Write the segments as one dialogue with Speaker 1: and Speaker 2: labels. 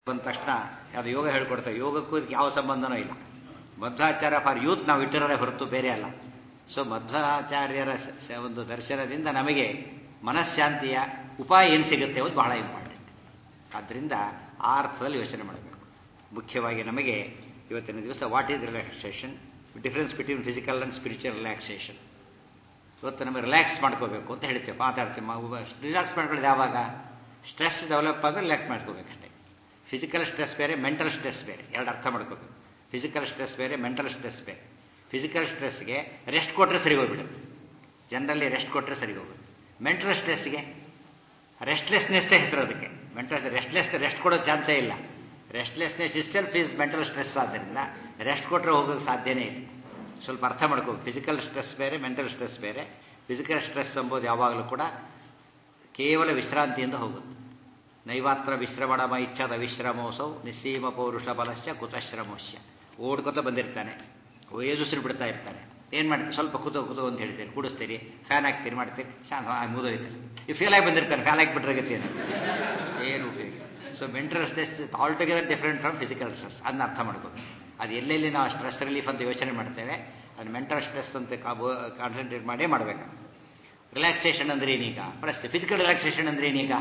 Speaker 1: ಬಂದ ತಕ್ಷಣ ಅದು ಯೋಗ ಹೇಳ್ಕೊಡ್ತಾರೆ ಯೋಗಕ್ಕೂ ಇದಕ್ಕೆ ಯಾವ ಸಂಬಂಧನೂ ಇಲ್ಲ ಮಧ್ವಾಚಾರ್ಯ ಫಾರ್ ಯೂತ್ ನಾವು ಇಟ್ಟಿರೋದೇ ಹೊರತು ಬೇರೆ ಅಲ್ಲ ಸೊ ಮಧ್ವಾಚಾರ್ಯರ ಸ- ಸ- ಒಂದು ದರ್ಶನದಿಂದ ನಮಗೆ ಮನಃಶಾಂತಿಯ ಉಪಾಯ ಏನು ಸಿಗುತ್ತೆ ಅದು ಬಹಳ ಇಂಪಾರ್ಟೆಂಟ್ ಆದ್ದರಿಂದ ಆ ಅರ್ಥದಲ್ಲಿ ಯೋಚನೆ ಮಾಡಬೇಕು ಮುಖ್ಯವಾಗಿ ನಮಗೆ ಇವತ್ತಿನ ದಿವಸ what is relaxation difference between physical and spiritual relaxation ಇವತ್ತು ನಮಗೆ ರಿಲ್ಯಾಕ್ಸ್ ಮಾಡ್ಕೋಬೇಕು ಅಂತ ಹೇಳ್ತೇವೆ ಮಾತಾಡ್ತೀವಿ ರಿಲ್ಯಾಕ್ಸ್ ಮಾಡ್ಕೊಳ್ಳೋದು ಯಾವಾಗ ಸ್ಟ್ರೆಸ್ ಡೆವಲಪ್ ಆದರೆ ರಿಲ್ಯಾಕ್ಸ್ ಮಾಡ್ಕೋಬೇಕಷ್ಟೇ ಫಿಸಿಕಲ್ ಸ್ಟ್ರೆಸ್ ಬೇರೆ ಮೆಂಟಲ್ ಸ್ಟ್ರೆಸ್ ಬೇರೆ ಎರಡು ಅರ್ಥ ಮಾಡ್ಕೋಬೇಕು ಫಿಸಿಕಲ್ ಸ್ಟ್ರೆಸ್ ಬೇರೆ ಮೆಂಟಲ್ ಸ್ಟ್ರೆಸ್ ಬೇರೆ ಫಿಸಿಕಲ್ ಸ್ಟ್ರೆಸ್ಗೆ ರೆಸ್ಟ್ ಕೊಟ್ಟರೆ ಸರಿ ಹೋಗ್ಬಿಡುತ್ತೆ ಜನರಲಿ ರೆಸ್ಟ್ ಕೊಟ್ಟರೆ ಸರಿ ಹೋಗುತ್ತೆ ಮೆಂಟಲ್ ಸ್ಟ್ರೆಸ್ಗೆ ರೆಸ್ಟ್ಲೆಸ್ನೆಸ್ಸೇ ಹೆಸರು ಅದಕ್ಕೆ ಮೆಂಟಲ್ ರೆಸ್ಟ್ಲೆಸ್ ರೆಸ್ಟ್ ಕೊಡೋ ಚಾನ್ಸೇ ಇಲ್ಲ restlessness itself is mental stress ಆದ್ದರಿಂದ ರೆಸ್ಟ್ ಕೊಟ್ಟರೆ ಹೋಗೋಕ್ಕೆ ಸಾಧ್ಯನೇ ಇಲ್ಲ ಸ್ವಲ್ಪ ಅರ್ಥ ಮಾಡ್ಕೋ ಫಿಸಿಕಲ್ ಸ್ಟ್ರೆಸ್ ಬೇರೆ ಮೆಂಟಲ್ ಸ್ಟ್ರೆಸ್ ಬೇರೆ ಫಿಸಿಕಲ್ ಸ್ಟ್ರೆಸ್ ಎಂಬುದು ಯಾವಾಗಲೂ ಕೂಡ ಕೇವಲ ವಿಶ್ರಾಂತಿಯಿಂದ ಹೋಗುತ್ತೆ ನೈವಾತ್ರ ವಿಶ್ರಮಣ ಇಚ್ಛದ ವಿಶ್ರಮೋಸೌ ನಿಸ್ಸೀಮ ಪೌರುಷ ಬಲಸ್ಯ ಕುತಶ್ರಮೋಶ್ಯ ಓಡ್ಕೊತ ಬಂದಿರ್ತಾನೆ ಏಜುಸಿರು ಬಿಡ್ತಾ ಇರ್ತಾನೆ ಏನು ಮಾಡ್ತೀರಿ ಸ್ವಲ್ಪ ಕೂತು ಕೂತು ಅಂತ ಹೇಳ್ತೀರಿ ಕುಡಿಸ್ತೀರಿ ಫ್ಯಾನ್ ಹಾಕ್ತೀರಿ ಮಾಡ್ತೀರಿ ಶಾಂತ ಮುಗಿದೋಯ್ತಾರೆ ಈ ಫೇಲ್ ಆಗಿ ಬಂದಿರ್ತಾನೆ ಫ್ಯಾನ್ ಹಾಕಿ ಗತಿ ಏನು ಏನು ಉಪಯೋಗ so mental stress all together different from physical stress ಅದನ್ನ ಅರ್ಥ ಮಾಡ್ಬೋದು ಅದು ಎಲ್ಲೆಲ್ಲಿ ನಾವು ಸ್ಟ್ರೆಸ್ ರಿಲೀಫ್ ಅಂತ ಯೋಚನೆ ಮಾಡ್ತೇವೆ ಅದು ಮೆಂಟಲ್ ಸ್ಟ್ರೆಸ್ ಅಂತ ಕಾನ್ಸಂಟ್ರೇಟ್ ಮಾಡೇ ಮಾಡಬೇಕು ರಿಲ್ಯಾಕ್ಸೇಷನ್ ಅಂದ್ರೆ ಏನೀಗ ಪ್ರಶ್ನೆ ಫಿಸಿಕಲ್ ರಿಲ್ಯಾಕ್ಸೇಷನ್ ಅಂದ್ರೆ ಏನೀಗ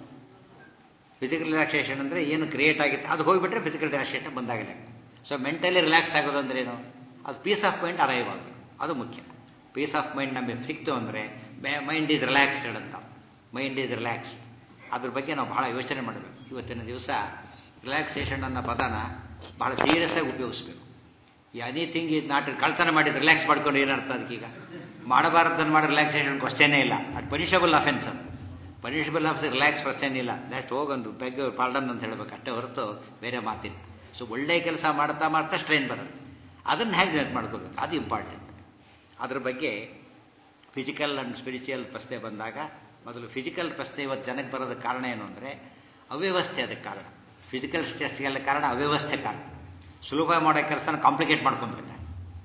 Speaker 1: ಫಿಸಿಕಲ್ ರಿಲ್ಯಾಕ್ಸೇಷನ್ ಅಂದರೆ ಏನು ಕ್ರಿಯೇಟ್ ಆಗಿತ್ತು ಅದು ಹೋಗಿಬಿಟ್ರೆ ಫಿಸಿಕಲ್ ರಿಲ್ಯಾಕ್ಸೇಷನ್ ಬಂದಾಗಲೇ ಸೊ ಮೆಂಟಲಿ ರಿಲ್ಯಾಕ್ಸ್ ಆಗೋದು ಅಂದ್ರೆ ಏನು ಅದು ಪೀಸ್ ಆಫ್ ಮೈಂಡ್ ಅರೈವ್ ಆಗಬೇಕು ಅದು ಮುಖ್ಯ ಪೀಸ್ ಆಫ್ ಮೈಂಡ್ ನಮಗೆ ಸಿಕ್ತು ಅಂದರೆ ಮೈಂಡ್ ಈಸ್ ರಿಲ್ಯಾಕ್ಸ್ಡ್ ಅಂತ ಮೈಂಡ್ ಈಸ್ ರಿಲ್ಯಾಕ್ಸ್ ಅದ್ರ ಬಗ್ಗೆ ನಾವು ಬಹಳ ಯೋಚನೆ ಮಾಡಬೇಕು ಇವತ್ತಿನ ದಿವಸ ರಿಲ್ಯಾಕ್ಸೇಷನ್ ಅನ್ನೋ ಪದನ ಬಹಳ ಸೀರಿಯಸ್ ಆಗಿ ಉಪಯೋಗಿಸ್ಬೇಕು ಈ ಎನಿಥಿಂಗ್ ಈಸ್ ನಾಟ್ ಕಳ್ತನ ಮಾಡಿದ್ರೆ ರಿಲ್ಯಾಕ್ಸ್ ಮಾಡ್ಕೊಂಡು ಏನರ್ಥ ಅದಕ್ಕೀಗ ಮಾಡಬಾರ್ದನ್ನು ಮಾಡಿ ರಿಲ್ಯಾಕ್ಸೇಷನ್ ಕ್ವಶನೇ ಇಲ್ಲ ಅದು ಪನಿಷಬಲ್ ಅಫೆನ್ಸ್ ಅದು ಪನಿಷಬಲ್ ಆಫ್ ರಿಲ್ಯಾಕ್ಸ್ ಕ್ವಶನ್ ಇಲ್ಲ ನೆಕ್ಸ್ಟ್ ಹೋಗೊಂದು ಬೆಗ್ ಪಾರ್ಡನ್ ಅಂತ ಹೇಳ್ಬೇಕು ಅಷ್ಟೇ ಹೊರತು ಬೇರೆ ಮಾತಿಲ್ಲ ಸೊ ಒಳ್ಳೆಯ ಕೆಲಸ ಮಾಡ್ತಾ ಮಾಡ್ತಾ ಸ್ಟ್ರೈನ್ ಬರುತ್ತೆ ಅದನ್ನು ಹೇಗೆ ನೆಟ್ ಮಾಡ್ಕೋಬೇಕು ಅದು ಇಂಪಾರ್ಟೆಂಟ್ ಅದ್ರ ಬಗ್ಗೆ ಫಿಸಿಕಲ್ ಆ್ಯಂಡ್ ಸ್ಪಿರಿಚುವಲ್ ಪ್ರಶ್ನೆ ಬಂದಾಗ ಮೊದಲು ಫಿಸಿಕಲ್ ಪ್ರಶ್ನೆ ಇವತ್ತು ಜನಕ್ಕೆ ಬರೋದಕ್ಕೆ ಕಾರಣ ಏನು ಅಂದರೆ ಅವ್ಯವಸ್ಥೆ ಅದಕ್ಕೆ ಕಾರಣ ಫಿಸಿಕಲ್ ಸ್ಟ್ರೆಸ್ಗೆಲ್ಲ ಕಾರಣ ಅವ್ಯವಸ್ಥೆ ಕಾರಣ ಸುಲಭ ಮಾಡೋ ಕೆಲಸನ ಕಾಂಪ್ಲಿಕೇಟ್ ಮಾಡ್ಕೊಂಡ್ಬಿಡ್ತಾರೆ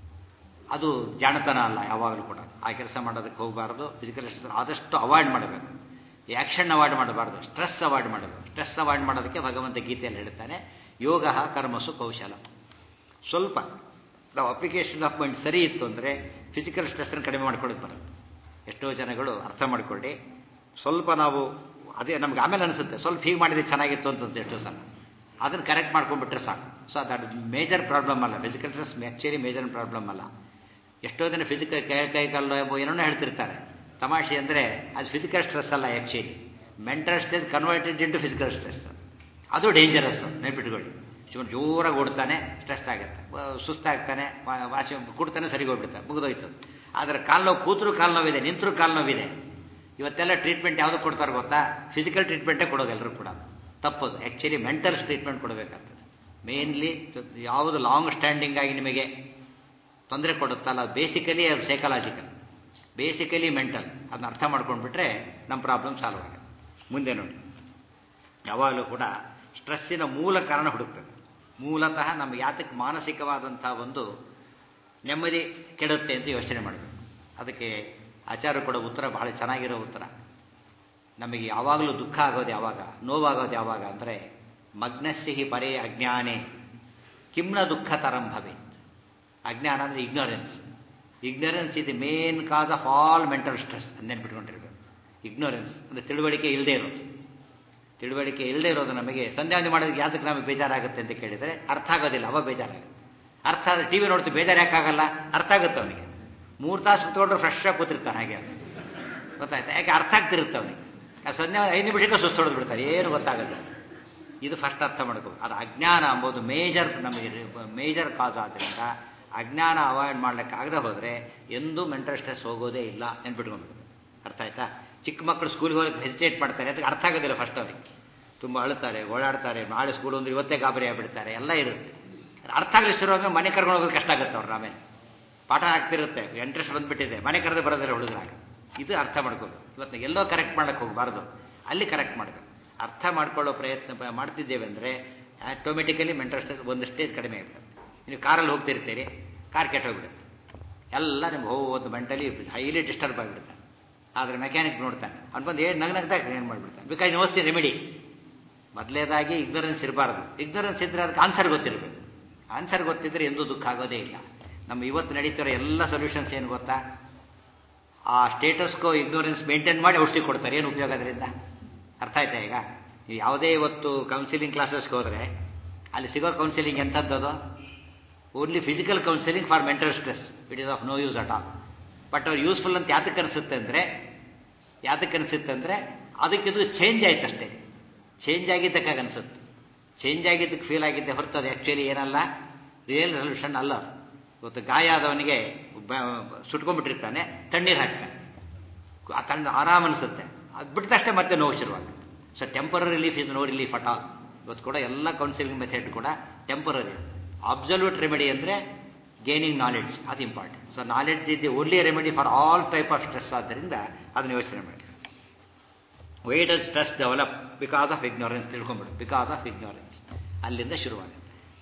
Speaker 1: ಅದು ಜಾಣತನ ಅಲ್ಲ ಯಾವಾಗಲೂ ಕೂಡ ಆ ಕೆಲಸ ಮಾಡೋದಕ್ಕೆ ಹೋಗಬಾರ್ದು ಫಿಸಿಕಲ್ ಸ್ಟ್ರೆಸ್ ಆದಷ್ಟು ಅವಾಯ್ಡ್ ಮಾಡಬೇಕು ಆ್ಯಕ್ಷನ್ ಅವಾಯ್ಡ್ ಮಾಡಬಾರ್ದು ಸ್ಟ್ರೆಸ್ ಅವಾಯ್ಡ್ ಮಾಡಬೇಕು ಸ್ಟ್ರೆಸ್ ಅವಾಯ್ಡ್ ಮಾಡೋದಕ್ಕೆ ಭಗವಂತ ಗೀತೆಯಲ್ಲಿ ಹೇಳ್ತಾನೆ ಯೋಗ ಕರ್ಮಸು ಕೌಶಲ ಸ್ವಲ್ಪ ನಾವು ಅಪ್ಲಿಕೇಶನ್ ಆಫ್ ಮೈಂಡ್ ಸರಿ ಇತ್ತು ಅಂದರೆ ಫಿಸಿಕಲ್ ಸ್ಟ್ರೆಸ್ನ ಕಡಿಮೆ ಮಾಡ್ಕೊಳ್ಳೋದು ಬರುತ್ತೆ ಎಷ್ಟೋ ಜನಗಳು ಅರ್ಥ ಮಾಡ್ಕೊಳ್ಳಿ ಸ್ವಲ್ಪ ನಾವು ಅದೇ ನಮ್ಗೆ ಆಮೇಲೆ ಅನಿಸುತ್ತೆ ಸ್ವಲ್ಪ ಹೀಗೆ ಮಾಡಿದ್ರೆ ಚೆನ್ನಾಗಿತ್ತು ಅಂತ ಎಷ್ಟೋ ಸಲ ಅದನ್ನು ಕರೆಕ್ಟ್ ಮಾಡ್ಕೊಂಡ್ಬಿಟ್ರೆ ಸಾಕು ಸೊ ಅದು ಮೇಜರ್ ಪ್ರಾಬ್ಲಮ್ ಅಲ್ಲ physical stress actually major problem ಅಲ್ಲ ಎಷ್ಟೋ ದಿನ ಫಿಸಿಕಲ್ ಕೈ ಕೈ ಕಾಲು ಏನೋ ಹೇಳ್ತಿರ್ತಾರೆ ತಮಾಷೆ ಅಂದರೆ ಅದು ಫಿಸಿಕಲ್ ಸ್ಟ್ರೆಸ್ ಅಲ್ಲ actually mental stress converted into physical stress ಅದು ಡೇಂಜರಸ್ ನೆನ್ಪಿಟ್ಕೊಳ್ಳಿ ಶಿವನ್ ಜೋರಾಗಿ ಓಡ್ತಾನೆ ಸ್ಟ್ರೆಸ್ ಆಗುತ್ತೆ ಸುಸ್ತಾಗ್ತಾನೆ ವಾ- ವಾಸಿ ಕುಡ್ತಾನೆ ಸರಿಗೆ ಹೋಗ್ಬಿಡ್ತಾನೆ ಮುಗಿದೋಯ್ತು ಆದರೆ ಕಾಲು ನೋವು ಕೂತರು ಕಾಲು ನೋವಿದೆ ನಿಂತರೂ ಕಾಲು ನೋವಿದೆ ಇವತ್ತೆಲ್ಲ ಟ್ರೀಟ್ಮೆಂಟ್ ಯಾವುದು ಕೊಡ್ತಾರೆ ಗೊತ್ತಾ ಫಿಸಿಕಲ್ ಟ್ರೀಟ್ಮೆಂಟೇ ಕೊಡೋದು ಎಲ್ಲರೂ ಕೂಡ ತಪ್ಪದು ಆ್ಯಕ್ಚುಲಿ ಮೆಂಟಲ್ ಟ್ರೀಟ್ಮೆಂಟ್ ಕೊಡಬೇಕಾಗ್ತದೆ ಮೇನ್ಲಿ ಯಾವುದು ಲಾಂಗ್ ಸ್ಟ್ಯಾಂಡಿಂಗ್ ಆಗಿ ನಿಮಗೆ ತೊಂದರೆ ಕೊಡುತ್ತಲ್ಲ ಅದು ಬೇಸಿಕಲಿ ಅದು ಸೈಕಲಾಜಿಕಲ್ ಬೇಸಿಕಲಿ ಮೆಂಟಲ್ ಅದನ್ನ ಅರ್ಥ ಮಾಡ್ಕೊಂಡ್ಬಿಟ್ರೆ ನಮ್ಮ ಪ್ರಾಬ್ಲಮ್ ಸಾಲ್ವ್ ಆಗುತ್ತೆ ಮುಂದೆ ನೋಡಿ ಯಾವಾಗಲೂ ಕೂಡ ಸ್ಟ್ರೆಸ್ಸಿನ ಮೂಲ ಕಾರಣ ಹುಡುಕ್ತದೆ ಮೂಲತಃ ನಮ್ಗೆ ಯಾತಕ್ಕೆ ಮಾನಸಿಕವಾದಂಥ ಒಂದು ನೆಮ್ಮದಿ ಕೆಡುತ್ತೆ ಅಂತ ಯೋಚನೆ ಮಾಡಬೇಕು ಅದಕ್ಕೆ ಆಚಾರ್ಯ ಕೊಡೋ ಉತ್ತರ ಬಹಳ ಚೆನ್ನಾಗಿರೋ ಉತ್ತರ ನಮಗೆ ಯಾವಾಗಲೂ ದುಃಖ ಆಗೋದು ಯಾವಾಗ ನೋವಾಗೋದು ಯಾವಾಗ ಅಂದರೆ ಮಗ್ನಸ್ಸಿಹಿ ಪರೇ ಅಜ್ಞಾನೇ ಕಿಮ್ನ ದುಃಖ ತರಂ ಭವೇತ್ ಅಜ್ಞಾನ ಅಂದರೆ ಇಗ್ನೋರೆನ್ಸ್ ಇಗ್ನೋರೆನ್ಸ್ ಇದು main cause of all mental stress ನೆನ್ಪಿಟ್ಕೊಂಡಿರ್ಬೇಕು ಇಗ್ನೋರೆನ್ಸ್ ಅಂದರೆ ತಿಳುವಳಿಕೆ ಇಲ್ಲದೆ ಇರೋದು ತಿಳುವಳಿಕೆ ಇಲ್ಲದೆ ಇರೋದು ನಮಗೆ ಸಂಧ್ಯಾವಂದಿ ಮಾಡೋದಕ್ಕೆ ಯಾತಕ್ಕೆ ನಮಗೆ ಬೇಜಾರಾಗುತ್ತೆ ಅಂತ ಕೇಳಿದರೆ ಅರ್ಥ ಆಗೋದಿಲ್ಲ ಅವ ಬೇಜಾರಾಗುತ್ತೆ ಅರ್ಥ ಆದರೆ ಟಿ ವಿ ನೋಡ್ತೀವಿ ಬೇಜಾರು ಯಾಕಾಗಲ್ಲ ಅರ್ಥ ಆಗುತ್ತೆ ಅವನಿಗೆ ಮೂರು ತಾಸು ಕುತ್ಕೊಂಡ್ರೆ ಫ್ರೆಶ್ ಆಗಿ ಕೂತಿರ್ತಾನೆ ಹಾಗೆ ಅವ್ನು. ಗೊತ್ತಾಯ್ತಾ ಯಾಕೆ ಅರ್ಥ ಆಗ್ತಿರುತ್ತೆ ಅವನಿಗೆ ಆ ಸಂಧ್ಯಾ ಐದು ನಿಮಿಷಕ್ಕೆ ಸುಸ್ತು ಹೊಡೆದು ಬಿಡ್ತಾರೆ ಏನು ಗೊತ್ತಾಗುತ್ತೆ ಇದು ಫಸ್ಟ್ ಅರ್ಥ ಮಾಡ್ಕೋಬೇಕು ಅದು ಅಜ್ಞಾನ ಅಂಬೋದು ಮೇಜರ್ ನಮಗೆ ಮೇಜರ್ ಕಾಸ್ ಆದ್ದರಿಂದ ಅಜ್ಞಾನ ಅವಾಯ್ಡ್ ಮಾಡ್ಲಿಕ್ಕೆ ಆಗದೆ ಹೋದರೆ ಎಂದೂ ಮೆಂಟಲ್ ಸ್ಟ್ರೆಸ್ ಹೋಗೋದೇ ಇಲ್ಲ ನೆನ್ಪಿಟ್ಕೊಬೇಕು ಅರ್ಥ ಆಯ್ತಾ ಚಿಕ್ಕ ಮಕ್ಕಳು ಸ್ಕೂಲ್ಗೆ ಹೋಗಕ್ಕೆ ಹೆಸಿಟೇಟ್ ಮಾಡ್ತಾರೆ ಅದಕ್ಕೆ ಅರ್ಥ ಆಗೋದಿಲ್ಲ ಫಸ್ಟ್ ಅವ್ರಿಗೆ ತುಂಬ ಅಳುತ್ತಾರೆ ಓಡಾಡ್ತಾರೆ ನಾಳೆ ಸ್ಕೂಲ್ ಅಂದ್ರೆ ಇವತ್ತೇ ಗಾಬರಿ ಆಗಿಬಿಡ್ತಾರೆ ಎಲ್ಲ ಇರುತ್ತೆ ಅರ್ಥ ಆಗಲಿ ಶುರು ಆದ್ಮೇಲೆ ಮನೆ ಕರ್ಕೊಂಡು ಹೋಗೋದು ಕಷ್ಟ ಆಗುತ್ತೆ ಅವ್ರು ಆಮೇಲೆ ಪಾಠ ಆಗ್ತಿರುತ್ತೆ ಇಂಟ್ರೆಸ್ಟ್ ಬಂದ್ಬಿಟ್ಟಿದೆ ಮನೆ ಕರೆದು ಬರೋದಿಲ್ಲ ಹುಡುಗರಾಗ ಇದು ಅರ್ಥ ಮಾಡ್ಕೋಬೇಕು ಇವತ್ತು ಎಲ್ಲೋ ಕರೆಕ್ಟ್ ಮಾಡಕ್ಕೆ ಹೋಗಬಾರ್ದು ಅಲ್ಲಿ ಕರೆಕ್ಟ್ ಮಾಡಬೇಕು ಅರ್ಥ ಮಾಡ್ಕೊಳ್ಳೋ ಪ್ರಯತ್ನ ಪ- ಮಾಡ್ತಿದ್ದೇವೆ ಅಂದರೆ ಆಟೋಮೆಟಿಕಲಿ ಮೆಂಟಲ್ ಸ್ಟ್ರೆಸ್ ಒಂದು ಸ್ಟೇಜ್ ಕಡಿಮೆ ಆಗ್ಬಿಡುತ್ತೆ ನೀವು ಕಾರಲ್ಲಿ ಹೋಗ್ತಿರ್ತೀರಿ ಕಾರ್ ಕೆಟ್ಟೋಗ್ಬಿಡುತ್ತೆ ಎಲ್ಲ ನಿಮ್ಗೆ ಹೋಗೋದು ಮೆಂಟಲಿ ಹೈಲಿ ಡಿಸ್ಟರ್ಬ್ ಆಗಿಬಿಡುತ್ತೆ ಆದರೆ ಮೆಕ್ಯಾನಿಕ್ ನೋಡ್ತಾನೆ ಅವ್ನು ಬಂದು ಏನು ನಗ್ ನಗ್ತಾ ಏನು ಮಾಡಿಬಿಡ್ತಾನೆ ಬೇಕಾದ್ರೆ ನೋಸ್ತೀನಿ ರೆಮಿಡಿ ಮೊದಲೇದಾಗಿ ಇಗ್ನರೆನ್ಸ್ ಇರಬಾರ್ದು ಇಗ್ನರೆನ್ಸ್ ಇದ್ರೆ ಅದಕ್ಕೆ ಆನ್ಸರ್ ಗೊತ್ತಿರಬೇಕು ಆನ್ಸರ್ ಗೊತ್ತಿದ್ರೆ ಎಂದೂ ದುಃಖ ಆಗೋದೇ ಇಲ್ಲ ನಮ್ಮ ಇವತ್ತು ನಡೀತಿರೋ ಎಲ್ಲ ಸೊಲ್ಯೂಷನ್ಸ್ ಏನು ಗೊತ್ತಾ ಆ ಸ್ಟೇಟಸ್ಕೋ ಇಗ್ನೋರೆನ್ಸ್ ಮೇಂಟೈನ್ ಮಾಡಿ ಔಷಧಿ ಕೊಡ್ತಾರೆ ಏನು ಉಪಯೋಗ ಅದರಿಂದ ಅರ್ಥ ಆಯ್ತಾ ಈಗ ನೀವು ಯಾವುದೇ ಇವತ್ತು ಕೌನ್ಸಿಲಿಂಗ್ ಕ್ಲಾಸಸ್ಗೆ ಹೋದರೆ ಅಲ್ಲಿ ಸಿಗೋ ಕೌನ್ಸಿಲಿಂಗ್ ಎಂಥದ್ದು only physical counselling for mental stress it is of no use at all but ಅವ್ರು ಯೂಸ್ಫುಲ್ ಅಂತ ಯಾತಕ್ಕೆ ಅನಿಸುತ್ತೆ ಅಂದರೆ ಯಾತಕ್ಕೆ ಅನಿಸುತ್ತೆ ಅಂದರೆ ಅದಕ್ಕಿದು ಚೇಂಜ್ ಆಯ್ತು ಅಷ್ಟೇ ಚೇಂಜ್ ಆಗಿದ್ದಕ್ಕಾಗಿ ಅನಿಸುತ್ತೆ ಚೇಂಜ್ ಆಗಿದ್ದಕ್ಕೆ ಫೀಲ್ ಆಗಿದ್ದೆ ಹೊರತು ಅದು ಆ್ಯಕ್ಚುಲಿ ಏನಲ್ಲ ರಿಯಲ್ ಸೊಲ್ಯೂಷನ್ ಅಲ್ಲ ಅದು ಇವತ್ತು ಗಾಯ ಆದವನಿಗೆ ಸುಟ್ಕೊಂಡ್ಬಿಟ್ಟಿರ್ತಾನೆ ತಣ್ಣೀರು ಹಾಕ್ತಾನೆ ಆ ತಣ್ಣ ಆರಾಮ್ ಅನಿಸುತ್ತೆ ಅದು ಬಿಟ್ಟ ತಕ್ಷಣ ಮತ್ತೆ ನೋವು ಶುರುವಾಗುತ್ತೆ ಸೊ ಟೆಂಪರರಿ ರಿಲೀಫ್ ಇದು ನೋ ರಿಲೀಫ್ ಅಟ್ ಆಲ್ ಇವತ್ತು ಕೂಡ ಎಲ್ಲ ಕೌನ್ಸಿಲಿಂಗ್ ಮೆಥಡ್ ಕೂಡ ಟೆಂಪರರಿ ಅಬ್ಸಲ್ಯೂಟ್ ರೆಮಿಡಿ ಅಂದರೆ ಗೇನಿಂಗ್ ನಾಲೆಡ್ಜ್ ಅದು ಇಂಪಾರ್ಟೆಂಟ್ ಸೊ ನಾಲೆಡ್ಜ್ ಇದೆ only remedy for all type of stress ಆದ್ದರಿಂದ ಅದನ್ನು ಯೋಚನೆ ಮಾಡಿ why does stress develop because of ignorance ತಿಳ್ಕೊಂಬಿಡು ಬಿಕಾಸ್ ಆಫ್ ಇಗ್ನೋರೆನ್ಸ್ ಅಲ್ಲಿಂದ ಶುರುವಾಗುತ್ತೆ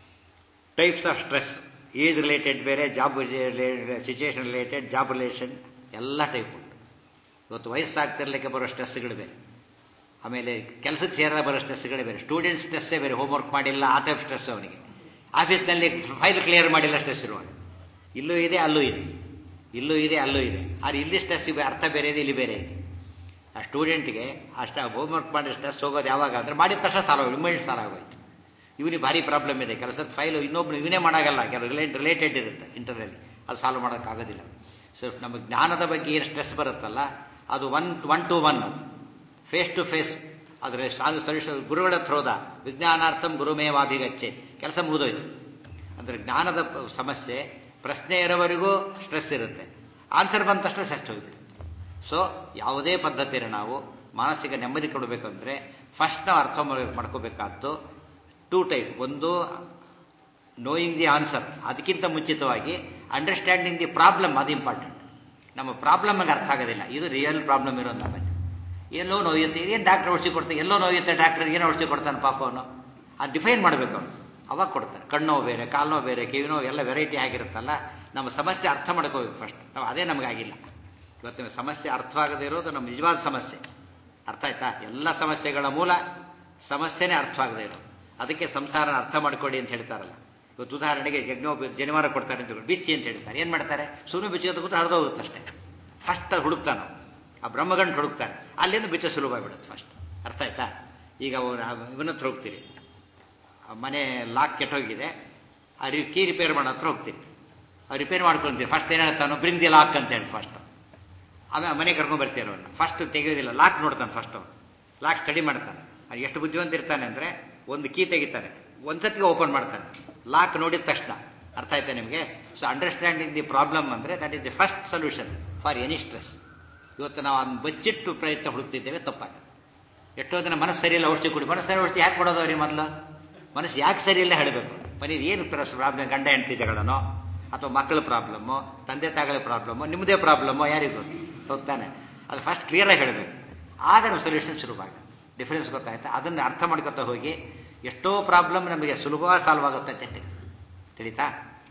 Speaker 1: types of stress age related ಬೇರೆ job situation related job relation ಎಲ್ಲ ಟೈಪ್ ಉಂಟು ಇವತ್ತು ವಯಸ್ಸಾಗ್ತಿರ್ಲಿಕ್ಕೆ ಬರೋ ಸ್ಟ್ರೆಸ್ಗಳು ಬೇರೆ ಆಮೇಲೆ ಕೆಲಸಕ್ಕೆ ಸೇರಿದ ಬರೋ ಸ್ಟ್ರೆಸ್ಗಳೇ ಬೇರೆ ಸ್ಟೂಡೆಂಟ್ ಸ್ಟ್ರೆಸ್ಸೇ ಬೇರೆ ಹೋಮ್ವರ್ಕ್ ಮಾಡಿಲ್ಲ ಆ ಟೈಪ್ ಸ್ಟ್ರೆಸ್ ಅವನಿಗೆ ಆಫೀಸ್ನಲ್ಲಿ ಫೈಲ್ ಕ್ಲಿಯರ್ ಮಾಡಿಲ್ಲ ಸ್ಟ್ರೆಸ್ ಇರುವಾಗ ಇಲ್ಲೂ ಇದೆ ಅಲ್ಲೂ ಇದೆ ಇಲ್ಲೂ ಇದೆ ಅಲ್ಲೂ ಇದೆ ಆದರೆ ಇಲ್ಲಿ ಸ್ಟ್ರೆಸ್ ಅರ್ಥ ಬೇರೆ ಇದೆ ಇಲ್ಲಿ ಬೇರೆ ಇದೆ ಆ ಸ್ಟೂಡೆಂಟ್ಗೆ ಅಷ್ಟ ಹೋಮ್ವರ್ಕ್ ಮಾಡಿ ಸ್ಟ್ರೆಸ್ ಹೋಗೋದು ಯಾವಾಗ ಅಂದರೆ ಮಾಡಿದ ತಕ್ಷಣ ಸಾಲ ಇಮಿಡಿಯೇಟ್ ಸಾಲ ಆಗೋಯ್ತು ಇವನಿಗೆ ಭಾರಿ ಪ್ರಾಬ್ಲಮ್ ಇದೆ ಕೆಲಸದ ಫೈಲು ಇನ್ನೊಬ್ರು ಇವನೇ ಮಾಡೋಕ್ಕಲ್ಲ ಕೆಲವು ರಿಲೇಟ್ ರಿಲೇಟೆಡ್ ಇರುತ್ತೆ ಇಂಟರ್ನಲ್ಲಿ ಅದು ಸಾಲ್ವ್ ಮಾಡೋಕ್ಕಾಗೋದಿಲ್ಲ ಸೊ ನಮ್ಮ ಜ್ಞಾನದ ಬಗ್ಗೆ ಏನು ಸ್ಟ್ರೆಸ್ ಬರುತ್ತಲ್ಲ ಅದು ಒನ್ ಒನ್ ಟು ಒನ್ ಅದು ಫೇಸ್ ಟು ಫೇಸ್ ಆದರೆ ಸಾಲು ಸೊಲ್ಯೂಷನ್ ಗುರುಗಳ ಹತ್ರ ಹೋದ ವಿಜ್ಞಾನಾರ್ಥಂ ಗುರುಮೇವಾಭಿಗಚ್ಚೆ ಕೆಲಸ ಮುಗಿದೋಯ್ತು ಅಂದರೆ ಜ್ಞಾನದ ಸಮಸ್ಯೆ ಪ್ರಶ್ನೆ ಇರೋವರೆಗೂ ಸ್ಟ್ರೆಸ್ ಇರುತ್ತೆ ಆನ್ಸರ್ ಬಂದ ತಕ್ಷಣ ಸ್ಟ್ರೆಸ್ ಹೋಗ್ಬಿಡುತ್ತೆ ಸೊ ಯಾವುದೇ ಪದ್ಧತಿಯನ್ನು ನಾವು ಮಾನಸಿಕ ನೆಮ್ಮದಿ ಕೊಡಬೇಕಂದ್ರೆ ಫಸ್ಟ್ ನಾವು ಅರ್ಥ ಮಾಡ್ಕೋಬೇಕಾದ್ದು ಟೂ ಟೈಪ್ ಒಂದು ನೋಯಿಂಗ್ ದಿ ಆನ್ಸರ್ ಅದಕ್ಕಿಂತ ಮುಂಚಿತವಾಗಿ ಅಂಡರ್ಸ್ಟ್ಯಾಂಡಿಂಗ್ ದಿ ಪ್ರಾಬ್ಲಮ್ ಅದು ಇಂಪಾರ್ಟೆಂಟ್ ನಮ್ಮ ಪ್ರಾಬ್ಲಮ್ಗೆ ಅರ್ಥ ಆಗೋದಿಲ್ಲ ಇದು ರಿಯಲ್ ಪ್ರಾಬ್ಲಮ್ ಇರೋದು ನಮ್ಮಲ್ಲಿ ಎಲ್ಲೋ ನೋಯುತ್ತೆ ಏನು ಡಾಕ್ಟರ್ ಔಷಧಿ ಕೊಡ್ತಾರೆ ಎಲ್ಲೋ ನೋಯುತ್ತೆ ಡಾಕ್ಟರ್ ಏನು ಔಷಧಿ ಕೊಡ್ತಾನೆ ಪಾಪ ಅವನು ಅದು ಡಿಫೈನ್ ಮಾಡಬೇಕು ಅವನು ಅವಾಗ ಕೊಡ್ತಾರೆ ಕಣ್ಣೋ ಬೇರೆ ಕಾಲ್ನೋ ಬೇರೆ ಕಿವಿನೋ ಎಲ್ಲ ವೆರೈಟಿ ಆಗಿರುತ್ತಲ್ಲ ನಮ್ಮ ಸಮಸ್ಯೆ ಅರ್ಥ ಮಾಡ್ಕೋಬೇಕು ಫಸ್ಟ್ ನಾವು ಅದೇ ನಮಗಾಗಿಲ್ಲ ಇವತ್ತು ಸಮಸ್ಯೆ ಅರ್ಥವಾಗದೇ ಇರೋದು ನಮ್ಮ ನಿಜವಾದ ಸಮಸ್ಯೆ ಅರ್ಥ ಆಯ್ತಾ ಎಲ್ಲ ಸಮಸ್ಯೆಗಳ ಮೂಲ ಸಮಸ್ಯೆನೇ ಅರ್ಥವಾಗದೇ ಇರೋದು ಅದಕ್ಕೆ ಸಂಸಾರ ಅರ್ಥ ಮಾಡ್ಕೊಳ್ಳಿ ಅಂತ ಹೇಳ್ತಾರಲ್ಲ ಇವತ್ತು ಉದಾಹರಣೆಗೆ ಯಜ್ಞೋ ಜನಿವಾರ ಕೊಡ್ತಾರೆ ಅಂತ ಬಿಚ್ಚಿ ಅಂತ ಹೇಳ್ತಾರೆ ಏನು ಮಾಡ್ತಾರೆ ಸುಮ್ಮನೆ ಬಿಚ್ಚೋದು ಕೂತು ಹರಿದೋಗುತ್ತೆ ಅಷ್ಟೇ ಫಸ್ಟ್ ಅದು ಹುಡುಕ್ತಾನೆ ಆ ಬ್ರಹ್ಮಗಂಟು ಹುಡುಕ್ತಾನೆ ಅಲ್ಲಿಂದ ಬಿಚ್ಚ ಸುಲಭ ಬಿಡುತ್ತೆ ಫಸ್ಟ್ ಅರ್ಥ ಆಯ್ತಾ ಈಗ ಇವನ ಹತ್ರ ಹೋಗ್ತೀರಿ ಮನೆ ಲಾಕ್ ಕೆಟ್ಟೋಗಿದೆ ಆ ಕೀ ರಿಪೇರ್ ಮಾಡೋ ಹತ್ರ ಹೋಗ್ತೀನಿ ರಿಪೇರ್ ಮಾಡ್ಕೊಳ್ತೀವಿ ಫಸ್ಟ್ ಏನು ಹೇಳ್ತಾನೋ ಬ್ರಿಂಗ್ ದಿ ಲಾಕ್ ಅಂತ ಹೇಳ್ತು ಫಸ್ಟ್ ಆಮೇಲೆ ಮನೆ ಕರ್ಕೊಂಡ್ ಬರ್ತೀರ ಅವನ್ನ ಫಸ್ಟ್ ತೆಗೆಯೋದಿಲ್ಲ ಲಾಕ್ ನೋಡ್ತಾನೆ ಫಸ್ಟ್ ಅವನು ಲಾಕ್ ಸ್ಟಡಿ ಮಾಡ್ತಾನೆ ಅದು ಎಷ್ಟು ಬುದ್ಧಿವಂತ ಇರ್ತಾನೆ ಅಂದರೆ ಒಂದು ಕೀ ತೆಗಿತಾನೆ ಒಂದ್ಸತಿಗೆ ಓಪನ್ ಮಾಡ್ತಾನೆ ಲಾಕ್ ನೋಡಿದ ತಕ್ಷಣ ಅರ್ಥ ಆಯ್ತಾ ನಿಮಗೆ ಸೊ ಅಂಡರ್ಸ್ಟ್ಯಾಂಡಿಂಗ್ ದಿ ಪ್ರಾಬ್ಲಮ್ ಅಂದರೆ that is the first solution for any stress ಇವತ್ತು ನಾವು ಅದನ್ನು ಬಚ್ಚಿಟ್ಟು ಪ್ರಯತ್ನ ಹುಡುಕ್ತಿದ್ದೇವೆ ತಪ್ಪಾಗುತ್ತೆ ಎಷ್ಟೋ ದಿನ ಮನಸ್ಸು ಸರಿಯಿಲ್ಲ ಔಷಧಿ ಕೊಡಿ ಮನಸ್ಸು ಸರಿ ಔಷಧಿ ಯಾಕೆ ಕೊಡೋದು ಅವ್ರಿಗೆ ಮೊದಲು ಮನಸ್ಸು ಯಾಕೆ ಸರಿ ಇಲ್ಲ ಹೇಳಬೇಕು ಮನೆ ಏನು ಪ್ರಾಬ್ಲಮ್ ಗಂಡ ಹೆಂಡತಿ ಜಗಳನೋ ಅಥವಾ ಮಕ್ಕಳ ಪ್ರಾಬ್ಲಮ್ಮು ತಂದೆ ತಾಯಿಗಳ ಪ್ರಾಬ್ಲಮ್ಮು ನಿಮ್ಮದೇ ಪ್ರಾಬ್ಲಮ್ಮು ಯಾರಿಗೂ ಗೊತ್ತು ಹೋಗ್ತಾನೆ ಅದು ಫಸ್ಟ್ ಕ್ಲಿಯರಾಗಿ ಹೇಳಬೇಕು ಆಗ ನಮ್ಮ ಸೊಲ್ಯೂಷನ್ ಶುರುವಾಗುತ್ತೆ ಡಿಫರೆನ್ಸ್ ಗೊತ್ತಾಯ್ತಾ ಅದನ್ನು ಅರ್ಥ ಮಾಡ್ಕೊತಾ ಹೋಗಿ ಎಷ್ಟೋ ಪ್ರಾಬ್ಲಮ್ ನಮಗೆ ಸುಲಭವಾಗಿ ಸಾಲ್ವ್ ಆಗುತ್ತೆ ತೆಟ್ಟಿ ತಿಳಿತಾ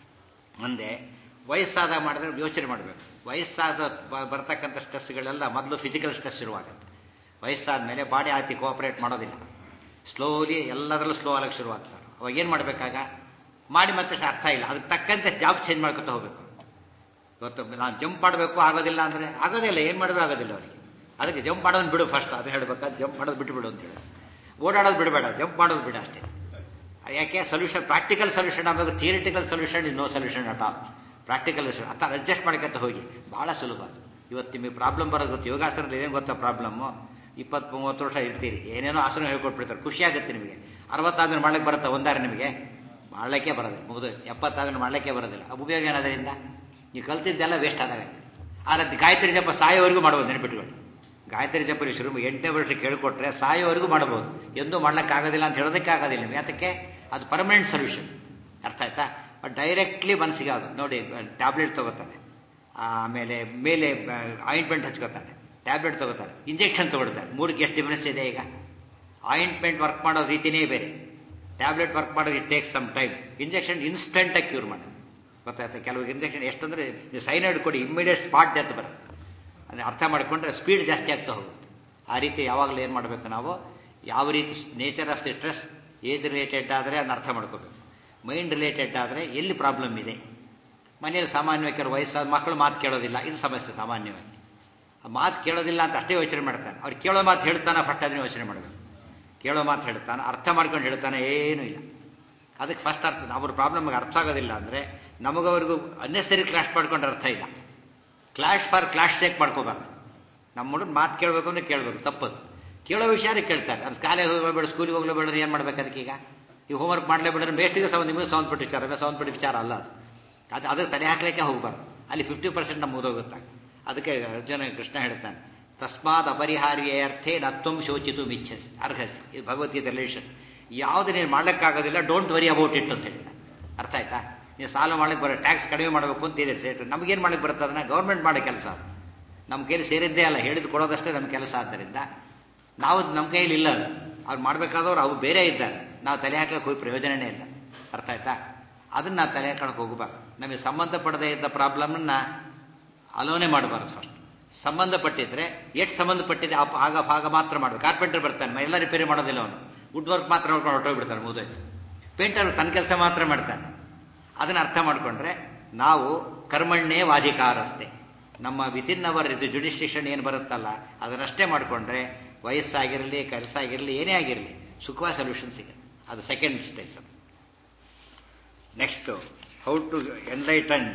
Speaker 1: ಮುಂದೆ ವಯಸ್ಸಾದಾಗ ಮಾಡಿದ್ರೆ ಯೋಚನೆ ಮಾಡಬೇಕು ವಯಸ್ಸಾದ ಬರ್ತಕ್ಕಂಥ ಸ್ಟ್ರೆಸ್ಗಳೆಲ್ಲ ಮೊದಲು ಫಿಸಿಕಲ್ ಸ್ಟ್ರೆಸ್ ಶುರುವಾಗುತ್ತೆ ವಯಸ್ಸಾದ ಮೇಲೆ ಬಾಡಿ ಆತಿ ಕೋಆಪರೇಟ್ ಮಾಡೋದಿಲ್ಲ ಸ್ಲೋಲಿ ಎಲ್ಲದರಲ್ಲೂ ಸ್ಲೋ ಆಗಕ್ಕೆ ಶುರುವಾಗ್ತಾರೆ ಅವಾಗ ಏನು ಮಾಡಬೇಕಾಗ ಮಾಡಿ ಮತ್ತೆ ಅರ್ಥ ಇಲ್ಲ ಅದಕ್ಕೆ ತಕ್ಕಂತೆ ಜಾಬ್ ಚೇಂಜ್ ಮಾಡ್ಕೊತಾ ಹೋಗ್ಬೇಕು ಇವತ್ತು ನಾನು ಜಂಪ್ ಮಾಡಬೇಕು ಆಗೋದಿಲ್ಲ ಅಂದರೆ ಆಗೋದಿಲ್ಲ ಏನು ಮಾಡಿದ್ರು ಆಗೋದಿಲ್ಲ ಅವರಿಗೆ ಅದಕ್ಕೆ ಜಂಪ್ ಮಾಡೋದು ಬಿಡು ಫಸ್ಟ್ ಅದು ಹೇಳ್ಬೇಕಾದ್ರೆ ಜಂಪ್ ಮಾಡೋದು ಬಿಟ್ಟುಬಿಡು ಅಂತ ಹೇಳಿ ಓಡಾಡೋದು ಬಿಡಬೇಡ ಜಂಪ್ ಮಾಡೋದು ಬಿಡ ಅಷ್ಟೇ ಯಾಕೆ ಸೊಲ್ಯೂಷನ್ ಪ್ರಾಕ್ಟಿಕಲ್ ಸೊಲ್ಯೂಷನ್ ಆಗಬೇಕು theoretical solution is no solution at all practical ಅತ್ತ ಅಡ್ಜಸ್ಟ್ ಮಾಡ್ಕೊತ ಹೋಗಿ ಭಾಳ ಸುಲಭ ಇವತ್ತು ನಿಮಗೆ ಪ್ರಾಬ್ಲಮ್ ಬರೋದು ಗೊತ್ತು ಯೋಗಾಸನದಲ್ಲಿ ಏನು ಗೊತ್ತಾ ಪ್ರಾಬ್ಲಮ್ಮು ಇಪ್ಪತ್ತು ಮೂವತ್ತು ವರ್ಷ ಇರ್ತೀರಿ ಏನೇನೋ ಆಸನ ಹೇಳ್ಕೊಟ್ಬಿಡ್ತಾರೆ ಖುಷಿ ಆಗುತ್ತೆ ನಿಮಗೆ ಅರವತ್ತಾದ್ಮೇಲೆ ಮಾಡ್ಲಿಕ್ಕೆ ಬರುತ್ತಾ ಒಂದಾರೆ ನಿಮಗೆ ಮಾಡಲಿಕ್ಕೆ ಬರೋದಿಲ್ಲ ಮುಗಿದು ಎಪ್ಪತ್ತಾದ್ಮೇಲೆ ಮಾಡಲಿಕ್ಕೆ ಬರೋದಿಲ್ಲ ಉಪಯೋಗ ಏನದರಿಂದ ನೀವು ಕಲ್ತಿದ್ದೆಲ್ಲ ವೇಸ್ಟ್ ಆದಾಗ ಆದರೆ ಗಾಯತ್ರಿ ಜಪ ಸಾಯೋವರೆಗೂ ಮಾಡ್ಬೋದು ನೆನಪಿಟ್ಕೊಂಡು ಗಾಯತ್ರಿ ಜಪ ಶುರು ಎಂಟನೇ ವರ್ಷ ಕೇಳಿಕೊಟ್ರೆ ಸಾಯೋವರೆಗೂ ಮಾಡ್ಬೋದು ಎಂದೂ ಮಾಡ್ಲಿಕ್ಕಾಗೋದಿಲ್ಲ ಅಂತ ಹೇಳೋದಕ್ಕೆ ಆಗೋದಿಲ್ಲ ನಿಮ್ಗೆ ಯಾತಕ್ಕೆ ಅದು ಪರ್ಮನೆಂಟ್ ಸೊಲ್ಯೂಷನ್ ಅರ್ಥ ಆಯ್ತಾ ಬಟ್ ಡೈರೆಕ್ಟ್ಲಿ ಮನಸ್ಸಿಗೆ ಅದು ನೋಡಿ ಟ್ಯಾಬ್ಲೆಟ್ ತಗೋತಾನೆ ಆಮೇಲೆ ಮೇಲೆ ಆಯಿಂಟ್ಮೆಂಟ್ ಹಚ್ಕೋತಾನೆ ಟ್ಯಾಬ್ಲೆಟ್ ತಗೋತಾರೆ ಇಂಜೆಕ್ಷನ್ ತಗೊಳ್ತಾರೆ ಮೂರಕ್ಕೆ ಎಷ್ಟು ಡಿಫ್ರೆನ್ಸ್ ಇದೆ ಈಗ ಆಯಿಂಟ್ಮೆಂಟ್ ವರ್ಕ್ ಮಾಡೋ ರೀತಿನೇ ಬೇರೆ ಟ್ಯಾಬ್ಲೆಟ್ ವರ್ಕ್ ಮಾಡೋದು it takes some time injection ಇನ್ಸ್ಟೆಂಟಾಗಿ ಕ್ಯೂರ್ ಮಾಡೋದು ಗೊತ್ತಾಯ್ತಾ ಕೆಲವು ಇಂಜೆಕ್ಷನ್ ಎಷ್ಟಂದ್ರೆ ಸೈನೈಡ್ ಕೊಡಿ ಇಮ್ಮಿಡಿಯೇಟ್ ಸ್ಪಾಟ್ ಡೆತ್ ಬರುತ್ತೆ ಅದನ್ನ ಅರ್ಥ ಮಾಡಿಕೊಂಡ್ರೆ ಸ್ಪೀಡ್ ಜಾಸ್ತಿ ಆಗ್ತಾ ಹೋಗುತ್ತೆ ಆ ರೀತಿ ಯಾವಾಗಲೂ ಏನು ಮಾಡಬೇಕು ನಾವು ಯಾವ ರೀತಿ nature of the stress age related ಆದರೆ ಅದನ್ನ ಅರ್ಥ ಮಾಡ್ಕೋಬೇಕು ಮೈಂಡ್ ರಿಲೇಟೆಡ್ ಆದರೆ ಎಲ್ಲಿ ಪ್ರಾಬ್ಲಮ್ ಇದೆ ಮನೆಯಲ್ಲಿ ಸಾಮಾನ್ಯವಾಗಿ ಕೆಲವು ವಯಸ್ಸಾದ ಮಕ್ಕಳು ಮಾತು ಕೇಳೋದಿಲ್ಲ ಇದು ಸಮಸ್ಯೆ ಸಾಮಾನ್ಯವಾಗಿ ಆ ಮಾತು ಕೇಳೋದಿಲ್ಲ ಅಂತ ಅಷ್ಟೇ ಯೋಚನೆ ಮಾಡ್ತಾನೆ ಅವ್ರು ಕೇಳೋ ಮಾತು ಹೇಳ್ತಾನೆ ಫಸ್ಟ್ ಅದನ್ನ ಯೋಚನೆ ಮಾಡಬೇಕು ಕೇಳೋ ಮಾತು ಹೇಳ್ತಾನೆ ಅರ್ಥ ಮಾಡ್ಕೊಂಡು ಹೇಳ್ತಾನೆ ಏನೂ ಇಲ್ಲ ಅದಕ್ಕೆ ಫಸ್ಟ್ ಅರ್ಥ ಅವ್ರ ಪ್ರಾಬ್ಲಮ್ಗೆ ಅರ್ಥ ಆಗೋದಿಲ್ಲ ಅಂದರೆ ನಮಗವ್ರಿಗೂ ಅನ್ನೆಸರಿ ಕ್ಲಾಶ್ ಮಾಡ್ಕೊಂಡ್ರೆ ಅರ್ಥ ಇಲ್ಲ ಕ್ಲಾಶ್ ಫಾರ್ ಕ್ಲಾಶ್ ಸೇಕ್ ಮಾಡ್ಕೋಬಾರ್ದು ನಮ್ಮ ಹುಡುಗ ಮಾತು ಕೇಳಬೇಕು ಅಂದ್ರೆ ಕೇಳಬೇಕು ತಪ್ಪದು ಕೇಳೋ ವಿಷಯನೇ ಕೇಳ್ತಾರೆ ಅದು ಕಾಲೇಜ್ ಹೋಗಬೇಡ ಸ್ಕೂಲಿಗೆ ಹೋಗ್ಲೇಬೇಡ್ರೆ ಏನು ಮಾಡ್ಬೇಕು ಅದಕ್ಕೀಗ ಈ ಹೋಮ್ವರ್ಕ್ ಮಾಡಲೇಬೇಡ್ರೆ ಬೇಸ್ಟಿಗೆ ಸಂಬಂಧ ನಿಮಗೆ ಸಂಬಂಧಪಟ್ಟ ವಿಚಾರ ಸಂಬಂಧಪಟ್ಟ ವಿಚಾರ ಅಲ್ಲ ಅದು ಅದು ಅದಕ್ಕೆ ತಲೆ ಹಾಕ್ಲಿಕ್ಕೆ ಹೋಗಬಾರ್ದು ಅಲ್ಲಿ ಫಿಫ್ಟಿ ಪರ್ಸೆಂಟ್ ನಮ್ಮ ಮುಗಿದೋಗುತ್ತೆ ಅದಕ್ಕೆ ಅರ್ಜುನ ಕೃಷ್ಣ ಹೇಳ್ತಾನೆ ತಸ್ಮಾತ್ ಅಪರಿಹಾರ್ಯ ಅರ್ಥೇ ನತ್ವಂ ಶೋಚಿತು ಮಿಚ್ಛಸ್ ಅರ್ಹಸಿ ಇದು ಭಗವದ್ಗೀತೆ ರಿಲೇಷನ್ ಯಾವುದು ನೀನು ಮಾಡ್ಲಿಕ್ಕಾಗೋದಿಲ್ಲ ಡೋಂಟ್ ವರಿ ಅಬೌಟ್ ಇಟ್ ಅಂತ ಹೇಳ್ತಾನೆ ಅರ್ಥ ಆಯ್ತಾ ನೀವು ಸಾಲ ಮಾಡ್ಲಿಕ್ಕೆ ಬರೋ ಟ್ಯಾಕ್ಸ್ ಕಡಿಮೆ ಮಾಡಬೇಕು ಅಂತ ಇದೆ ನಮಗೇನು ಮಾಡ್ಲಿಕ್ಕೆ ಬರುತ್ತೆ ಅದನ್ನ ಗೌರ್ಮೆಂಟ್ ಮಾಡೋ ಕೆಲಸ ಅದು ನಮ್ಮ ಕೈಲಿ ಸೇರಿದ್ದೇ ಅಲ್ಲ ಹೇಳಿದ್ದು ಕೊಡೋದಷ್ಟೇ ನಮ್ಮ ಕೆಲಸ ಆದ್ದರಿಂದ ನಾವು ನಮ್ಮ ಕೈಯಲ್ಲಿ ಇಲ್ಲ ಅದು ಅವ್ರು ಮಾಡಬೇಕಾದವ್ರು ಅವು ಬೇರೆ ಇದ್ದಾರೆ ನಾವು ತಲೆ ಹಾಕ್ಲಿಕ್ಕೆ ಹೋಗಿ ಪ್ರಯೋಜನನೇ ಇಲ್ಲ ಅರ್ಥ ಆಯ್ತಾ ಅದನ್ನ ನಾವು ತಲೆ ಹಾಕೊಳಕ್ಕೆ ಹೋಗಬಾರ್ದು ನಮಗೆ ಸಂಬಂಧಪಡದೇ ಇದ್ದ ಪ್ರಾಬ್ಲಮ್ನ ಅಲೋನೆ ಮಾಡಬಾರ್ದು ಫಸ್ಟ್ ಸಂಬಂಧಪಟ್ಟಿದ್ರೆ ಎಷ್ಟು ಸಂಬಂಧಪಟ್ಟಿದೆ ಆ ಆಗ ಭಾಗ ಮಾತ್ರ ಮಾಡಬೇಕು ಕಾರ್ಪೆಂಟರ್ ಬರ್ತಾನೆ ಎಲ್ಲ ರಿಪೇರಿ ಮಾಡೋದಿಲ್ಲ ಅವನು ವುಡ್ ವರ್ಕ್ ಮಾತ್ರ ನೋಡ್ಕೊಂಡು ಹೊರಟೋಗ್ಬಿಡ್ತಾನೆ ಮುಗಿದೋಯ್ತು ಪೇಂಟರ್ ತನ್ನ ಕೆಲಸ ಮಾತ್ರ ಮಾಡ್ತಾನೆ ಅದನ್ನ ಅರ್ಥ ಮಾಡಿಕೊಂಡ್ರೆ ನಾವು ಕರ್ಮಣ್ಣೇ ವಾಧಿಕಾರಸ್ತೆ ನಮ್ಮ ವಿತಿನ್ ಅವರ್ ಇದು ಜುಡಿಸ್ಟಿಷನ್ ಏನು ಬರುತ್ತಲ್ಲ ಅದನ್ನಷ್ಟೇ ಮಾಡಿಕೊಂಡ್ರೆ ವಯಸ್ಸಾಗಿರಲಿ ಕೆಲಸ ಆಗಿರಲಿ ಏನೇ ಆಗಿರಲಿ ಸುಖವಾದ ಸೊಲ್ಯೂಷನ್ ಸಿಗುತ್ತೆ ಅದು ಸೆಕೆಂಡ್ ಸ್ಟೇಜ್ ಅದು next how to enlighten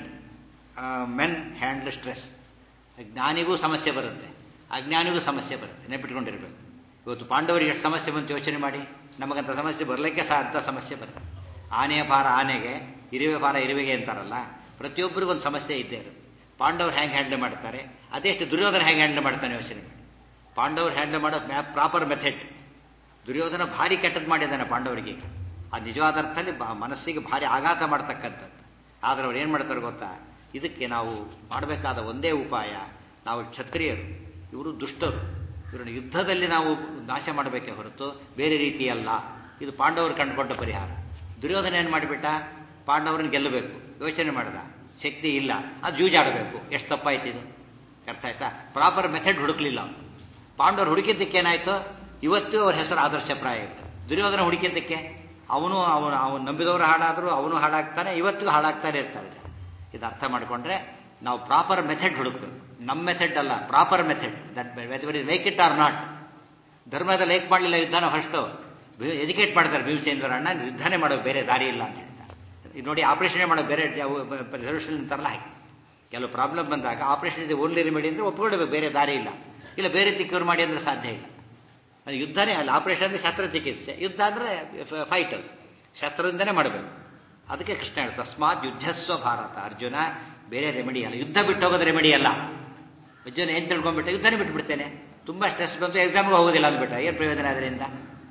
Speaker 1: men handle stress ಜ್ಞಾನಿಗೂ ಸಮಸ್ಯೆ ಬರುತ್ತೆ ಅಜ್ಞಾನಿಗೂ ಸಮಸ್ಯೆ ಬರುತ್ತೆ ನೆನಪಿಟ್ಕೊಂಡಿರ್ಬೇಕು ಇವತ್ತು ಪಾಂಡವರಿಗೆ ಎಷ್ಟು ಸಮಸ್ಯೆ ಬಂತು ಯೋಚನೆ ಮಾಡಿ ನಮಗಂತ ಸಮಸ್ಯೆ ಬರಲಿಕ್ಕೆ ಸಹ ಅಂಥ ಸಮಸ್ಯೆ ಬರುತ್ತೆ ಆನೆಯ ಭಾರ ಆನೆಗೆ ಇರುವೆ ಭಾರ ಇರುವೆಗೆ ಅಂತಾರಲ್ಲ ಪ್ರತಿಯೊಬ್ಬರಿಗೂ ಒಂದು ಸಮಸ್ಯೆ ಇದ್ದೇ ಇರುತ್ತೆ ಪಾಂಡವ್ರು ಹ್ಯಾಂಗೆ ಹ್ಯಾಂಡಲ್ ಮಾಡ್ತಾರೆ ಅದೆಷ್ಟು ದುರ್ಯೋಧನ ಹ್ಯಾಂಗೆ ಹ್ಯಾಂಡಲ್ ಮಾಡ್ತಾನೆ ಯೋಚನೆ ಮಾಡಿ ಪಾಂಡವ್ರು ಹ್ಯಾಂಡಲ್ ಮಾಡೋ ಪ್ರಾಪರ್ ಮೆಥಡ್ ದುರ್ಯೋಧನ ಭಾರಿ ಕೆಟ್ಟದ್ದು ಮಾಡಿದ್ದಾನೆ ಪಾಂಡವರಿಗೆ ಈಗ ಆ ನಿಜವಾದ ಅರ್ಥದಲ್ಲಿ ಮನಸ್ಸಿಗೆ ಭಾರಿ ಆಘಾತ ಮಾಡ್ತಕ್ಕಂಥದ್ದು ಆದರೆ ಅವ್ರು ಏನು ಮಾಡ್ತಾರೆ ಗೊತ್ತಾ ಇದಕ್ಕೆ ನಾವು ಮಾಡಬೇಕಾದ ಒಂದೇ ಉಪಾಯ ನಾವು ಕ್ಷತ್ರಿಯರು ಇವರು ದುಷ್ಟರು ಇವರನ್ನು ಯುದ್ಧದಲ್ಲಿ ನಾವು ನಾಶ ಮಾಡಬೇಕೇ ಹೊರತು ಬೇರೆ ರೀತಿಯಲ್ಲ ಇದು ಪಾಂಡವರು ಕಂಡುಕೊಂಡ ಪರಿಹಾರ ದುರ್ಯೋಧನ ಏನು ಮಾಡಿಬಿಟ್ಟ ಪಾಂಡವರನ್ನು ಗೆಲ್ಲಬೇಕು ಯೋಚನೆ ಮಾಡ್ದ ಶಕ್ತಿ ಇಲ್ಲ ಅದು ಜೂಜಾಡಬೇಕು ಎಷ್ಟು ತಪ್ಪಾಯ್ತು ಇದು ಅರ್ಥ ಆಯ್ತಾ ಪ್ರಾಪರ್ ಮೆಥಡ್ ಹುಡುಕ್ಲಿಲ್ಲ ಅವನು ಪಾಂಡವರು ಹುಡುಕಿದ್ದಕ್ಕೆ ಏನಾಯ್ತು ಇವತ್ತು ಅವ್ರ ಹೆಸರು ಆದರ್ಶಪ್ರಾಯ ಇತ್ತು ದುರ್ಯೋಧನ ಹುಡುಕಿದ್ದಕ್ಕೆ ಅವನು ಅವನು ಅವನು ನಂಬಿದವರು ಹಾಳಾದರೂ ಅವನು ಹಾಳಾಗ್ತಾನೆ ಇವತ್ತಿಗೂ ಹಾಳಾಗ್ತಾನೆ ಇರ್ತಾರೆ ಇದು ಅರ್ಥ ಮಾಡಿಕೊಂಡ್ರೆ ನಾವು ಪ್ರಾಪರ್ ಮೆಥಡ್ ಹುಡುಕ್ಬೇಕು ನಮ್ಮ ಮೆಥಡ್ ಅಲ್ಲ proper method that whether like it or not ಧರ್ಮದ ಲೈಕ್ ಮಾಡಲಿಲ್ಲ ಯುದ್ಧನ ಫಸ್ಟು ಎಜುಕೇಟ್ ಮಾಡ್ತಾರೆ ಭೀಮಸೇಂದ್ರ ಅಣ್ಣ ಯುದ್ಧನೇ ಮಾಡೋ ಬೇರೆ ದಾರಿ ಇಲ್ಲ ಅಂತ ಹೇಳ್ತಾರೆ ಇದು ನೋಡಿ ಆಪರೇಷನ್ ಮಾಡೋ ಬೇರೆ ರೆಸಲ್ಯೂಷನ್ ಅಂತಾರಲ್ಲ ಹಾಗೆ ಕೆಲವು ಪ್ರಾಬ್ಲಮ್ ಬಂದಾಗ ಆಪರೇಷನ್ ಇದೆ ಓನ್ಲಿ ರೆಮಿಡಿ ಅಂದರೆ ಒಪ್ಕೊಳ್ಬೇಕು ಬೇರೆ ದಾರಿ ಇಲ್ಲ ಇಲ್ಲ ಬೇರೆ ರೀತಿ ಕ್ಯೂರ್ ಮಾಡಿ ಅಂದ್ರೆ ಸಾಧ್ಯ ಇಲ್ಲ ಅದು ಯುದ್ಧನೇ ಅಲ್ಲ ಆಪರೇಷನ್ ಅಂದರೆ ಶಸ್ತ್ರಚಿಕಿತ್ಸೆ ಯುದ್ಧ ಅಂದರೆ ಫೈಟ್ ಶಸ್ತ್ರದಿಂದನೇ ಮಾಡಬೇಕು ಅದಕ್ಕೆ ಕೃಷ್ಣ ಹೇಳ್ತಾರೆ ತಸ್ಮಾತ್ ಯುದ್ಧಸ್ವ ಭಾರತ ಅರ್ಜುನ ಬೇರೆ ರೆಮಿಡಿ ಅಲ್ಲ ಯುದ್ಧ ಬಿಟ್ಟು ಹೋಗೋದು ರೆಮಿಡಿ ಅಲ್ಲ ಅರ್ಜುನ ಏನು ತಿಳ್ಕೊಂಡ್ಬಿಟ್ಟೆ ಯುದ್ಧನೇ ಬಿಟ್ಬಿಡ್ತೇನೆ ತುಂಬ ಸ್ಟ್ರೆಸ್ ಬಂತು ಎಕ್ಸಾಮ್ಗೆ ಹೋಗೋದಿಲ್ಲ ಅಂದ್ಬಿಟ್ಟ ಏನು ಪ್ರಯೋಜನ ಅದರಿಂದ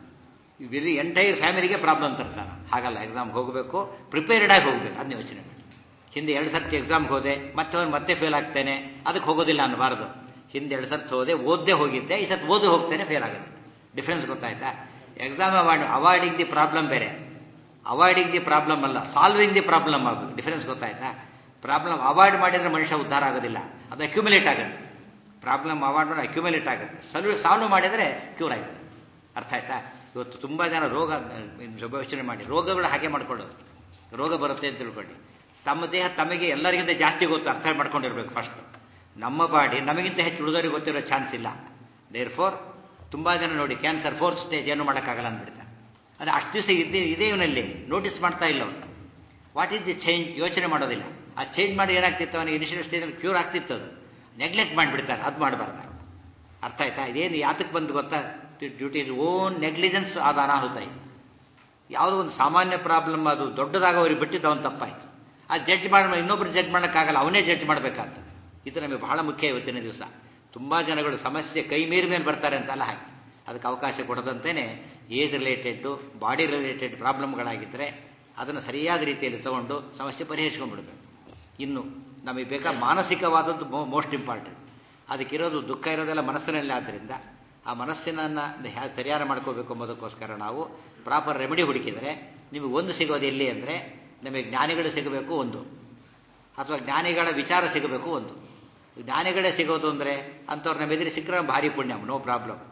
Speaker 1: ಇಡೀ ಎಂಟೈರ್ ಫ್ಯಾಮಿಲಿಗೆ ಪ್ರಾಬ್ಲಮ್ ತರ್ತಾನೆ ಹಾಗಲ್ಲ ಎಕ್ಸಾಮ್ಗೆ ಹೋಗಬೇಕು ಪ್ರಿಪೇರ್ಡ್ ಆಗಿ ಹೋಗ್ಬೇಕು ಅದನ್ನ ಯೋಚನೆ ಮಾಡಿ ಹಿಂದೆ ಎರಡು ಸರ್ತಿ ಎಕ್ಸಾಮ್ಗೆ ಹೋದೆ ಮತ್ತೆ ಅವ್ನು ಮತ್ತೆ ಫೇಲ್ ಆಗ್ತೇನೆ ಅದಕ್ಕೆ ಹೋಗೋದಿಲ್ಲ ಅನ್ನಬಾರ್ದು ಹಿಂದೆ ಎರಡು ಸರ್ತಿ ಹೋದೆ ಓದ್ದೇ ಹೋಗಿದ್ದೆ ಈ ಸರ್ತಿ ಓದಿ ಹೋಗ್ತೇನೆ ಫೇಲ್ ಆಗುತ್ತೆ ಡಿಫ್ರೆನ್ಸ್ ಗೊತ್ತಾಯ್ತಾ exam avoid avoiding the problem ಬೇರೆ ಅವಾಯ್ಡಿಂಗ್ ದಿ ಪ್ರಾಬ್ಲಮ್ ಅಲ್ಲ ಸಾಲ್ವಿಂಗ್ ದಿ ಪ್ರಾಬ್ಲಮ್ ಆಗೋದು ಡಿಫರೆನ್ಸ್ ಗೊತ್ತಾಯ್ತಾ ಪ್ರಾಬ್ಲಮ್ ಅವಾಯ್ಡ್ ಮಾಡಿದ್ರೆ ಮನುಷ್ಯ ಉದ್ಧಾರ ಆಗೋದಿಲ್ಲ ಅದು ಅಕ್ಯುಮುಲೇಟ್ ಆಗುತ್ತೆ ಪ್ರಾಬ್ಲಮ್ ಅವಾಯ್ಡ್ ಮಾಡಿ ಅಕ್ಯುಮುಲೇಟ್ ಆಗುತ್ತೆ ಸಲ್ವ್ ಸಾಲ್ವ್ ಮಾಡಿದರೆ ಕ್ಯೂರ್ ಆಗುತ್ತೆ ಅರ್ಥ ಆಯ್ತಾ ಇವತ್ತು ತುಂಬ ಜನ ರೋಗ ಯೋಚನೆ ಮಾಡಿ ರೋಗಗಳು ಹಾಗೆ ಮಾಡ್ಕೊಳ್ಳೋದು ರೋಗ ಬರುತ್ತೆ ಅಂತ ತಿಳ್ಕೊಳ್ಳಿ ತಮ್ಮ ದೇಹ ತಮಗೆ ಎಲ್ಲರಿಗಿಂತ ಜಾಸ್ತಿ ಗೊತ್ತು ಅರ್ಥ ಮಾಡ್ಕೊಂಡಿರ್ಬೇಕು ಫಸ್ಟ್ ನಮ್ಮ ಬಾಡಿ ನಮಗಿಂತ ಹೆಚ್ಚು ಉಳಿದವರಿಗೆ ಗೊತ್ತಿರೋ ಚಾನ್ಸ್ ಇಲ್ಲ ದೇರ್ ಫೋರ್ ತುಂಬ ಜನ ನೋಡಿ ಕ್ಯಾನ್ಸರ್ ಫೋರ್ತ್ ಸ್ಟೇಜ್ ಏನು ಮಾಡೋಕ್ಕಾಗಲ್ಲ ಅಂದ್ಬಿಡ್ತಾರೆ ಅದು ಅಷ್ಟು ದಿವಸ ಇದ್ದೇ ಇದೇ ಇವನಲ್ಲಿ ನೋಟಿಸ್ ಮಾಡ್ತಾ ಇಲ್ಲ ಅವನು ವಾಟ್ ಈಸ್ ದಿ ಚೇಂಜ್ ಯೋಚನೆ ಮಾಡೋದಿಲ್ಲ ಆ ಚೇಂಜ್ ಮಾಡಿ ಏನಾಗ್ತಿತ್ತು ಅವನಿಗೆ ಇನಿಷಿಯಲ್ ಸ್ಟೇಜಲ್ಲಿ ಕ್ಯೂರ್ ಆಗ್ತಿತ್ತು ಅದು ನೆಗ್ಲೆಕ್ಟ್ ಮಾಡಿಬಿಡ್ತಾರೆ ಅದು ಮಾಡಬಾರ್ದು ಅರ್ಥ ಆಯ್ತಾ ಇದೇನು ಯಾತಕ್ಕೆ ಬಂದು ಗೊತ್ತಾ ಡ್ಯೂಟಿ ಇಸ್ ಓನ್ ನೆಗ್ಲಿಜೆನ್ಸ್ ಆದ ಅನಾಹುತ ಇದು ಯಾವುದೋ ಒಂದು ಸಾಮಾನ್ಯ ಪ್ರಾಬ್ಲಮ್ ಅದು ದೊಡ್ಡದಾಗ ಅವ್ರಿಗೆ ಬಿಟ್ಟಿದ್ದು ಅವನು ತಪ್ಪಾಯ್ತು ಆ ಜಡ್ಜ್ ಮಾಡಿ ಇನ್ನೊಬ್ರು ಜಡ್ಜ್ ಮಾಡೋಕ್ಕಾಗಲ್ಲ ಅವನೇ ಜಡ್ಜ್ ಮಾಡಬೇಕಾಗ್ತದೆ ಇದು ನಮಗೆ ಬಹಳ ಮುಖ್ಯ ಇವತ್ತಿನ ದಿವಸ ತುಂಬ ಜನಗಳು ಸಮಸ್ಯೆ ಕೈ ಮೀರಿ ಮೇಲೆ ಬರ್ತಾರೆ ಅಂತಲ್ಲ ಹಾಗೆ ಅದಕ್ಕೆ ಅವಕಾಶ ಕೊಡದಂತೆಯೇ ಏಜ್ ರಿಲೇಟೆಡ್ಡು ಬಾಡಿ ರಿಲೇಟೆಡ್ ಪ್ರಾಬ್ಲಮ್ಗಳಾಗಿದ್ದರೆ ಅದನ್ನು ಸರಿಯಾದ ರೀತಿಯಲ್ಲಿ ತಗೊಂಡು ಸಮಸ್ಯೆ ಪರಿಹರಿಸ್ಕೊಂಡ್ಬಿಡ್ಬೇಕು ಇನ್ನು ನಮಗೆ ಬೇಕಾ ಮಾನಸಿಕವಾದದ್ದು ಮೋಸ್ಟ್ ಇಂಪಾರ್ಟೆಂಟ್ ಅದಕ್ಕಿರೋದು ದುಃಖ ಇರೋದೆಲ್ಲ ಮನಸ್ಸಿನಲ್ಲಿ ಆದ್ದರಿಂದ ಆ ಮನಸ್ಸಿನನ್ನು ಹೇಗೆ ಸರಿಯಾದ ಮಾಡ್ಕೋಬೇಕು ಎಂಬುದಕ್ಕೋಸ್ಕರ ನಾವು ಪ್ರಾಪರ್ ರೆಮಿಡಿ ಹುಡುಕಿದರೆ ನಿಮಗೆ ಒಂದು ಸಿಗೋದು ಎಲ್ಲಿ ಅಂದರೆ ನಿಮಗೆ ಜ್ಞಾನಿಗಳು ಸಿಗಬೇಕು ಒಂದು ಅಥವಾ ಜ್ಞಾನಿಗಳ ವಿಚಾರ ಸಿಗಬೇಕು ಒಂದು ಜ್ಞಾನಿಗಳೇ ಸಿಗೋದು ಅಂದರೆ ಅಂಥವ್ರನ್ನ ಬೆದರಿ ಸಿಕ್ಕರೆ ಭಾರಿ ಪುಣ್ಯ ನೋ ಪ್ರಾಬ್ಲಮ್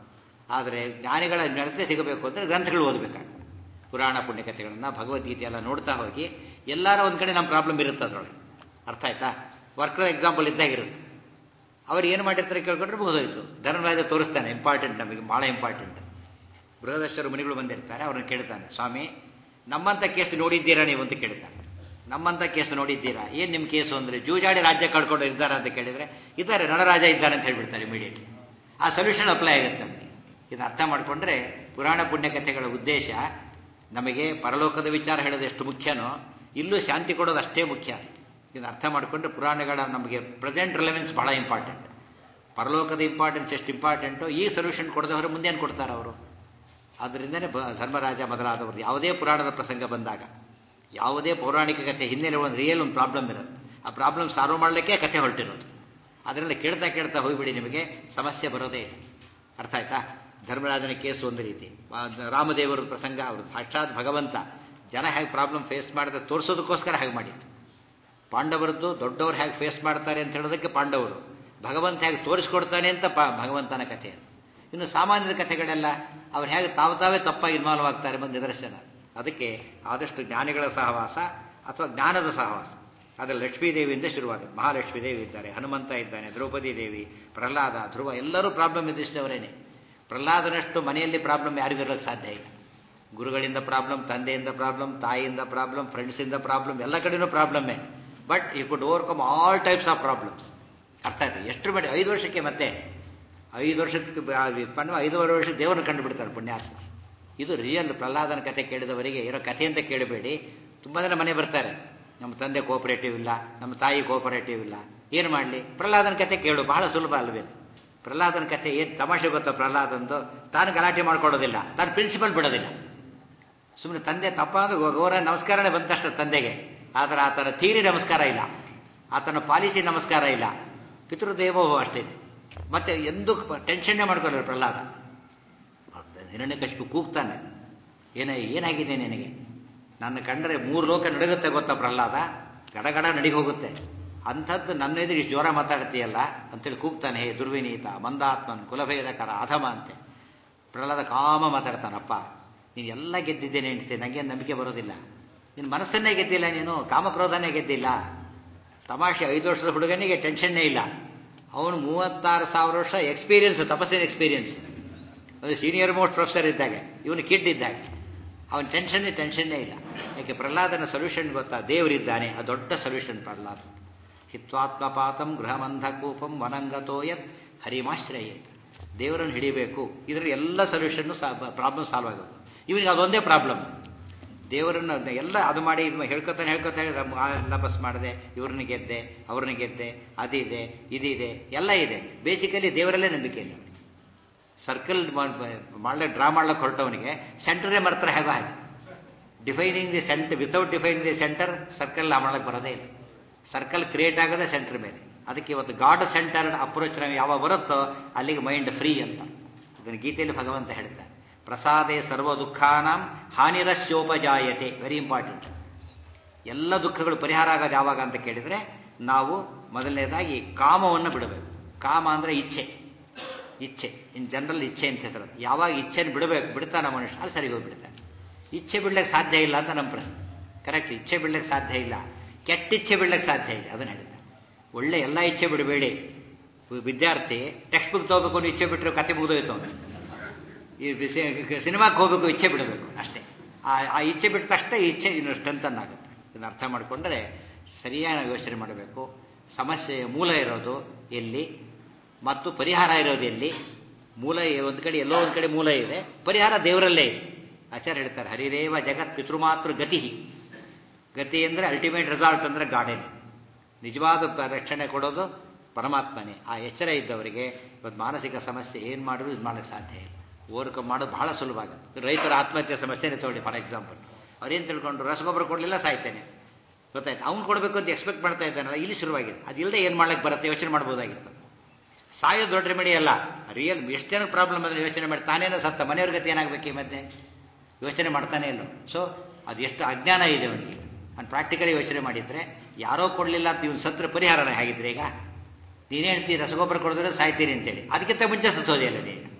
Speaker 1: ಆದರೆ ಜ್ಞಾನಿಗಳ ನಡತೆ ಸಿಗಬೇಕು ಅಂದರೆ ಗ್ರಂಥಗಳು ಓದಬೇಕಾಗ್ತದೆ ಪುರಾಣ ಪುಣ್ಯಕಥೆಗಳನ್ನು ಭಗವದ್ಗೀತೆ ಎಲ್ಲ ನೋಡ್ತಾ ಹೋಗಿ ಎಲ್ಲರೂ ಒಂದು ಕಡೆ ನಮ್ಮ ಪ್ರಾಬ್ಲಮ್ ಇರುತ್ತೆ ಅದರೊಳಗೆ ಅರ್ಥ ಆಯ್ತಾ ವರ್ಕರ್ ಎಕ್ಸಾಂಪಲ್ ಇದ್ದಾಗಿರುತ್ತೆ ಅವ್ರು ಏನು ಮಾಡಿರ್ತಾರೆ ಕೇಳ್ಕೊಂಡ್ರೆ ಮುಗಿದೋಯ್ತು ಧರ್ಮರಾಜ ತೋರಿಸ್ತಾನೆ ಇಂಪಾರ್ಟೆಂಟ್ ನಮಗೆ ಭಾಳ ಇಂಪಾರ್ಟೆಂಟ್ ಬೃಹದಶ್ವರ ಮುನಿಗಳು ಬಂದಿರ್ತಾರೆ ಅವ್ರನ್ನ ಕೇಳ್ತಾನೆ ಸ್ವಾಮಿ ನಮ್ಮಂಥ ಕೇಸ್ ನೋಡಿದ್ದೀರಾ ನೀವು ಅಂತ ಕೇಳ್ತಾನೆ ನಮ್ಮಂಥ ಕೇಸ್ ನೋಡಿದ್ದೀರಾ ಏನು ನಿಮ್ಮ ಕೇಸು ಅಂದರೆ ಜೂಜಾಡಿ ರಾಜ್ಯ ಕಳ್ಕೊಂಡು ಇದ್ದಾರೆ ಅಂತ ಕೇಳಿದರೆ ಇದ್ದಾರೆ ರಣರಾಜ ಇದ್ದಾರೆ ಅಂತ ಹೇಳ್ಬಿಡ್ತಾರೆ ಇಮಿಡಿಯೇಟ್ಲಿ ಆ ಸೊಲ್ಯೂಷನ್ ಅಪ್ಲೈ ಆಗುತ್ತೆ ನಮಗೆ ಇದನ್ನ ಅರ್ಥ ಮಾಡಿಕೊಂಡ್ರೆ ಪುರಾಣ ಪುಣ್ಯಕಥೆಗಳ ಉದ್ದೇಶ ನಮಗೆ ಪರಲೋಕದ ವಿಚಾರ ಹೇಳೋದು ಎಷ್ಟು ಮುಖ್ಯನೋ ಇಲ್ಲೂ ಶಾಂತಿ ಕೊಡೋದು ಅಷ್ಟೇ ಮುಖ್ಯ ಇದನ್ನು ಅರ್ಥ ಮಾಡಿಕೊಂಡ್ರೆ ಪುರಾಣಗಳ ನಮಗೆ ಪ್ರೆಸೆಂಟ್ ರಿಲೆವೆನ್ಸ್ ಬಹಳ ಇಂಪಾರ್ಟೆಂಟ್ ಪರಲೋಕದ ಇಂಪಾರ್ಟೆನ್ಸ್ ಎಷ್ಟು ಇಂಪಾರ್ಟೆಂಟು ಈ ಸೊಲ್ಯೂಷನ್ ಕೊಡದವರು ಮುಂದೇನು ಕೊಡ್ತಾರೆ ಅವರು ಆದ್ದರಿಂದನೇ ಧರ್ಮರಾಜ ಮೊದಲಾದವರು ಯಾವುದೇ ಪುರಾಣದ ಪ್ರಸಂಗ ಬಂದಾಗ ಯಾವುದೇ ಪೌರಾಣಿಕ ಕಥೆ ಹಿನ್ನೆಲೆ ಒಂದು ರಿಯಲ್ ಒಂದು ಪ್ರಾಬ್ಲಮ್ ಇರುತ್ತೆ ಆ ಪ್ರಾಬ್ಲಮ್ ಸಾಲ್ವ್ ಮಾಡಲಿಕ್ಕೆ ಕಥೆ ಹೊರಟಿರೋದು ಅದರಿಂದ ಕೇಳ್ತಾ ಕೇಳ್ತಾ ಹೋಗ್ಬಿಡಿ ನಿಮಗೆ ಸಮಸ್ಯೆ ಬರೋದೇ ಇಲ್ಲ ಅರ್ಥ ಆಯ್ತಾ ಧರ್ಮರಾಜನ ಕೇಸು ಒಂದು ರೀತಿ ರಾಮದೇವರ ಪ್ರಸಂಗ ಅವರು ಸಾಕ್ಷಾತ್ ಭಗವಂತ ಜನ ಹೇಗೆ ಪ್ರಾಬ್ಲಮ್ ಫೇಸ್ ಮಾಡಿದ್ರೆ ತೋರಿಸೋದಕ್ಕೋಸ್ಕರ ಹಾಗೆ ಮಾಡಿತ್ತು ಪಾಂಡವರದ್ದು ದೊಡ್ಡವರು ಹೇಗೆ ಫೇಸ್ ಮಾಡ್ತಾರೆ ಅಂತ ಹೇಳೋದಕ್ಕೆ ಪಾಂಡವರು ಭಗವಂತ ಹೇಗೆ ತೋರಿಸ್ಕೊಡ್ತಾನೆ ಅಂತ ಪಾ ಭಗವಂತನ ಕಥೆ ಅದು ಇನ್ನು ಸಾಮಾನ್ಯರ ಕಥೆಗಳೆಲ್ಲ ಅವ್ರು ಹೇಗೆ ತಾವು ತಾವೇ ತಪ್ಪಾಗಿ ಇನ್ವಾಲ್ವ್ ಆಗ್ತಾರೆ ಬಂದು ನಿದರ್ಶನ ಅದಕ್ಕೆ ಆದಷ್ಟು ಜ್ಞಾನಿಗಳ ಸಹವಾಸ ಅಥವಾ ಜ್ಞಾನದ ಸಹವಾಸ ಅದರಲ್ಲಿ ಲಕ್ಷ್ಮೀದೇವಿಯಿಂದ ಶುರುವಾಗುತ್ತೆ ಮಹಾಲಕ್ಷ್ಮೀ ದೇವಿ ಇದ್ದಾರೆ ಹನುಮಂತ ಇದ್ದಾನೆ ದ್ರೌಪದಿ ದೇವಿ ಪ್ರಹ್ಲಾದ ಧ್ರುವ ಎಲ್ಲರೂ ಪ್ರಾಬ್ಲಮ್ ಎದುರಿಸಿದವರೇನೆ ಪ್ರಹ್ಲಾದನಷ್ಟು ಮನೆಯಲ್ಲಿ ಪ್ರಾಬ್ಲಮ್ ಯಾರಿಗೂ ಇರಲಿಕ್ಕೆ ಸಾಧ್ಯ ಇಲ್ಲ ಗುರುಗಳಿಂದ ಪ್ರಾಬ್ಲಮ್ ತಂದೆಯಿಂದ ಪ್ರಾಬ್ಲಮ್ ತಾಯಿಯಿಂದ ಪ್ರಾಬ್ಲಮ್ ಫ್ರೆಂಡ್ಸಿಂದ ಪ್ರಾಬ್ಲಮ್ ಎಲ್ಲ ಕಡೆನೂ ಪ್ರಾಬ್ಲಮ್ಮೇ but you could overcome all types of problems ಅರ್ಥ ಆಯ್ತು ಎಷ್ಟು ಮಾಡಿ ಐದು ವರ್ಷಕ್ಕೆ ಮತ್ತೆ ಐದು ವರ್ಷಕ್ಕೆ ಪಣ್ಣು ಐದೂವರೆ ವರ್ಷ ದೇವರನ್ನು ಕಂಡುಬಿಡ್ತಾರೆ ಪುಣ್ಯಾತ್ಮ ಇದು ರಿಯಲ್ ಪ್ರಹ್ಲಾದನ ಕಥೆ ಕೇಳಿದವರಿಗೆ ಇರೋ ಕಥೆ ಅಂತ ಕೇಳಬೇಡಿ ತುಂಬ ಜನ ಮನೆ ಬರ್ತಾರೆ ನಮ್ಮ ತಂದೆ ಕೋಪರೇಟಿವ್ ಇಲ್ಲ ನಮ್ಮ ತಾಯಿ ಕೋಪರೇಟಿವ್ ಇಲ್ಲ ಏನು ಮಾಡಲಿ ಪ್ರಹ್ಲಾದನ ಕಥೆ ಕೇಳು ಬಹಳ ಸುಲಭ ಅಲ್ವೇ ಪ್ರಹ್ಲಾದನ ಕಥೆ ಏನು ತಮಾಷೆ ಗೊತ್ತಾ ಪ್ರಹ್ಲಾದಂದು ತಾನು ಗಲಾಟೆ ಮಾಡ್ಕೊಳ್ಳೋದಿಲ್ಲ ತಾನು ಪ್ರಿನ್ಸಿಪಲ್ ಬಿಡೋದಿಲ್ಲ ಸುಮ್ಮನೆ ತಂದೆ ತಪ್ಪಾದ ಗೌರ ನಮಸ್ಕಾರನೇ ಬಂದ ತಕ್ಷಣ ತಂದೆಗೆ ಆದರೆ ಆತನ ತೀರಿ ನಮಸ್ಕಾರ ಇಲ್ಲ ಆತನ ಪಾಲಿಸಿ ನಮಸ್ಕಾರ ಇಲ್ಲ ಪಿತೃದೇವೋ ಅಷ್ಟೇ ಮತ್ತೆ ಎಂದೂ ಟೆನ್ಷನ್ನೇ ಮಾಡ್ಕೊಳ್ಳೋರು ಪ್ರಹ್ಲಾದ ಹಿರಣ್ಯಕಶಿಪು ಕೂಗ್ತಾನೆ ಏನ ಏನಾಗಿದೆ ನಿನಗೆ ನನ್ನ ಕಂಡ್ರೆ ಮೂರು ಲೋಕ ನಡಗುತ್ತೆ ಗೊತ್ತಾ ಪ್ರಹ್ಲಾದ ಗಡಗಡ ನಡಿಗೆ ಹೋಗುತ್ತೆ ಅಂಥದ್ದು ನನ್ನ ಎದುರು ಇಷ್ಟು ಜ್ವರ ಮಾತಾಡ್ತೀಯಲ್ಲ ಅಂತೇಳಿ ಕೂಗ್ತಾನೆ ಹೇ ದುರ್ವಿನೀತ ಮಂದಾತ್ಮನ್ ಕುಲಭೇದಕರ ಅಧಮ ಅಂತೆ ಪ್ರಹ್ಲಾದ ಕಾಮ ಮಾತಾಡ್ತಾನಪ್ಪ ನೀನು ಎಲ್ಲ ಗೆದ್ದಿದ್ದೇನೆ ಹೇಳ್ತೀನಿ ನನಗೆ ನಂಬಿಕೆ ಬರೋದಿಲ್ಲ ನಿನ್ನ ಮನಸ್ಸನ್ನೇ ಗೆದ್ದಿಲ್ಲ ನೀನು ಕಾಮಕ್ರೋಧನೇ ಗೆದ್ದಿಲ್ಲ ತಮಾಷೆ ಐದು ವರ್ಷದ ಹುಡುಗನಿಗೆ ಟೆನ್ಷನ್ನೇ ಇಲ್ಲ ಅವನು ಮೂವತ್ತಾರು ಸಾವಿರ ವರ್ಷ ಎಕ್ಸ್ಪೀರಿಯನ್ಸ್ ತಪಸ್ಸಿನ ಎಕ್ಸ್ಪೀರಿಯನ್ಸ್ ಅದು ಸೀನಿಯರ್ ಮೋಸ್ಟ್ ಪ್ರೊಫೆಸರ್ ಇದ್ದಾಗ ಇವನು ಕಿಡ್ ಇದ್ದಾಗ ಅವನ ಟೆನ್ಷನ್ನೇ ಟೆನ್ಷನ್ನೇ ಇಲ್ಲ ಯಾಕೆ ಪ್ರಹ್ಲಾದನ ಸೊಲ್ಯೂಷನ್ ಗೊತ್ತಾ ದೇವರಿದ್ದಾನೆ ಆ ದೊಡ್ಡ ಸೊಲ್ಯೂಷನ್ ಪ್ರಹ್ಲಾದ ಹಿತ್ವಾತ್ಮಪಾತಂ ಗೃಹಮಂಧಕೂಪಂ ವನಂಗತೋ ಯತ್ ಹರಿಮಾಶ್ರಯೇತ್ ದೇವರನ್ನು ಹಿಡಿಬೇಕು ಇದರ ಎಲ್ಲ ಸೊಲ್ಯೂಷನ್ನು ಪ್ರಾಬ್ಲಮ್ ಸಾಲ್ವ್ ಆಗೋದು ಇವನಿಗೆ ಅದೊಂದೇ ಪ್ರಾಬ್ಲಮ್ ದೇವರನ್ನ ಎಲ್ಲ ಅದು ಮಾಡಿ ಇದು ಹೇಳ್ಕೊತಾನೆ ಹೇಳ್ಕೊತಾನೆ ತಪಸ್ ಮಾಡಿದೆ ಇವ್ರನ್ನ ಗೆದ್ದೆ ಅವ್ರನ್ನ ಗೆದ್ದೆ ಅದಿದೆ ಇದಿದೆ ಎಲ್ಲ ಇದೆ ಬೇಸಿಕಲಿ ದೇವರಲ್ಲೇ ನಂಬಿಕೆ ಇಲ್ಲ ಸರ್ಕಲ್ ಮಾಡಲಿಕ್ಕೆ ಡ್ರಾ ಮಾಡ್ಲಿಕ್ಕೆ ಹೊರಟವನಿಗೆ ಸೆಂಟರೇ ಮರ್ತಾರೆ ಹೇಗೋ ಹಾಗೆ defining the centre without defining the centre circle ಮಾಡಲಿಕ್ಕೆ ಬರೋದೇ ಇಲ್ಲ ಸರ್ಕಲ್ ಕ್ರಿಯೇಟ್ ಆಗೋದೇ ಸೆಂಟರ್ ಮೇಲೆ ಅದಕ್ಕೆ ಇವತ್ತು ಗಾಡ್ ಸೆಂಟರ್ಡ್ ಅಪ್ರೋಚ್ ನಾವು ಯಾವಾಗ ಬರುತ್ತೋ ಅಲ್ಲಿಗೆ ಮೈಂಡ್ ಫ್ರೀ ಅಂತ ಇದನ್ನು ಗೀತೆಯಲ್ಲಿ ಭಗವಂತ ಹೇಳ್ತಾರೆ ಪ್ರಸಾದೇ ಸರ್ವ ದುಃಖಾನಾಂ ಹಾನಿರಸ್ಯೋಪಜಾಯತೆ ವೆರಿ ಇಂಪಾರ್ಟೆಂಟ್ ಎಲ್ಲ ದುಃಖಗಳು ಪರಿಹಾರ ಆಗೋದು ಯಾವಾಗ ಅಂತ ಕೇಳಿದರೆ ನಾವು ಮೊದಲನೇದಾಗಿ ಕಾಮವನ್ನು ಬಿಡಬೇಕು ಕಾಮ ಅಂದರೆ ಇಚ್ಛೆ ಇಚ್ಛೆ ಇನ್ ಜನರಲ್ ಇಚ್ಛೆ ಅಂತ ಹೆಸರು ಯಾವಾಗ ಇಚ್ಛೆನ ಬಿಡಬೇಕು ಬಿಡ್ತಾನ ಮನುಷ್ಯ ಅಲ್ಲಿ ಸರಿ ಹೋಗ್ಬಿಡ್ತಾನೆ ಇಚ್ಛೆ ಬಿಡ್ಲಿಕ್ಕೆ ಸಾಧ್ಯ ಇಲ್ಲ ಅಂತ ನಮ್ಮ ಪ್ರಶ್ನೆ ಕರೆಕ್ಟ್ ಇಚ್ಛೆ ಬಿಡ್ಲಿಕ್ಕೆ ಸಾಧ್ಯ ಇಲ್ಲ ಕೆಟ್ಟ ಇಚ್ಛೆ ಬಿಡ್ಲಿಕ್ಕೆ ಸಾಧ್ಯ ಇಲ್ಲ ಅದನ್ನ ಹೇಳಿದ್ದ ಒಳ್ಳೆ ಎಲ್ಲ ಇಚ್ಛೆ ಬಿಡಬೇಡಿ ವಿದ್ಯಾರ್ಥಿ ಟೆಕ್ಸ್ಟ್ ಬುಕ್ ತಗೋಬೇಕು ಅನ್ನೋ ಇಚ್ಛೆ ಬಿಟ್ಟರೆ ಕತೆ ಮುಗಿದೋಯ್ತು ಅವನು ಈ ಸಿನಿಮಾಕ್ಕೆ ಹೋಗ್ಬೇಕು ಇಚ್ಛೆ ಬಿಡಬೇಕು ಅಷ್ಟೇ ಆ ಇಚ್ಛೆ ಬಿಟ್ಟ ತಕ್ಷಣ ಇಚ್ಛೆ ಇನ್ನು ಸ್ಟ್ರೆಂತನ್ ಆಗುತ್ತೆ ಇದನ್ನು ಅರ್ಥ ಮಾಡಿಕೊಂಡ್ರೆ ಸರಿಯಾಗಿ ನಾವು ಯೋಚನೆ ಮಾಡಬೇಕು ಸಮಸ್ಯೆಯ ಮೂಲ ಇರೋದು ಎಲ್ಲಿ ಮತ್ತು ಪರಿಹಾರ ಇರೋದು ಎಲ್ಲಿ ಮೂಲ ಒಂದು ಕಡೆ ಎಲ್ಲೋ ಒಂದು ಕಡೆ ಮೂಲ ಇದೆ ಪರಿಹಾರ ದೇವರಲ್ಲೇ ಇದೆ ಆಚಾರ್ಯ ಹೇಳ್ತಾರೆ ಹರಿರೇವ ಜಗತ್ ಪಿತೃಮಾತೃ ಗತಿ ಗತಿ ಅಂದರೆ ಅಲ್ಟಿಮೇಟ್ ರಿಸಾಲ್ಟ್ ಅಂದರೆ ಗಾರ್ಡನ್ ನಿಜವಾದ ರಕ್ಷಣೆ ಕೊಡೋದು ಪರಮಾತ್ಮನೇ ಆ ಎಚ್ಚರ ಇದ್ದವರಿಗೆ ಇವತ್ತು ಮಾನಸಿಕ ಸಮಸ್ಯೆ ಏನು ಮಾಡಿದ್ರು ಇದು ಮಾಡೋಕ್ಕೆ ಸಾಧ್ಯ ಇಲ್ಲ ಓವರ್ಕಮ್ ಮಾಡೋದು ಬಹಳ ಸುಲಭ ಆಗುತ್ತೆ ರೈತರ ಆತ್ಮಹತ್ಯೆ ಸಮಸ್ಯೆನೇ ತಗೊಳ್ಳಿ ಫಾರ್ ಎಕ್ಸಾಂಪಲ್ ಅವ್ರೇನು ತಿಳ್ಕೊಂಡ್ರು ರಸಗೊಬ್ಬರ ಕೊಡಲಿಲ್ಲ ಸಾಯ್ತೇನೆ ಗೊತ್ತಾಯ್ತು ಅವ್ನು ಕೊಡಬೇಕು ಅಂತ ಎಕ್ಸ್ಪೆಕ್ಟ್ ಮಾಡ್ತಾ ಇದ್ದಾನಲ್ಲ ಇಲ್ಲಿ ಶುರುವಾಗಿದೆ ಅದಿಲ್ಲದೆ ಏನು ಮಾಡ್ಲಿಕ್ಕೆ ಬರುತ್ತೆ ಯೋಚನೆ ಮಾಡ್ಬೋದಾಗಿತ್ತು ಸಾಯೋ ದೊಡ್ಡ ರೆಮಿಡಿ ಅಲ್ಲ ರಿಯಲ್ ಎಷ್ಟು ಜನಕ್ಕೆ ಪ್ರಾಬ್ಲಮ್ ಅಂದರೆ ಯೋಚನೆ ಮಾಡಿ ತಾನೇನೋ ಸತ್ತ ಮನೆಯವ್ರ ಗತಿ ಏನಾಗಬೇಕು ಈ ಮಧ್ಯೆ ಯೋಚನೆ ಮಾಡ್ತಾನೆ ಇಲ್ಲ ಸೊ ಅದು ಎಷ್ಟು ಅಜ್ಞಾನ ಇದೆ ಅವನಿಗೆ ಅವ್ನು ಪ್ರಾಕ್ಟಿಕಲಿ ಯೋಚನೆ ಮಾಡಿದರೆ ಯಾರೋ ಕೊಡಲಿಲ್ಲ ಅಂತ ಇವ್ನು ಸತ್ರ ಪರಿಹಾರನ ಹೇಗಿದ್ರೆ ಈಗ ನೀನು ಹೇಳ್ತೀರಿ ರಸಗೊಬ್ಬರ ಕೊಡಿದ್ರೆ ಸಾಯ್ತೀರಿ ಅಂತೇಳಿ ಅದಕ್ಕಿಂತ ಮುಂಚೆ ಸತ್ತೋದಿಲ್ಲ ನೀನು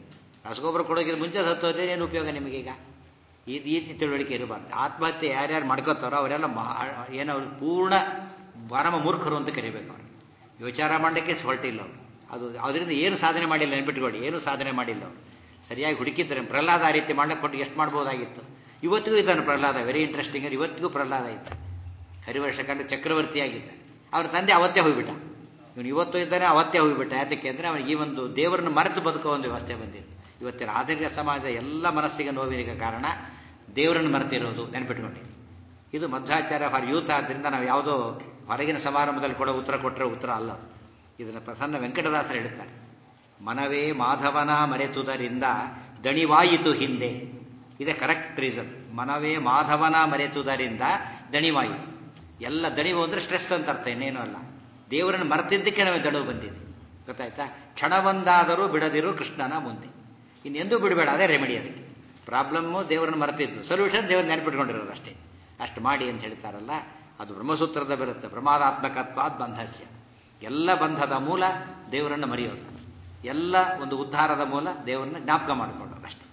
Speaker 1: ರಸಗೊಬ್ಬರ ಕೊಡೋಕ್ಕಿಂತ ಮುಂಚೆ ಸತ್ತೋದ್ರೆ ಏನು ಉಪಯೋಗ ನಿಮಗೀಗ ಈ ಈ ರೀತಿ ತಿಳುವಳಿಕೆ ಇರಬಾರ್ದು ಆತ್ಮಹತ್ಯೆ ಯಾರ್ಯಾರು ಮಾಡ್ಕೋತಾರೋ ಅವರೆಲ್ಲ ಮಹಾ ಏನೋ ಅವ್ರು ಪೂರ್ಣ ಪರಮ ಮೂರ್ಖರು ಅಂತ ಕರಿಬೇಕು ಅವ್ರು ವಿಚಾರ ಮಾಡಲಿಕ್ಕೆ ಹೊರಟಿಲ್ಲ ಅವರು ಅದು ಅದರಿಂದ ಏನು ಸಾಧನೆ ಮಾಡಿಲ್ಲ ನೆನ್ಪಿಟ್ಕೊಳ್ಳಿ ಏನು ಸಾಧನೆ ಮಾಡಿಲ್ಲ ಅವರು ಸರಿಯಾಗಿ ಹುಡುಕಿದ್ದಾರೆ ಪ್ರಹ್ಲಾದ ಆ ರೀತಿ ಮಾಡಕ್ಕೆ ಕೊಟ್ಟು ಎಷ್ಟು ಮಾಡ್ಬೋದಾಗಿತ್ತು ಇವತ್ತಿಗೂ ಇದ್ದಾನೆ ಪ್ರಹ್ಲಾದ ವೆರಿ ಇಂಟ್ರೆಸ್ಟಿಂಗ್ ಇವತ್ತಿಗೂ ಪ್ರಹ್ಲಾದ ಇದ್ದ ಹರಿವರ್ಷ ಕಂಡು ಚಕ್ರವರ್ತಿ ಆಗಿದ್ದ ಅವನ ತಂದೆ ಅವತ್ತೇ ಹೋಗ್ಬಿಟ್ಟ ಇವನು ಇವತ್ತು ಇದ್ದಾನೆ ಅವತ್ತೇ ಹೋಗ್ಬಿಟ್ಟ ಯಾತಕ್ಕೆ ಅಂದರೆ ಅವನಿಗೆ ಈ ಒಂದು ದೇವರನ್ನು ಮರೆತು ಬದುಕೋ ಒಂದು ವ್ಯವಸ್ಥೆ ಬಂದಿತ್ತು ಇವತ್ತಿನ ಆಧುನಿಕ ಸಮಾಜದ ಎಲ್ಲ ಮನಸ್ಸಿಗೆ ನೋವಿನ ಕಾರಣ ದೇವರನ್ನು ಮರೆತಿರೋದು ನೆನಪಿಟ್ಕೊಂಡು ಇದು ಮಧ್ವಾಚಾರ್ಯ ಫಾರ್ ಯೂತ್ ಆದ್ದರಿಂದ ನಾವು ಯಾವುದೋ ಹೊರಗಿನ ಸಮಾರಂಭದಲ್ಲಿ ಕೊಡೋ ಉತ್ತರ ಕೊಟ್ಟರೆ ಉತ್ತರ ಅಲ್ಲ ಅದು ಇದನ್ನು ಪ್ರಸನ್ನ ವೆಂಕಟದಾಸರು ಹೇಳುತ್ತಾರೆ ಮನವೇ ಮಾಧವನ ಮರೆತುದರಿಂದ ದಣಿವಾಯಿತು ಹಿಂದೆ ಇದೇ ಕರೆಕ್ಟ್ ರೀಸನ್ ಮನವೇ ಮಾಧವನ ಮರೆತುದರಿಂದ ದಣಿವಾಯಿತು ಎಲ್ಲ ದಣಿವು ಅಂದ್ರೆ ಸ್ಟ್ರೆಸ್ ಅಂತ ಅರ್ಥ ಇನ್ನೇನು ಅಲ್ಲ ದೇವರನ್ನು ಮರೆತಿದ್ದಕ್ಕೆ ನಮಗೆ ದಣಿವು ಬಂದಿದೆ ಗೊತ್ತಾಯ್ತಾ ಕ್ಷಣವೊಂದಾದರೂ ಬಿಡದಿರು ಕೃಷ್ಣನ ಮುಂದೆ ಇನ್ನೆಂದೂ ಬಿಡಬೇಡ ಅದೇ ರೆಮಿಡಿ ಅದಕ್ಕೆ ಪ್ರಾಬ್ಲಮ್ಮು ದೇವರನ್ನು ಮರೆತಿದ್ದು ಸೊಲ್ಯೂಷನ್ ದೇವ್ರ ನೆನಪಿಟ್ಕೊಂಡಿರೋದು ಅಷ್ಟೇ ಅಷ್ಟು ಮಾಡಿ ಅಂತ ಹೇಳ್ತಾರಲ್ಲ ಅದು ಬ್ರಹ್ಮಸೂತ್ರದ ಬರುತ್ತೆ ಪ್ರಮಾದಾತ್ಮಕತ್ವಾದ್ ಬಂಧಸ್ಯ ಎಲ್ಲ ಬಂಧದ ಮೂಲ ದೇವರನ್ನು ಮರೆಯೋದು ಎಲ್ಲ ಒಂದು ಉದ್ಧಾರದ ಮೂಲ ದೇವರನ್ನ ಜ್ಞಾಪಕ ಮಾಡಿಕೊಳ್ಳೋದು ಅಷ್ಟೇ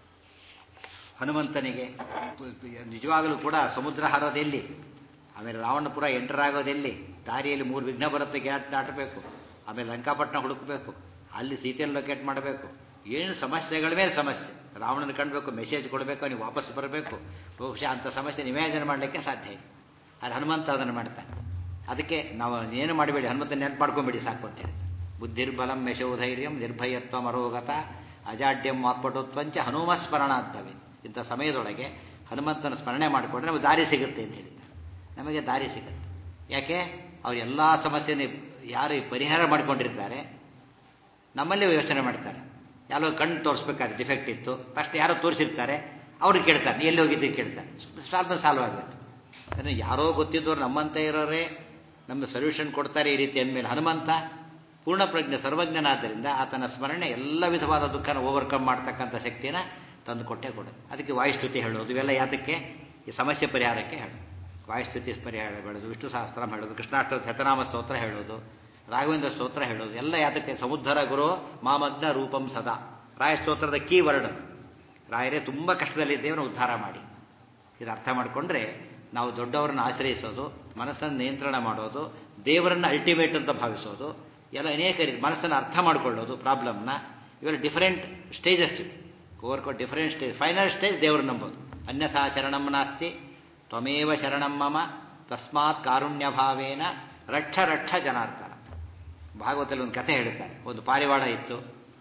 Speaker 1: ಹನುಮಂತನಿಗೆ ನಿಜವಾಗಲೂ ಕೂಡ ಸಮುದ್ರ ಹಾರೋದೆಲ್ಲಿ ಆಮೇಲೆ ರಾವಣಪುರ ಎಂಟರ್ ಆಗೋದೆಲ್ಲಿ ದಾರಿಯಲ್ಲಿ ಮೂರು ವಿಘ್ನ ಬರುತ್ತೆ ಗ್ಯಾಟ್ ದಾಟಬೇಕು ಆಮೇಲೆ ಲಂಕಾಪಟ್ಟಣ ಹುಡುಕಬೇಕು ಅಲ್ಲಿ ಸೀತೆಯನ್ನು ಲೊಕೇಟ್ ಮಾಡಬೇಕು ಏನು ಸಮಸ್ಯೆಗಳ ಮೇಲೆ ಸಮಸ್ಯೆ ರಾವಣನ ಕಾಣಬೇಕು ಮೆಸೇಜ್ ಕೊಡಬೇಕು ನೀವು ವಾಪಸ್ ಬರಬೇಕು ಬಹುಶಃ ಅಂಥ ಸಮಸ್ಯೆ ನಿವೇದನೆ ಮಾಡಲಿಕ್ಕೆ ಸಾಧ್ಯ ಇಲ್ಲ ಆದರೆ ಹನುಮಂತ ಅದನ್ನು ಮಾಡ್ತಾನೆ ಅದಕ್ಕೆ ನಾವು ಏನು ಮಾಡಬೇಡಿ ಹನುಮಂತ ನೆನಪು ಮಾಡ್ಕೊಂಬೇಡಿ ಸಾಕು ಅಂತೇಳಿ ಬುದ್ಧಿರ್ಬಲಂ ಯಶೋಧೈರ್ಯಂ ನಿರ್ಭಯತ್ವ ಮರೋಗತ ಅಜಾಡ್ಯಂ ವಾಕ್ಪಟುತ್ವಂಚ ಹನುಮ ಸ್ಮರಣಾರ್ಥವೇ ಇಂಥ ಸಮಯದೊಳಗೆ ಹನುಮಂತನ ಸ್ಮರಣೆ ಮಾಡಿಕೊಂಡ್ರೆ ನಮಗೆ ದಾರಿ ಸಿಗುತ್ತೆ ಅಂತ ಹೇಳಿದ್ದಾರೆ ನಮಗೆ ದಾರಿ ಸಿಗುತ್ತೆ ಯಾಕೆ ಅವ್ರು ಎಲ್ಲ ಸಮಸ್ಯೆನ ಯಾರು ಪರಿಹಾರ ಮಾಡಿಕೊಂಡಿರ್ತಾರೆ ನಮ್ಮಲ್ಲೇ ಯೋಚನೆ ಮಾಡ್ತಾರೆ ಯಾರೋ ಕಣ್ಣು ತೋರಿಸ್ಬೇಕಾದ್ರೆ ಡಿಫೆಕ್ಟ್ ಇತ್ತು ಫಸ್ಟ್ ಯಾರೋ ತೋರಿಸಿರ್ತಾರೆ ಅವ್ರಿಗೆ ಕೇಳ್ತಾರೆ ಎಲ್ಲಿ ಹೋಗಿದ್ದು ಕೇಳ್ತಾರೆ ಸಾಲ್ವ ಸಾಲ್ವ್ ಆಗುತ್ತೆ ಅಂದರೆ ಯಾರೋ ಗೊತ್ತಿದ್ದವ್ರು ನಮ್ಮಂತೆ ಇರೋರೇ ನಮ್ಮ ಸೊಲ್ಯೂಷನ್ ಕೊಡ್ತಾರೆ ಈ ರೀತಿ ಅಂದಮೇಲೆ ಹನುಮಂತ ಪೂರ್ಣ ಪ್ರಜ್ಞೆ ಸರ್ವಜ್ಞನಾದ್ದರಿಂದ ಆತನ ಸ್ಮರಣೆ ಎಲ್ಲ ವಿಧವಾದ ದುಃಖನ ಓವರ್ಕಮ್ ಮಾಡ್ತಕ್ಕಂಥ ಶಕ್ತಿನ ತಂದು ಕೊಟ್ಟೆ ಕೊಡು ಅದಕ್ಕೆ ವಾಯುಸ್ತುತಿ ಹೇಳೋದು ಇವೆಲ್ಲ ಯಾತಕ್ಕೆ ಈ ಸಮಸ್ಯೆ ಪರಿಹಾರಕ್ಕೆ ಹೇಳೋದು ವಾಯುಸ್ತುತಿ ಪರಿಹಾರ ಹೇಳೋದು ವಿಷ್ಣು ಸಹಸ್ರ ಹೇಳೋದು ಕೃಷ್ಣಾಷ್ಟ ಶತನಾಮ ಸ್ತೋತ್ರ ಹೇಳೋದು ರಾಘವೇಂದ್ರ ಸ್ತೋತ್ರ ಹೇಳೋದು ಎಲ್ಲ ಯಾತಕ್ಕೆ ಸಮುದ್ರ ಗುರು ಮಾಮಗ್ನ ರೂಪಂ ಸದಾ ರಾಯ ಸ್ತೋತ್ರದ ಕೀ ವರ್ಡ್ ರಾಯರೇ ತುಂಬ ಕಷ್ಟದಲ್ಲಿದ್ದೇವನು ಉದ್ಧಾರ ಮಾಡಿ ಇದು ಅರ್ಥ ಮಾಡಿಕೊಂಡ್ರೆ ನಾವು ದೊಡ್ಡವರನ್ನ ಆಶ್ರಯಿಸೋದು ಮನಸ್ಸನ್ನು ನಿಯಂತ್ರಣ ಮಾಡೋದು ದೇವರನ್ನ ಅಲ್ಟಿಮೇಟ್ ಅಂತ ಭಾವಿಸೋದು ಎಲ್ಲ ಅನೇಕ ರೀತಿ ಮನಸ್ಸನ್ನು ಅರ್ಥ ಮಾಡಿಕೊಳ್ಳೋದು ಪ್ರಾಬ್ಲಮ್ನ ಇವೆಲ್ಲ ಡಿಫರೆಂಟ್ ಸ್ಟೇಜಸ್ ಓವರ್ಕೋ ಡಿಫರೆಂಟ್ ಸ್ಟೇಜ್ ಫೈನಲ್ ಸ್ಟೇಜ್ ದೇವರು ನಂಬೋದು ಅನ್ಯಥಾ ಶರಣಂ ನಾಸ್ತಿ ತ್ವಮೇವ ಶರಣಂ ಮಮ ತಸ್ಮಾತ್ ಕಾರುಣ್ಯ ಭಾವೇನ ರಕ್ಷ ರಕ್ಷ ಜನಾರ್ದನ ಭಾಗವತಲ್ಲಿ ಒಂದು ಕಥೆ ಹೇಳುತ್ತಾರೆ ಒಂದು ಪಾರಿವಾಳ ಇತ್ತು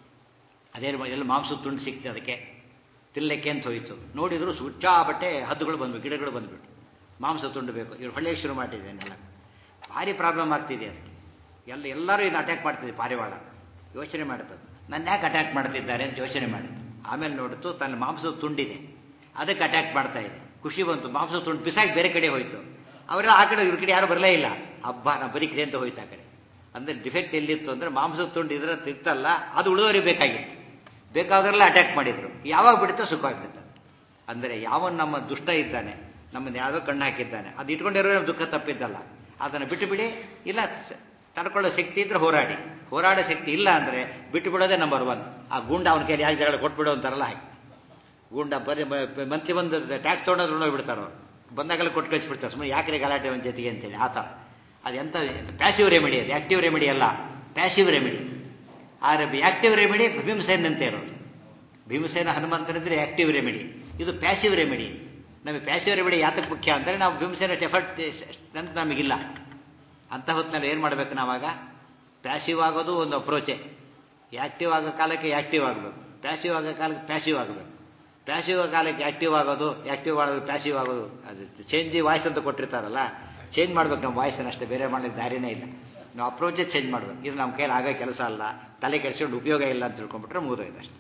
Speaker 1: ಅದೇ ಎಲ್ಲ ಮಾಂಸದ ತುಂಡು ಸಿಕ್ತು ಅದಕ್ಕೆ ತಿಲ್ಲಕ್ಕೆ ಅಂತ ಹೋಯಿತು ನೋಡಿದ್ರು ಸುಚ್ಚಾಬಟ್ಟೆ ಹದ್ದುಗಳು ಬಂದ್ಬಿಟ್ಟು ಗಿಡಗಳು ಬಂದ್ಬಿಟ್ಟು ಮಾಂಸ ತುಂಡು ಬೇಕು ಇವ್ರು ಹೊಳ್ಳೆಗೆ ಶುರು ಮಾಡಿದ್ದೇನೆಲ್ಲ ಭಾರಿ ಪ್ರಾಬ್ಲಮ್ ಆಗ್ತಿದೆ ಅದಕ್ಕೆ ಎಲ್ಲ ಎಲ್ಲರೂ ಇದನ್ನ ಅಟ್ಯಾಕ್ ಮಾಡ್ತಿದ್ದೆ ಪಾರಿವಾಳ ಯೋಚನೆ ಮಾಡ್ತದೆ ನನ್ನ ಯಾಕೆ ಅಟ್ಯಾಕ್ ಮಾಡ್ತಿದ್ದಾರೆ ಅಂತ ಯೋಚನೆ ಮಾಡಿತ್ತು ಆಮೇಲೆ ನೋಡಿತು ತನ್ನ ಮಾಂಸದ ತುಂಡಿದೆ ಅದಕ್ಕೆ ಅಟ್ಯಾಕ್ ಮಾಡ್ತಾ ಇದೆ ಖುಷಿ ಬಂತು ಮಾಂಸದ ತುಂಡು ಬಿಸಾಕಿ ಬೇರೆ ಕಡೆ ಹೋಯ್ತು ಅವರೆಲ್ಲ ಆ ಕಡೆ ಇವ್ರ ಕಡೆ ಯಾರು ಬರಲೇ ಇಲ್ಲ ಹಬ್ಬ ನಾ ಬದುಕಿದೆ ಅಂತ ಹೋಯ್ತು ಆ ಕಡೆ ಅಂದ್ರೆ ಡಿಫೆಕ್ಟ್ ಎಲ್ಲಿತ್ತು ಅಂದ್ರೆ ಮಾಂಸದ ತುಂಡು ಇದ್ರೆ ತಿರ್ತಲ್ಲ ಅದು ಉಳಿದವರಿಗೆ ಬೇಕಾಗಿತ್ತು ಬೇಕಾದ್ರೆಲ್ಲ ಅಟ್ಯಾಕ್ ಮಾಡಿದ್ರು ಯಾವಾಗ ಬಿಡುತ್ತೋ ಸುಖವಾಗಿಬಿಡುತ್ತೆ ಅಂದರೆ ಯಾವನ್ ನಮ್ಮ ದುಷ್ಟ ಇದ್ದಾನೆ ನಮ್ಮನ್ನು ಯಾವುದೋ ಕಣ್ಣು ಹಾಕಿದ್ದಾನೆ ಅದು ಇಟ್ಕೊಂಡಿರೋ ದುಃಖ ತಪ್ಪಿದ್ದಲ್ಲ ಅದನ್ನು ಬಿಟ್ಟು ಬಿಡಿ ಇಲ್ಲ ತಡ್ಕೊಳ್ಳೋ ಶಕ್ತಿ ಇದ್ರೆ ಹೋರಾಡಿ ಹೋರಾಡೋ ಶಕ್ತಿ ಇಲ್ಲ ಅಂದರೆ ಬಿಟ್ಟು ಬಿಡೋದೇ ನಂಬರ್ ಒನ್ ಆ ಗೂಂಡ ಅವನ ಕೈಲಿ ಯಾಕೆ ಜಗಳ ಕೊಟ್ಬಿಡೋ ಅಂತಾರಲ್ಲ ಹಾಗೆ ಗೂಂಡ ಬರೀ ಮಂತ್ಲಿ ಬಂದು ಟ್ಯಾಕ್ಸ್ ತೊಗೊಂಡ್ರೆ ನೋಡ್ಬಿಡ್ತಾರೆ ಅವ್ರು ಬಂದಾಗಲೇ ಕೊಟ್ಟು ಕಳಿಸ್ಬಿಡ್ತಾರೆ ಸುಮ್ಮನೆ ಯಾಕ್ರೆ ಗಲಾಟೆ ಅವನ ಜೊತೆಗೆ ಅಂತೇಳಿ ಆ ಥರ ಅದೆಂಥ ಪ್ಯಾಸಿವ್ ರೆಮಿಡಿ ಅದು ಆಕ್ಟಿವ್ ರೆಮಿಡಿ ಅಲ್ಲ ಪ್ಯಾಸಿವ್ ರೆಮಿಡಿ ಆದರೆ ಆಕ್ಟಿವ್ ರೆಮಿಡಿ ಭೀಮಸೇನ್ ಅಂತ ಇರೋದು ಭೀಮಸೇನ ಹನುಮಂತನಿದ್ರೆ ಆಕ್ಟಿವ್ ರೆಮಿಡಿ ಇದು ಪ್ಯಾಸಿವ್ ರೆಮಿಡಿ ನಮಗೆ ಪ್ಯಾಸಿವ್ ರೆಮಿಡಿ ಯಾತಕ್ಕೆ ಮುಖ್ಯ ಅಂದರೆ ನಾವು ಭೀಮಸೇನ ಎಫರ್ಟ್ ಅಂತ ನಮಗಿಲ್ಲ ಅಂತ ಹೊತ್ತಿನಲ್ಲಿ ಏನು ಮಾಡಬೇಕು ನಾವಾಗ ಪ್ಯಾಸಿವ್ ಆಗೋದು ಒಂದು ಅಪ್ರೋಚೆ ಆಕ್ಟಿವ್ ಆಗೋ ಕಾಲಕ್ಕೆ ಆಕ್ಟಿವ್ ಆಗಬೇಕು ಪ್ಯಾಸಿವ್ ಆಗೋ ಕಾಲಕ್ಕೆ ಪ್ಯಾಸಿವ್ ಆಗಬೇಕು ಪ್ಯಾಸಿವ್ ಕಾಲಕ್ಕೆ ಆಕ್ಟಿವ್ ಆಗೋದು ಆಕ್ಟಿವ್ ಆಗೋದು ಪ್ಯಾಸಿವ್ ಆಗೋದು ಅದು ಚೇಂಜ್ ವಾಯ್ಸ್ ಅಂತ ಕೊಟ್ಟಿರ್ತಾರಲ್ಲ ಚೇಂಜ್ ಮಾಡ್ಬೇಕು ನಮ್ಮ ವಾಯ್ಸನ್ನು ಅಷ್ಟೇ ಬೇರೆ ಮಾಡ್ಲಿಕ್ಕೆ ದಾರಿನೇ ಇಲ್ಲ ನಾವು ಅಪ್ರೋಚೇ ಚೇಂಜ್ ಮಾಡ್ಬೇಕು ಇದು ನಮ್ಮ ಕೈಲಿ ಆಗೋ ಕೆಲಸ ಅಲ್ಲ ತಲೆ ಕೆಡಿಸ್ಕೊಂಡು ಉಪಯೋಗ ಇಲ್ಲ ಅಂತ ತಿಳ್ಕೊಂಡ್ಬಿಟ್ರೆ ಮುಗಿದೋಯ್ತು ಅಷ್ಟೇ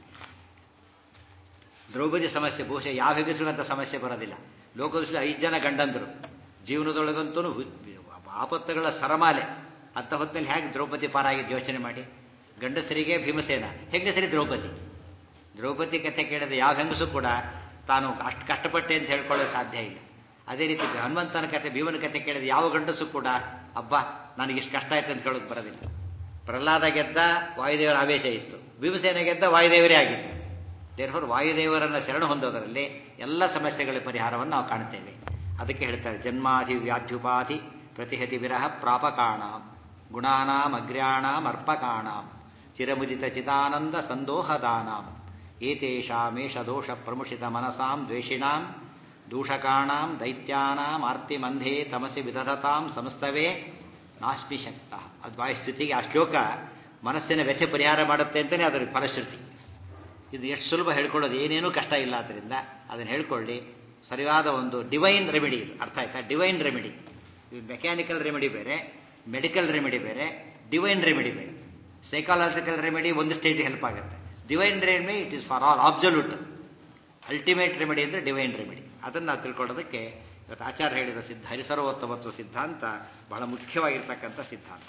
Speaker 1: ದ್ರೌಪದಿ ಸಮಸ್ಯೆ ಬಹುಶಃ ಯಾವ ಹೆಗಸಿನಂಥ ಸಮಸ್ಯೆ ಬರೋದಿಲ್ಲ ಲೋಕದೃಷ್ಟಿ ಐದು ಜನ ಗಂಡಂದರು ಜೀವನದೊಳಗಂತೂ ಆಪತ್ತುಗಳ ಸರಮಾಲೆ ಅಂತ ಹೊತ್ತಲ್ಲಿ ಹೇಗೆ ದ್ರೌಪದಿ ಪಾರಾಗಿದ್ದು ಯೋಚನೆ ಮಾಡಿ ಗಂಡಸರಿಗೆ ಭೀಮಸೇನ ಹೆಂಗಸರಿ ದ್ರೌಪದಿ ದ್ರೌಪದಿ ಕಥೆ ಕೇಳಿದ ಯಾವ ಹೆಂಗಸು ಕೂಡ ತಾನು ಅಷ್ಟು ಕಷ್ಟಪಟ್ಟೆ ಅಂತ ಹೇಳ್ಕೊಳ್ಳೋದು ಸಾಧ್ಯ ಇಲ್ಲ ಅದೇ ರೀತಿ ಹನುಮಂತನ ಕಥೆ ಭೀಮನ ಕಥೆ ಕೇಳಿದ ಯಾವ ಗಂಡಸು ಕೂಡ ಅಬ್ಬಾ ನನಗೆ ಇಷ್ಟು ಕಷ್ಟ ಆಯ್ತು ಅಂತ ಹೇಳೋಕೆ ಬರೋದಿಲ್ಲ ಪ್ರಹ್ಲಾದ ಗೆದ್ದ ವಾಯುದೇವರ ಆವೇಶ ಇತ್ತು ಭೀಮಸೇನ ಗೆದ್ದ ವಾಯುದೇವರೇ ಆಗಿತ್ತು ದೇರ್ಫೋರ್ ವಾಯುದೇವರನ್ನ ಶರಣ ಹೊಂದೋದರಲ್ಲಿ ಎಲ್ಲ ಸಮಸ್ಯೆಗಳ ಪರಿಹಾರವನ್ನು ನಾವು ಕಾಣ್ತೇವೆ ಅದಕ್ಕೆ ಹೇಳ್ತಾರೆ ಜನ್ಮಾಧಿ ವ್ಯಾಧ್ಯುಪಾಧಿ ಪ್ರತಿಹತಿ ವಿರಹ ಪ್ರಾಪಕಾಣಾಂ ಗುಣಾನಾಂ ಅಗ್ರ್ಯಾಣಾಂ ಅರ್ಪಕಾಣಾಂ ಚಿರಮುದಿತ ಚಿದಾನಂದ ಸಂದೋಹದಾನಾಂ ಏತೇಷಾಮೇಷ ದೋಷ ಪ್ರಮುಷಿತ ಮನಸಾಂ ದ್ವೇಷಿಣಾಂ ದೂಷಕಾಣಾಂ ದೈತ್ಯಾನಾಂ ಆರ್ತಿಮಂಧೇ ತಮಸಿ ವಿದಧತಾಂ ಸಂಸ್ತವೇ ನಾಸ್ಮಿ ಶಕ್ತ ಅದು ವಾಯುಸ್ತುತಿಗೆ ಆ ಶ್ಲೋಕ ಮನಸ್ಸಿನ ವ್ಯಥೆ ಪರಿಹಾರ ಮಾಡುತ್ತೆ ಅಂತಲೇ ಅದರ ಫಲಶ್ರುತಿ ಇದು ಎಷ್ಟು ಸುಲಭ ಹೇಳ್ಕೊಳ್ಳೋದು ಏನೇನೂ ಕಷ್ಟ ಇಲ್ಲ ಆದ್ದರಿಂದ ಅದನ್ನು ಹೇಳ್ಕೊಳ್ಳಿ ಸರಿಯಾದ ಒಂದು ಡಿವೈನ್ ರೆಮಿಡಿ ಇದು ಅರ್ಥ ಆಯ್ತಾ ಡಿವೈನ್ ರೆಮಿಡಿ ಇದು ಮೆಕ್ಯಾನಿಕಲ್ ರೆಮಿಡಿ ಬೇರೆ ಮೆಡಿಕಲ್ ರೆಮಿಡಿ ಬೇರೆ ಡಿವೈನ್ ರೆಮಿಡಿ ಬೇರೆ ಸೈಕಾಲಜಿಕಲ್ ರೆಮಿಡಿ ಒಂದು ಸ್ಟೇಜ್ ಹೆಲ್ಪ್ ಆಗುತ್ತೆ divine remedy it is for all absolute ultimate remedy ಅಂದರೆ ಡಿವೈನ್ ರೆಮಿಡಿ ಅದನ್ನು ನಾವು ತಿಳ್ಕೊಳ್ಳೋದಕ್ಕೆ ಇವತ್ತು ಆಚಾರ್ಯ ಹೇಳಿದ ಸಿದ್ಧ ಹರಿಸರ್ವೋತ್ತಮತ್ವ ಸಿದ್ಧಾಂತ ಬಹಳ ಮುಖ್ಯವಾಗಿರ್ತಕ್ಕಂಥ ಸಿದ್ಧಾಂತ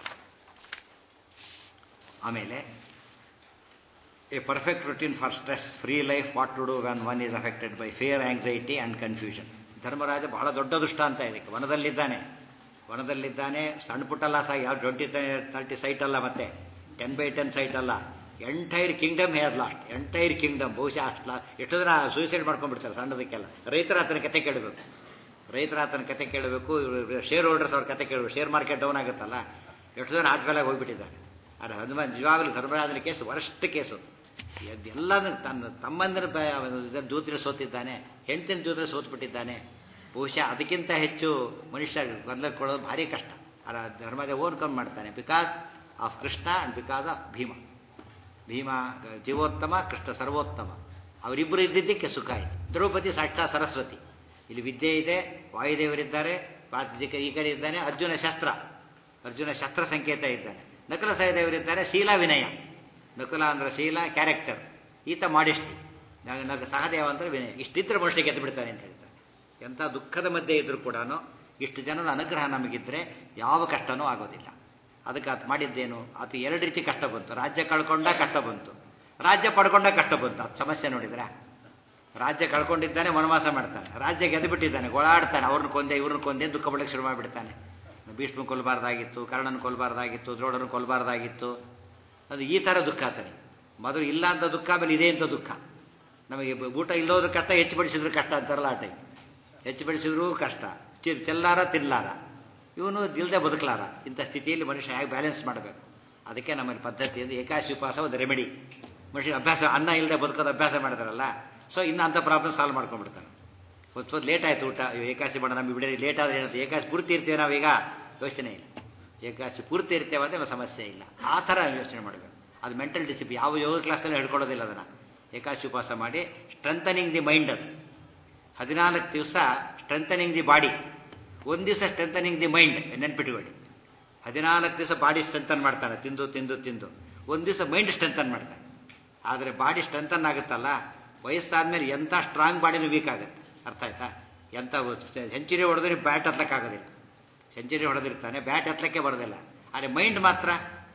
Speaker 1: ಆಮೇಲೆ a perfect routine for stress free life what to do when one is affected by fear anxiety and confusion Dharmaraja ಬಹಳ ದೊಡ್ಡ ದುಷ್ಟಾಂತ ಇದಕ್ಕೆ ವನದಲ್ಲಿದ್ದಾನೆ ವನದಲ್ಲಿದ್ದಾನೆ ಸಣ್ಣ ಪುಟ್ಟ ಲಾಸ್ ಆಗಿ ಯಾವ ಟ್ವೆಂಟಿ ತರ್ಟಿ ಸೈಟ್ ಅಲ್ಲ ಮತ್ತೆ ಟೆನ್ ಬೈ ಟೆನ್ ಸೈಟ್ ಅಲ್ಲ entire kingdom here lost entire kingdom ಬಹುಶಃ ಅಷ್ಟು ಎಷ್ಟೋ ಜನ ಸೂಸೈಡ್ ಮಾಡ್ಕೊಂಡ್ಬಿಡ್ತಾರೆ ಸಣ್ಣದಕ್ಕೆಲ್ಲ ರೈತರ ಆತನ ಕತೆ ಕೇಳಬೇಕು ರೈತರ ಆತನ ಕತೆ ಕೇಳಬೇಕು ಶೇರ್ ಹೋಲ್ಡರ್ಸ್ ಅವ್ರ ಕತೆ ಕೇಳಬೇಕು ಶೇರ್ ಮಾರ್ಕೆಟ್ ಡೌನ್ ಆಗುತ್ತಲ್ಲ ಎಷ್ಟು ಜನ ಆಟ ಮೇಲೆ ಹೋಗ್ಬಿಟ್ಟಿದ್ದಾರೆ ಆದರೆ ಹನುಮಾನ್ ನಿಜವಾಗಲೂ ಧರ್ಮರಾಜನ ಕೇಸು ವರಸ್ಟ್ ಕೇಸು ಎಲ್ಲನೂ ತನ್ನ ತಮ್ಮಂದಿರ ದೂತ್ರ ಸೋತಿದ್ದಾನೆ ಹೆಂಡತಿನ ದೂತ್ರ ಸೋತ್ಬಿಟ್ಟಿದ್ದಾನೆ ಬಹುಶಃ ಅದಕ್ಕಿಂತ ಹೆಚ್ಚು ಮನುಷ್ಯ ಗೊಂದಲಕ್ಕೊಳ್ಳೋದು ಭಾರಿ ಕಷ್ಟ ಅಲ್ಲ ಧರ್ಮದ ಓವರ್ಕಮ್ ಮಾಡ್ತಾನೆ because of Krishna and because of Bhima Bhima ಜೀವೋತ್ತಮ ಕೃಷ್ಣ ಸರ್ವೋತ್ತಮ ಅವರಿಬ್ಬರು ಇದ್ದಿದ್ದಕ್ಕೆ ಸುಖ ಆಯಿತು ದ್ರೌಪದಿ ಸಾಕ್ಷಾತ್ ಸರಸ್ವತಿ ಇಲ್ಲಿ ವಿದ್ಯೆ ಇದೆ ವಾಯುದೇವರಿದ್ದಾರೆ ಈ ಕಡೆ ಇದ್ದಾನೆ ಅರ್ಜುನ ಶಸ್ತ್ರ ಅರ್ಜುನ ಶಸ್ತ್ರ ಸಂಕೇತ ಇದ್ದಾನೆ ನಕಲ ಸಹದೇವರಿದ್ದಾರೆ ಶೀಲ ವಿನಯ ನಕುಲ ಅಂದ್ರೆ ಶೀಲ ಕ್ಯಾರೆಕ್ಟರ್ ಈತ ಮಾಡಿಷ್ಟಿ ನಗ ಸಹದೇವ ಅಂದ್ರೆ ವಿನಯ ಇಷ್ಟಿದ್ರೆ ಮನುಷ್ಯ ಗೆದ್ದು ಬಿಡ್ತಾನೆ ಅಂತ ಹೇಳ್ತಾರೆ ಎಂಥ ದುಃಖದ ಮಧ್ಯೆ ಇದ್ರೂ ಕೂಡ ಇಷ್ಟು ಜನದ ಅನುಗ್ರಹ ನಮಗಿದ್ರೆ ಯಾವ ಕಷ್ಟನೂ ಆಗೋದಿಲ್ಲ ಅದಕ್ಕೆ ಆತ ಮಾಡಿದ್ದೇನು ಆತ ಎರಡು ರೀತಿ ಕಷ್ಟ ಬಂತು ರಾಜ್ಯ ಕಳ್ಕೊಂಡ ಕಷ್ಟ ಬಂತು ರಾಜ್ಯ ಪಡ್ಕೊಂಡ ಕಷ್ಟ ಬಂತು ಅದು ಸಮಸ್ಯೆ ನೋಡಿದ್ರೆ ರಾಜ್ಯ ಕಳ್ಕೊಂಡಿದ್ದಾನೆ ವನವಾಸ ಮಾಡ್ತಾನೆ ರಾಜ್ಯ ಗೆದ್ದು ಬಿಟ್ಟಿದ್ದಾನೆ ಗೋಳಾಡ್ತಾನೆ ಅವ್ರನ್ನ ಕೊಂದೆ ಇವ್ರನ್ನ ಕೊಂದೆ ದುಃಖ ಪಡಕ್ಕೆ ಶುರು ಮಾಡಿಬಿಡ್ತಾನೆ ಭೀಷ್ಮ ಕೊಲ್ಲಬಾರ್ದಾಗಿತ್ತು ಕರ್ಣನ ಕೊಲ್ಲಬಾರ್ದಾಗಿತ್ತು ದ್ರೋಣನ ಕೊಲ್ಲಬಾರ್ದಾಗಿತ್ತು ಅದು ಈ ಥರ ದುಃಖ ಆತನಿಗೆ ಮೊದಲು ಇಲ್ಲ ಅಂತ ದುಃಖ ಆಮೇಲೆ ಇದೆ ಅಂತ ದುಃಖ ನಮಗೆ ಊಟ ಇಲ್ಲೋದ್ರ ಕಷ್ಟ ಹೆಚ್ಚು ಬಡಿಸಿದ್ರು ಕಷ್ಟ ಅಂತಾರಲ್ಲ ಆ ಟೈಮ್ ಹೆಚ್ಚು ಬಡಿಸಿದ್ರು ಕಷ್ಟ ಚೆಲ್ಲಾರ ತಿನ್ಲಾರ ಇವನು ದಿಲ್ದೆ ಬದುಕಲಾರ ಇಂಥ ಸ್ಥಿತಿಯಲ್ಲಿ ಮನುಷ್ಯ ಹೇಗೆ ಬ್ಯಾಲೆನ್ಸ್ ಮಾಡಬೇಕು ಅದಕ್ಕೆ ನಮ್ಮಲ್ಲಿ ಪದ್ಧತಿ ಅಂದರೆ ಏಕಾಶಿ ಉಪವಾಸ ಒಂದು ರೆಮಿಡಿ ಮನುಷ್ಯ ಅಭ್ಯಾಸ ಅನ್ನ ಇಲ್ಲದೆ ಬದುಕೋದು ಅಭ್ಯಾಸ ಮಾಡ್ತಾರಲ್ಲ ಸೊ ಇನ್ನು ಅಂಥ ಪ್ರಾಬ್ಲಮ್ ಸಾಲ್ವ್ ಮಾಡ್ಕೊಂಡ್ಬಿಡ್ತಾನೆ ಒಂದು ಸ್ವಲ್ಪ ಲೇಟ್ ಆಯ್ತು ಊಟ ಏಕಾಶಿ ಮಾಡ ನಮಗೆ ಬಿಡಲಿ ಲೇಟ್ ಆದರೆ ಏನಂತ ಏಕಾಶಿ ಪೂರ್ತಿ ಇರ್ತೀವಿ ನಾವೀಗ ಯೋಚನೆ ಇಲ್ಲ ಏಕಾಶಿ ಪೂರ್ತಿ ಇರ್ತೇವೆ ಅಂದರೆ ಸಮಸ್ಯೆ ಇಲ್ಲ ಆ ಥರ ಯೋಚನೆ ಮಾಡಬೇಕು ಅದು ಮೆಂಟಲ್ ಡಿಸಿಪ್ಲಿನ್ ಯಾವ ಯೋಗ ಕ್ಲಾಸ್ನಲ್ಲಿ ಹೇಳ್ಕೊಡೋದಿಲ್ಲ ಅದನ್ನು ಏಕಾಶಿ ಉಪವಾಸ ಮಾಡಿ ಸ್ಟ್ರೆಂಥನಿಂಗ್ ದಿ ಮೈಂಡ್ ಅದು ಹದಿನಾಲ್ಕು ದಿವಸ ಸ್ಟ್ರೆಂಥನಿಂಗ್ ದಿ ಬಾಡಿ ಒಂದು ದಿವಸ ಸ್ಟ್ರೆಂಥನಿಂಗ್ ದಿ ಮೈಂಡ್ ನೆನ್ಪಿಟ್ಕೊಳ್ಳಿ ಹದಿನಾಲ್ಕು ದಿವಸ ಬಾಡಿ ಸ್ಟ್ರೆಂಥನ್ ಮಾಡ್ತಾನೆ ತಿಂದು ತಿಂದು ತಿಂದು ಒಂದು ದಿವಸ ಮೈಂಡ್ ಸ್ಟ್ರೆಂಥನ್ ಮಾಡ್ತಾನೆ ಆದರೆ ಬಾಡಿ ಸ್ಟ್ರೆಂಥನ್ ಆಗುತ್ತಲ್ಲ ವಯಸ್ಸಾದ್ಮೇಲೆ ಎಂಥ ಸ್ಟ್ರಾಂಗ್ ಬಾಡಿನೂ ವೀಕ್ ಆಗುತ್ತೆ ಅರ್ಥ ಆಯ್ತಾ ಎಂಥ ಸೆಂಚುರಿ ಹೊಡೆದ್ರೆ ಬ್ಯಾಟ್ ಹತ್ತಕ್ಕಾಗೋದಿಲ್ಲ ಸೆಂಚುರಿ ಹೊಡೆದಿರ್ತಾನೆ ಬ್ಯಾಟ್ ಹತ್ತಲಿಕ್ಕೆ ಬರೋದಿಲ್ಲ ಆದರೆ ಮೈಂಡ್ ಮಾತ್ರ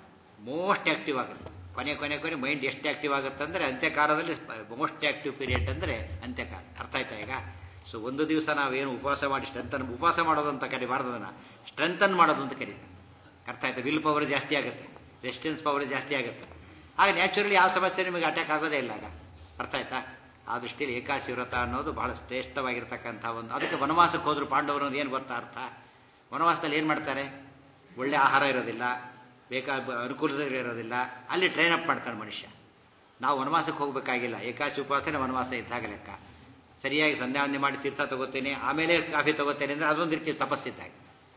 Speaker 1: ಮೋಸ್ಟ್ ಆಕ್ಟಿವ್ ಆಗುತ್ತೆ ಕೊನೆ ಕೊನೆ ಕೊನೆ ಮೈಂಡ್ ಎಷ್ಟು ಆಕ್ಟಿವ್ ಆಗುತ್ತೆ ಅಂದರೆ ಅಂತ್ಯಕಾಲದಲ್ಲಿ ಮೋಸ್ಟ್ ಆಕ್ಟಿವ್ ಪೀರಿಯಡ್ ಅಂದರೆ ಅಂತ್ಯಕಾಲ ಅರ್ಥ ಆಯ್ತಾ ಈಗ ಸೊ ಒಂದು ದಿವಸ ನಾವೇನು ಉಪವಾಸ ಮಾಡಿ ಸ್ಟ್ರೆಂಥನ್ ಉಪವಾಸ ಮಾಡೋದು ಅಂತ ಕರಿಬಾರ್ದು ಅದನ್ನು ಸ್ಟ್ರೆಂಥನ್ ಮಾಡೋದು ಅಂತ ಕರೀತಾರೆ ಅರ್ಥ ಆಯ್ತಾ ವಿಲ್ ಪವರ್ ಜಾಸ್ತಿ ಆಗುತ್ತೆ ರೆಸಿಸ್ಟೆನ್ಸ್ ಪವರ್ ಜಾಸ್ತಿ ಆಗುತ್ತೆ ಆಗ ನ್ಯಾಚುರಲಿ ಯಾವ ಸಮಸ್ಯೆ ನಿಮಗೆ ಅಟ್ಯಾಕ್ ಆಗೋದೇ ಇಲ್ಲ ಆಗ ಅರ್ಥ ಆಯ್ತಾ ಆ ದೃಷ್ಟಿಯಲ್ಲಿ ಏಕಾಶಿ ವ್ರತ ಅನ್ನೋದು ಬಹಳ ಶ್ರೇಷ್ಠವಾಗಿರ್ತಕ್ಕಂಥ ಒಂದು ಅದಕ್ಕೆ ವನವಾಸಕ್ಕೆ ಹೋದ್ರು ಪಾಂಡವರು ಅನ್ನೋದು ಏನು ಗೊತ್ತಾ ಅರ್ಥ ವನವಾಸದಲ್ಲಿ ಏನು ಮಾಡ್ತಾರೆ ಒಳ್ಳೆ ಆಹಾರ ಇರೋದಿಲ್ಲ ಬೇಕಾದ ಅನುಕೂಲದಲ್ಲಿ ಇರೋದಿಲ್ಲ ಅಲ್ಲಿ ಟ್ರೈನ್ ಅಪ್ ಮಾಡ್ತಾನೆ ಮನುಷ್ಯ ನಾವು ವನವಾಸಕ್ಕೆ ಹೋಗಬೇಕಾಗಿಲ್ಲ ಏಕಾಶಿ ಉಪವಾಸನೆ ವನವಾಸ ಇದ್ದಾಗ ಲೆಕ್ಕ ಸರಿಯಾಗಿ ಸಂಧ್ಯಾವಂದನೆ ಮಾಡಿ ತೀರ್ಥ ತಗೋತೇನೆ ಆಮೇಲೆ ಕಾಫಿ ತಗೋತೇನೆ ಅಂದರೆ ಅದೊಂದು ರೀತಿ ತಪಸ್ಸಿದ್ದಾಗ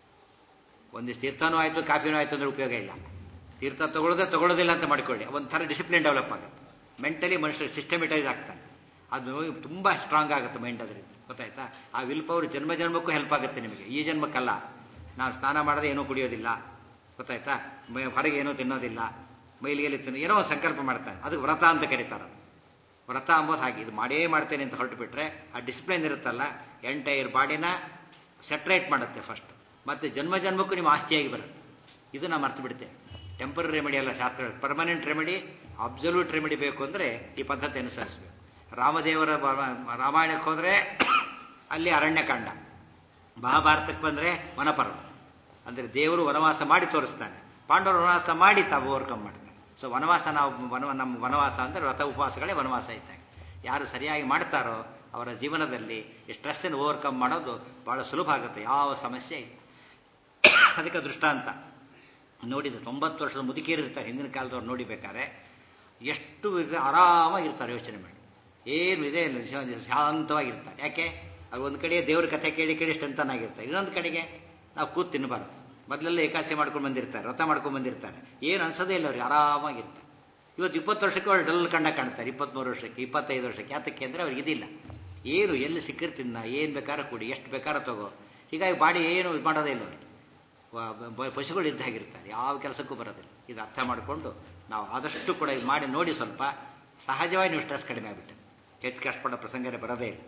Speaker 1: ಒಂದಿಷ್ಟು ತೀರ್ಥನೂ ಆಯಿತು ಕಾಫಿನೂ ಆಯಿತು ಅಂದ್ರೆ ಉಪಯೋಗ ಇಲ್ಲ ತೀರ್ಥ ತಗೊಳ್ಳೋದೇ ತಗೊಳ್ಳೋದಿಲ್ಲ ಅಂತ ಮಾಡಿಕೊಳ್ಳಿ ಒಂಥರ ಡಿಸಿಪ್ಲಿನ್ ಡೆವಲಪ್ ಆಗುತ್ತೆ ಮೆಂಟಲಿ ಮನುಷ್ಯ ಸಿಸ್ಟಮೆಟೈಸ್ ಆಗ್ತಾನೆ ಅದು ತುಂಬ ಸ್ಟ್ರಾಂಗ್ ಆಗುತ್ತೆ ಮೈಂಡ್ ಅದರಿಂದ ಗೊತ್ತಾಯ್ತಾ ಆ ವಿಲ್ ಪವರ್ ಜನ್ಮ ಜನ್ಮಕ್ಕೂ ಹೆಲ್ಪ್ ಆಗುತ್ತೆ ನಿಮಗೆ ಈ ಜನ್ಮಕ್ಕಲ್ಲ ನಾವು ಸ್ನಾನ ಮಾಡದೆ ಏನೂ ಕುಡಿಯೋದಿಲ್ಲ ಗೊತ್ತಾಯ್ತಾ ಹೊರಗೆ ಏನೂ ತಿನ್ನೋದಿಲ್ಲ ಮೈಲಿಗೆಲ್ಲಿ ತಿನ್ನೋ ಏನೋ ಒಂದು ಸಂಕಲ್ಪ ಮಾಡ್ತಾನೆ ಅದಕ್ಕೆ ವ್ರತ ಅಂತ ಕರೀತಾರೆ ವ್ರತ ಅಂಬೋದು ಹಾಗೆ ಇದು ಮಾಡೇ ಮಾಡ್ತೇನೆ ಅಂತ ಹೊರಟು ಬಿಟ್ರೆ ಆ ಡಿಸಿಪ್ಲಿನ್ ಇರುತ್ತಲ್ಲ ಎಂಟೈರ್ ಬಾಡಿನ ಸೆಟ್ರೇಟ್ ಮಾಡುತ್ತೆ ಫಸ್ಟ್ ಮತ್ತೆ ಜನ್ಮ ಜನ್ಮಕ್ಕೂ ನಿಮ್ಮ ಆಸ್ತಿಯಾಗಿ ಬರುತ್ತೆ ಇದು ನಾವು ಮರ್ತು ಬಿಡ್ತೇವೆ ಟೆಂಪರರಿ ರೆಮಿಡಿ ಅಲ್ಲ ಶಾಸ್ತ್ರ ಪರ್ಮನೆಂಟ್ ರೆಮಿಡಿ ಅಬ್ಸಲ್ಯೂಟ್ ರೆಮಿಡಿ ಬೇಕು ಅಂದರೆ ಈ ಪದ್ಧತಿ ಅನುಸರಿಸಬೇಕು ರಾಮದೇವರ ರಾಮಾಯಣಕ್ಕೆ ಹೋದರೆ ಅಲ್ಲಿ ಅರಣ್ಯಕಾಂಡ ಮಹಾಭಾರತಕ್ಕೆ ಬಂದರೆ ವನಪರ್ವ ಅಂದರೆ ದೇವರು ವನವಾಸ ಮಾಡಿ ತೋರಿಸ್ತಾನೆ ಪಾಂಡವರು ವನವಾಸ ಮಾಡಿ ತಾವು ಓವರ್ಕಮ್ ಮಾಡ್ತಾರೆ ಸೊ ವನವಾಸ ನಾವು ವನ ನಮ್ಮ ವನವಾಸ ಅಂದರೆ ವ್ರತ ಉಪವಾಸಗಳೇ ವನವಾಸ ಇದ್ದಾಗ ಯಾರು ಸರಿಯಾಗಿ ಮಾಡ್ತಾರೋ ಅವರ ಜೀವನದಲ್ಲಿ ಈ ಸ್ಟ್ರೆಸ್ಸನ್ನು ಓವರ್ಕಮ್ ಮಾಡೋದು ಬಹಳ ಸುಲಭ ಆಗುತ್ತೆ ಯಾವ ಸಮಸ್ಯೆ ಇಲ್ಲ ಅದಕ್ಕೆ ದೃಷ್ಟಾಂತ ನೋಡಿದ ತೊಂಬತ್ತು ವರ್ಷದ ಮುದುಕಿಯರು ಇರ್ತಾರೆ ಹಿಂದಿನ ಕಾಲದವ್ರು ನೋಡಿಬೇಕಾದ್ರೆ ಎಷ್ಟು ಆರಾಮಾಗಿರ್ತಾರೆ ಯೋಚನೆ ಮಾಡಿ ಏನು ಇದೆ ಇಲ್ಲ ಶಾಂತವಾಗಿರ್ತಾರೆ ಯಾಕೆ ಅವ್ರು ಒಂದು ಕಡೆ ದೇವ್ರ ಕಥೆ ಕೇಳಿ ಕೇಳಿ ಸ್ಟ್ರೆಂತನಾಗಿರ್ತಾರೆ ಇನ್ನೊಂದು ಕಡೆಗೆ ನಾವು ಕೂತ್ ತಿನ್ನಬಾರ್ದು ಮೊದಲೆಲ್ಲ ಏಕಾಸಿ ಮಾಡ್ಕೊಂಡು ಬಂದಿರ್ತಾರೆ ವ್ರತ ಮಾಡ್ಕೊಂಡು ಬಂದಿರ್ತಾರೆ ಏನು ಅನ್ಸೋದೇ ಇಲ್ಲ ಅವ್ರಿಗೆ ಆರಾಮಾಗಿರ್ತಾರೆ ಇವತ್ತು ಇಪ್ಪತ್ತು ವರ್ಷಕ್ಕೆ ಅವ್ರು ಡಲ್ ಕಂಡ ಕಾಣ್ತಾರೆ ಇಪ್ಪತ್ತ್ಮೂರು ವರ್ಷಕ್ಕೆ ಇಪ್ಪತ್ತೈದು ವರ್ಷಕ್ಕೆ ಯಾತಕ್ಕೆ ಅಂದರೆ ಅವ್ರಿಗೆ ಇದಿಲ್ಲ ಏನು ಎಲ್ಲಿ ಸಿಕ್ಕರ್ ತಿನ್ನ ಏನು ಬೇಕಾದ್ರೆ ಕೊಡಿ ಎಷ್ಟು ಬೇಕಾದ್ರೆ ತಗೋ ಹೀಗಾಗಿ ಬಾಡಿ ಏನು ಇದು ಮಾಡೋದೇ ಇಲ್ಲ ಅವ್ರಿಗೆ ಪಶುಗಳು ಇದ್ದಾಗಿರ್ತಾರೆ ಯಾವ ಕೆಲಸಕ್ಕೂ ಬರೋದಿಲ್ಲ ಇದು ಅರ್ಥ ಮಾಡಿಕೊಂಡು ನಾವು ಆದಷ್ಟು ಕೂಡ ಇದು ಮಾಡಿ ನೋಡಿ ಸ್ವಲ್ಪ ಸಹಜವಾಗಿ ನೀವು ಸ್ಟ್ರೆಸ್ ಕಡಿಮೆ ಆಗಿಬಿಟ್ಟೆ ಹೆಚ್ಚು ಕಷ್ಟಪಡೋ ಪ್ರಸಂಗನೇ ಬರೋದೇ ಇಲ್ಲ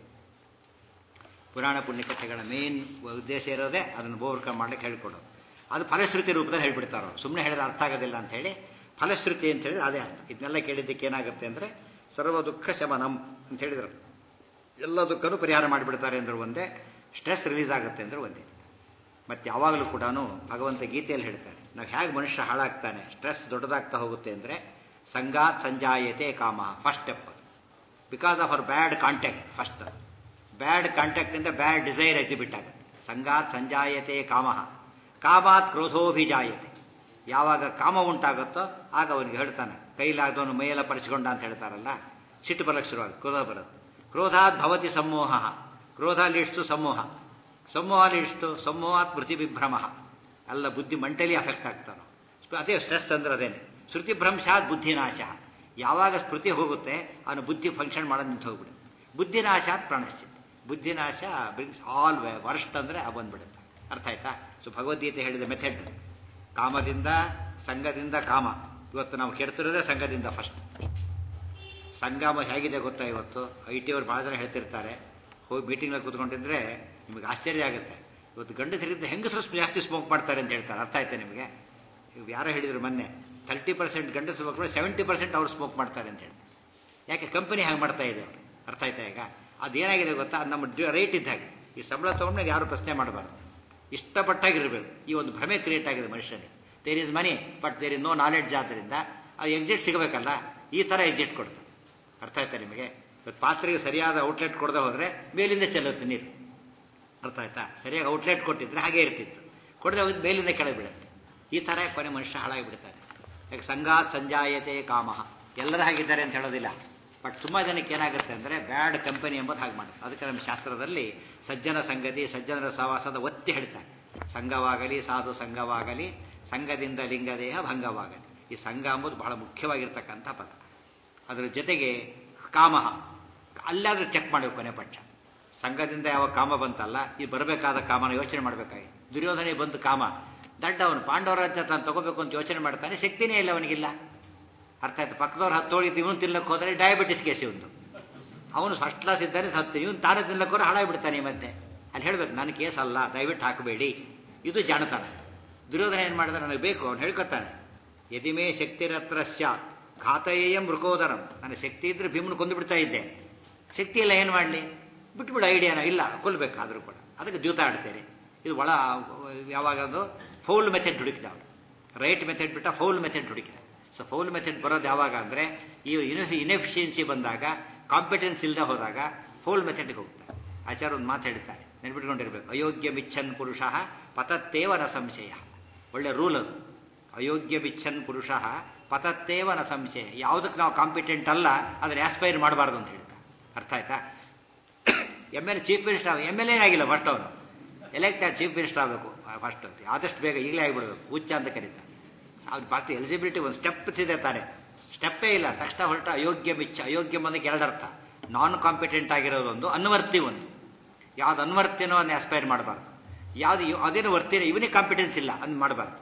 Speaker 1: ಪುರಾಣ ಪುಣ್ಯಕಥೆಗಳ ಮೇನ್ ಉದ್ದೇಶ ಇರೋದೇ ಅದನ್ನು ಓವರ್ಕಮ್ ಮಾಡ್ಲಿಕ್ಕೆ ಹೇಳ್ಕೊಡೋದು ಅದು ಫಲಶ್ರುತಿ ರೂಪದಲ್ಲಿ ಹೇಳ್ಬಿಡ್ತಾರೋ ಸುಮ್ಮನೆ ಹೇಳಿದ್ರೆ ಅರ್ಥ ಆಗೋದಿಲ್ಲ ಅಂತ ಹೇಳಿ ಫಲಶ್ರುತಿ ಅಂತ ಹೇಳಿದ್ರೆ ಅದೇ ಅರ್ಥ ಇದನ್ನೆಲ್ಲ ಕೇಳಿದ್ದಕ್ಕೆ ಏನಾಗುತ್ತೆ ಅಂದರೆ ಸರ್ವ ದುಃಖ ಶಮನಂ ಅಂತ ಹೇಳಿದ್ರು ಎಲ್ಲ ದುಃಖನೂ ಪರಿಹಾರ ಮಾಡಿಬಿಡ್ತಾರೆ ಅಂದ್ರೆ ಒಂದೇ ಸ್ಟ್ರೆಸ್ ರಿಲೀಸ್ ಆಗುತ್ತೆ ಅಂದ್ರೆ ಒಂದೇ ಮತ್ತೆ ಯಾವಾಗಲೂ ಕೂಡ ಭಗವಂತ ಗೀತೆಯಲ್ಲಿ ಹೇಳ್ತಾರೆ ನಾವು ಹೇಗೆ ಮನುಷ್ಯ ಹಾಳಾಗ್ತಾನೆ ಸ್ಟ್ರೆಸ್ ದೊಡ್ಡದಾಗ್ತಾ ಹೋಗುತ್ತೆ ಅಂದರೆ ಸಂಗಾತ್ ಸಂಜಾಯತೆ ಕಾಮ ಫಸ್ಟ್ ಸ್ಟೆಪ್ ಅದು because of our bad contact first ಅದು ಬ್ಯಾಡ್ ಕಾಂಟ್ಯಾಕ್ಟ್ನಿಂದ ಬ್ಯಾಡ್ ಡಿಸೈರ್ ಎಕ್ಸಿಬಿಟ್ ಆಗುತ್ತೆ ಸಂಗಾತ್ ಸಂಜಾಯತೆ ಕಾಮ ಕಾಮಾತ್ ಕ್ರೋಧೋಭಿಜಾಯತೆ ಯಾವಾಗ ಕಾಮ ಉಂಟಾಗುತ್ತೋ ಆಗ ಅವನಿಗೆ ಹೇಳ್ತಾನೆ ಕೈಲಾದವನು ಮೈಯೆಲ್ಲ ಪರಿಸಿಕೊಂಡ ಅಂತ ಹೇಳ್ತಾರಲ್ಲ ಸಿಟ್ಟು ಬರಕ್ಕೆ ಶುರುವಾಗ ಕ್ರೋಧ ಬರೋದು ಕ್ರೋಧಾತ್ ಭವತಿ ಸಮೋಹ ಕ್ರೋಧ ಲೀಡ್ಸ್ತು ಸಮೂಹ ಸಮೂಹ ಲೀಡ್ಸ್ತು ಸಮೂಹಾತ್ ಪ್ರತಿವಿಭ್ರಮ ಎಲ್ಲ ಬುದ್ಧಿ ಮೆಂಟಲಿ ಅಫೆಕ್ಟ್ ಆಗ್ತಾನೋ ಅದೇ ಸ್ಟ್ರೆಸ್ ಅಂದ್ರೆ ಅದೇನೆ ಶ್ರುತಿ ಭ್ರಂಶಾತ್ ಬುದ್ಧಿನಾಶ ಯಾವಾಗ ಸ್ಮೃತಿ ಹೋಗುತ್ತೆ ಅವನು ಬುದ್ಧಿ ಫಂಕ್ಷನ್ ಮಾಡೋದು ನಿಂತು ಹೋಗ್ಬಿಡುತ್ತೆ ಬುದ್ಧಿನಾಶಾತ್ ಪ್ರಾಣಶ್ಚಿತ್ ಬುದ್ಧಿನಾಶ ಬ್ರಿಂಗ್ಸ್ ಆಲ್ ವರ್ಸ್ಟ್ ಅಂದರೆ ಆ ಬಂದ್ಬಿಡುತ್ತೆ ಅರ್ಥ ಆಯ್ತಾ ಸೊ ಭಗವದ್ಗೀತೆ ಹೇಳಿದ ಮೆಥಡ್ ಕಾಮದಿಂದ ಸಂಘದಿಂದ ಕಾಮ ಇವತ್ತು ನಾವು ಕೆಡ್ತಿರೋದೇ ಸಂಘದಿಂದ ಫಸ್ಟ್ ಸಂಗಮ ಹೇಗಿದೆ ಗೊತ್ತಾ ಇವತ್ತು ಐ ಟಿ ಅವ್ರು ಭಾಳ ಜನ ಹೇಳ್ತಿರ್ತಾರೆ ಹೋಗಿ ಮೀಟಿಂಗ್ನಲ್ಲಿ ಕೂತ್ಕೊಂಡಿದ್ರೆ ನಿಮಗೆ ಆಶ್ಚರ್ಯ ಆಗುತ್ತೆ ಇವತ್ತು ಗಂಡಸರಿದ್ದ ಹೆಂಗಸರು ಜಾಸ್ತಿ ಸ್ಮೋಕ್ ಮಾಡ್ತಾರೆ ಅಂತ ಹೇಳ್ತಾರೆ ಅರ್ಥ ಆಯ್ತಾ ನಿಮಗೆ ಇವ್ ಯಾರೋ ಹೇಳಿದ್ರು ಮೊನ್ನೆ ತರ್ಟಿ ಪರ್ಸೆಂಟ್ ಗಂಡಸರು ಮಕ್ಕಳು ಸೆವೆಂಟಿ ಪರ್ಸೆಂಟ್ ಅವ್ರು ಸ್ಮೋಕ್ ಮಾಡ್ತಾರೆ ಅಂತ ಹೇಳಿ ಯಾಕೆ ಕಂಪನಿ ಹಾಗೆ ಮಾಡ್ತಾ ಇದೆ ಅವರು ಅರ್ಥ ಆಯ್ತಾ ಈಗ ಅದೇನಾಗಿದೆ ಗೊತ್ತಾ ಅದು ನಮ್ಮ ರೇಟ್ ಇದ್ದಾಗೆ ಈ ಸಂಬಳ ತೊಗೊಂಡ್ರೆ ಯಾರು ಪ್ರಶ್ನೆ ಮಾಡಬಾರ್ದು ಇಷ್ಟಪಟ್ಟಾಗಿರ್ಬೇಕು ಈ ಒಂದು ಭ್ರಮೆ ಕ್ರಿಯೇಟ್ ಆಗಿದೆ ಮನುಷ್ಯನಿಗೆ there is money but there is no knowledge ಆದ್ದರಿಂದ ಅದು ಎಕ್ಸಿಟ್ ಸಿಗಬೇಕಲ್ಲ ಈ ಥರ ಎಕ್ಸಿಟ್ ಕೊಡ್ತಾರೆ ಅರ್ಥ ಆಯ್ತಾ ನಿಮಗೆ ಇವತ್ತು ಪಾತ್ರೆಗೆ ಸರಿಯಾದ ಔಟ್ಲೆಟ್ ಕೊಡದೆ ಹೋದರೆ ಮೇಲಿಂದ ಚೆಲ್ಲುತ್ತೆ ನೀರು ಅರ್ಥ ಆಯ್ತಾ ಸರಿಯಾಗಿ ಔಟ್ಲೆಟ್ ಕೊಟ್ಟಿದ್ರೆ ಹಾಗೆ ಇರ್ತಿತ್ತು ಕೊಡದೆ ಹೋಗಿದ್ದು ಮೇಲಿಂದ ಕೆಳಗೆ ಬೀಳುತ್ತೆ ಈ ಥರ ಕೊನೆ ಮನುಷ್ಯ ಹಾಳಾಗಿ ಬಿಡ್ತಾರೆ ಯಾಕೆ ಸಂಗಾತ್ ಸಂಜಾಯತೆ ಕಾಮಹ ಎಲ್ಲರೂ ಹಾಗಿದ್ದಾರೆ ಅಂತ ಹೇಳೋದಿಲ್ಲ ಬಟ್ ತುಂಬ ಜನಕ್ಕೆ ಏನಾಗುತ್ತೆ ಅಂದರೆ ಬ್ಯಾಡ್ ಕಂಪನಿ ಎಂಬುದು ಹಾಗೆ ಮಾಡುತ್ತೆ ಅದಕ್ಕೆ ನಮ್ಮ ಶಾಸ್ತ್ರದಲ್ಲಿ ಸಜ್ಜನ ಸಂಗತಿ ಸಜ್ಜನರ ಸಹವಾಸದ ಒತ್ತಿ ಹೇಳ್ತಾರೆ ಸಂಘವಾಗಲಿ ಸಾಧು ಸಂಘವಾಗಲಿ ಸಂಘದಿಂದ ಲಿಂಗದೇಹ ಭಂಗವಾಗಲಿ ಈ ಸಂಘ ಎಂಬುದು ಬಹಳ ಮುಖ್ಯವಾಗಿರ್ತಕ್ಕಂಥ ಪದ ಅದರ ಜೊತೆಗೆ ಕಾಮ ಅಲ್ಲಾದ್ರೂ ಚೆಕ್ ಮಾಡಬೇಕು ಕೊನೆ ಪಕ್ಷ ಸಂಘದಿಂದ ಯಾವ ಕಾಮ ಬಂತಲ್ಲ ಈ ಬರಬೇಕಾದ ಕಾಮನ ಯೋಚನೆ ಮಾಡಬೇಕಾಗಿ ದುರ್ಯೋಧನೆ ಬಂದು ಕಾಮ ದಡ್ಡ ಅವನು ಪಾಂಡವರ ಹತ್ರ ತಾನು ತಗೋಬೇಕು ಅಂತ ಯೋಚನೆ ಮಾಡ್ತಾನೆ ಶಕ್ತಿನೇ ಇಲ್ಲ ಅವನಿಗಿಲ್ಲ ಅರ್ಥ ಆಯ್ತು ಪಕ್ಕದವ್ರು ಹತ್ತೋಳಿದ್ದು ಇವನು ತಿನ್ನಕ್ಕೆ ಹೋದರೆ ಡಯಾಬಿಟಿಸ್ ಕೇಸ್ ಇವನು ಅವನು ಫಸ್ಟ್ ಕ್ಲಾಸ್ ಇದ್ದಾನೆ ಹತ್ತು ಇವನು ತಾನೇ ತಿನ್ನಕ್ಕೆ ಹೋದ್ರೆ ಹಾಳಾಗ್ಬಿಡ್ತಾನೆ ಮತ್ತೆ ಅಲ್ಲಿ ಹೇಳ್ಬೇಕು ನನ್ನ ಕೇಸ್ ಅಲ್ಲ ದಯವಿಟ್ಟು ಹಾಕಬೇಡಿ ಇದು ಜಾಣತಾನೆ ದುರ್ಯೋಧನ ಏನು ಮಾಡಿದ್ರೆ ನನಗೆ ಬೇಕು ಅವ್ನು ಹೇಳ್ಕೊತಾನೆ ಯದಿಮೇ ಶಕ್ತಿರತ್ರ ಸ್ಯಾತ್ ಘಾತಯೇಯ ಮೃಕೋದರಂ ನನಗೆ ಶಕ್ತಿ ಇದ್ರೆ ಭೀಮನ ಕೊಂದು ಬಿಡ್ತಾ ಇದ್ದೆ ಶಕ್ತಿ ಇಲ್ಲ ಏನು ಮಾಡಲಿ ಬಿಟ್ಬಿಡು ಐಡಿಯಾನ ಇಲ್ಲ ಕೊಲ್ಬೇಕಾದ್ರೂ ಕೂಡ ಅದಕ್ಕೆ ದ್ಯೂತ ಆಡ್ತೇನೆ ಇದು ಒಳ ಯಾವಾಗ ಅದು ಫೌಲ್ ಮೆಥಡ್ ಹುಡುಕಿದ ಅವನು ರೈಟ್ ಮೆಥಡ್ ಬಿಟ್ಟ ಫೌಲ್ ಮೆಥಡ್ ಹುಡುಕಿದ ಸೊ ಫೌಲ್ ಮೆಥಡ್ ಬರೋದು ಯಾವಾಗ ಅಂದರೆ ಈ ಇನ್ಎಫಿಷಿಯನ್ಸಿ ಬಂದಾಗ ಕಾಂಪಿಟೆನ್ಸ್ ಇಲ್ಲದೆ ಹೋದಾಗ ಫೌಲ್ ಮೆಥಡ್ಗೆ ಹೋಗ್ತಾರೆ ಆಚಾರ ಒಂದು ಮಾತು ಹೇಳ್ತಾರೆ ನೆನ್ಬಿಟ್ಕೊಂಡಿರ್ಬೇಕು ಅಯೋಗ್ಯ ಮಿಚ್ಚನ್ ಪುರುಷ ಪತತ್ತೇವ ನ ಸಂಶಯ ಒಳ್ಳೆ ರೂಲ್ ಅದು ಅಯೋಗ್ಯ ಮಿಚ್ಚನ್ ಪುರುಷ ಪತತ್ತೇವ ನ ಸಂಶಯ ಯಾವುದಕ್ಕೆ ನಾವು ಕಾಂಪಿಟೆಂಟ್ ಅಲ್ಲ ಅದನ್ನ ಆಸ್ಪೈರ್ ಮಾಡಬಾರ್ದು ಅಂತ ಹೇಳ್ತಾರೆ ಅರ್ಥ ಆಯ್ತಾ ಎಮ್ ಎಲ್ ಚೀಫ್ ಮಿನಿಸ್ಟರ್ ಆಗ ಎಮ್ ಎಲ್ ಎ ಆಗಿಲ್ಲ ಫಸ್ಟ್ ಅವನು ಎಲೆಕ್ಟ್ ಚೀಫ್ ಮಿನಿಸ್ಟರ್ ಆಗಬೇಕು ಫಸ್ಟ್ ಆದಷ್ಟು ಬೇಗ ಈಗಲೇ ಆಗಿಬಿಡ್ಬೇಕು ಹುಚ್ಚ ಅಂತ ಕರೀತಾರೆ ಅವ್ರು ಬಾಕಿ ಎಲಿಜಿಬಿಲಿಟಿ ಒಂದು ಸ್ಟೆಪ್ ಇದೆ ತಾನೆ ಸ್ಟೆಪ್ಪೇ ಇಲ್ಲ ತಕ್ಷಣ ಹೊರಟ ಅಯೋಗ್ಯ ಮಿಚ್ಚ ಅಯೋಗ್ಯ ಬಂದಕ್ಕೆ ಎರಡರ್ಥ ನಾನ್ ಕಾಂಪಿಟೆಂಟ್ ಆಗಿರೋದೊಂದು ಅನ್ವರ್ತಿ ಒಂದು ಯಾವ್ದು ಅನ್ವರ್ತಿನೋ ಅದನ್ನ ಆಸ್ಪೈರ್ ಮಾಡಬಾರ್ದು ಯಾವುದು ಅದೇನು ವರ್ತಿನ ಇವನಿಗೆ ಕಾಂಪಿಟೆನ್ಸ್ ಇಲ್ಲ ಅನ್ ಮಾಡಬಾರ್ದು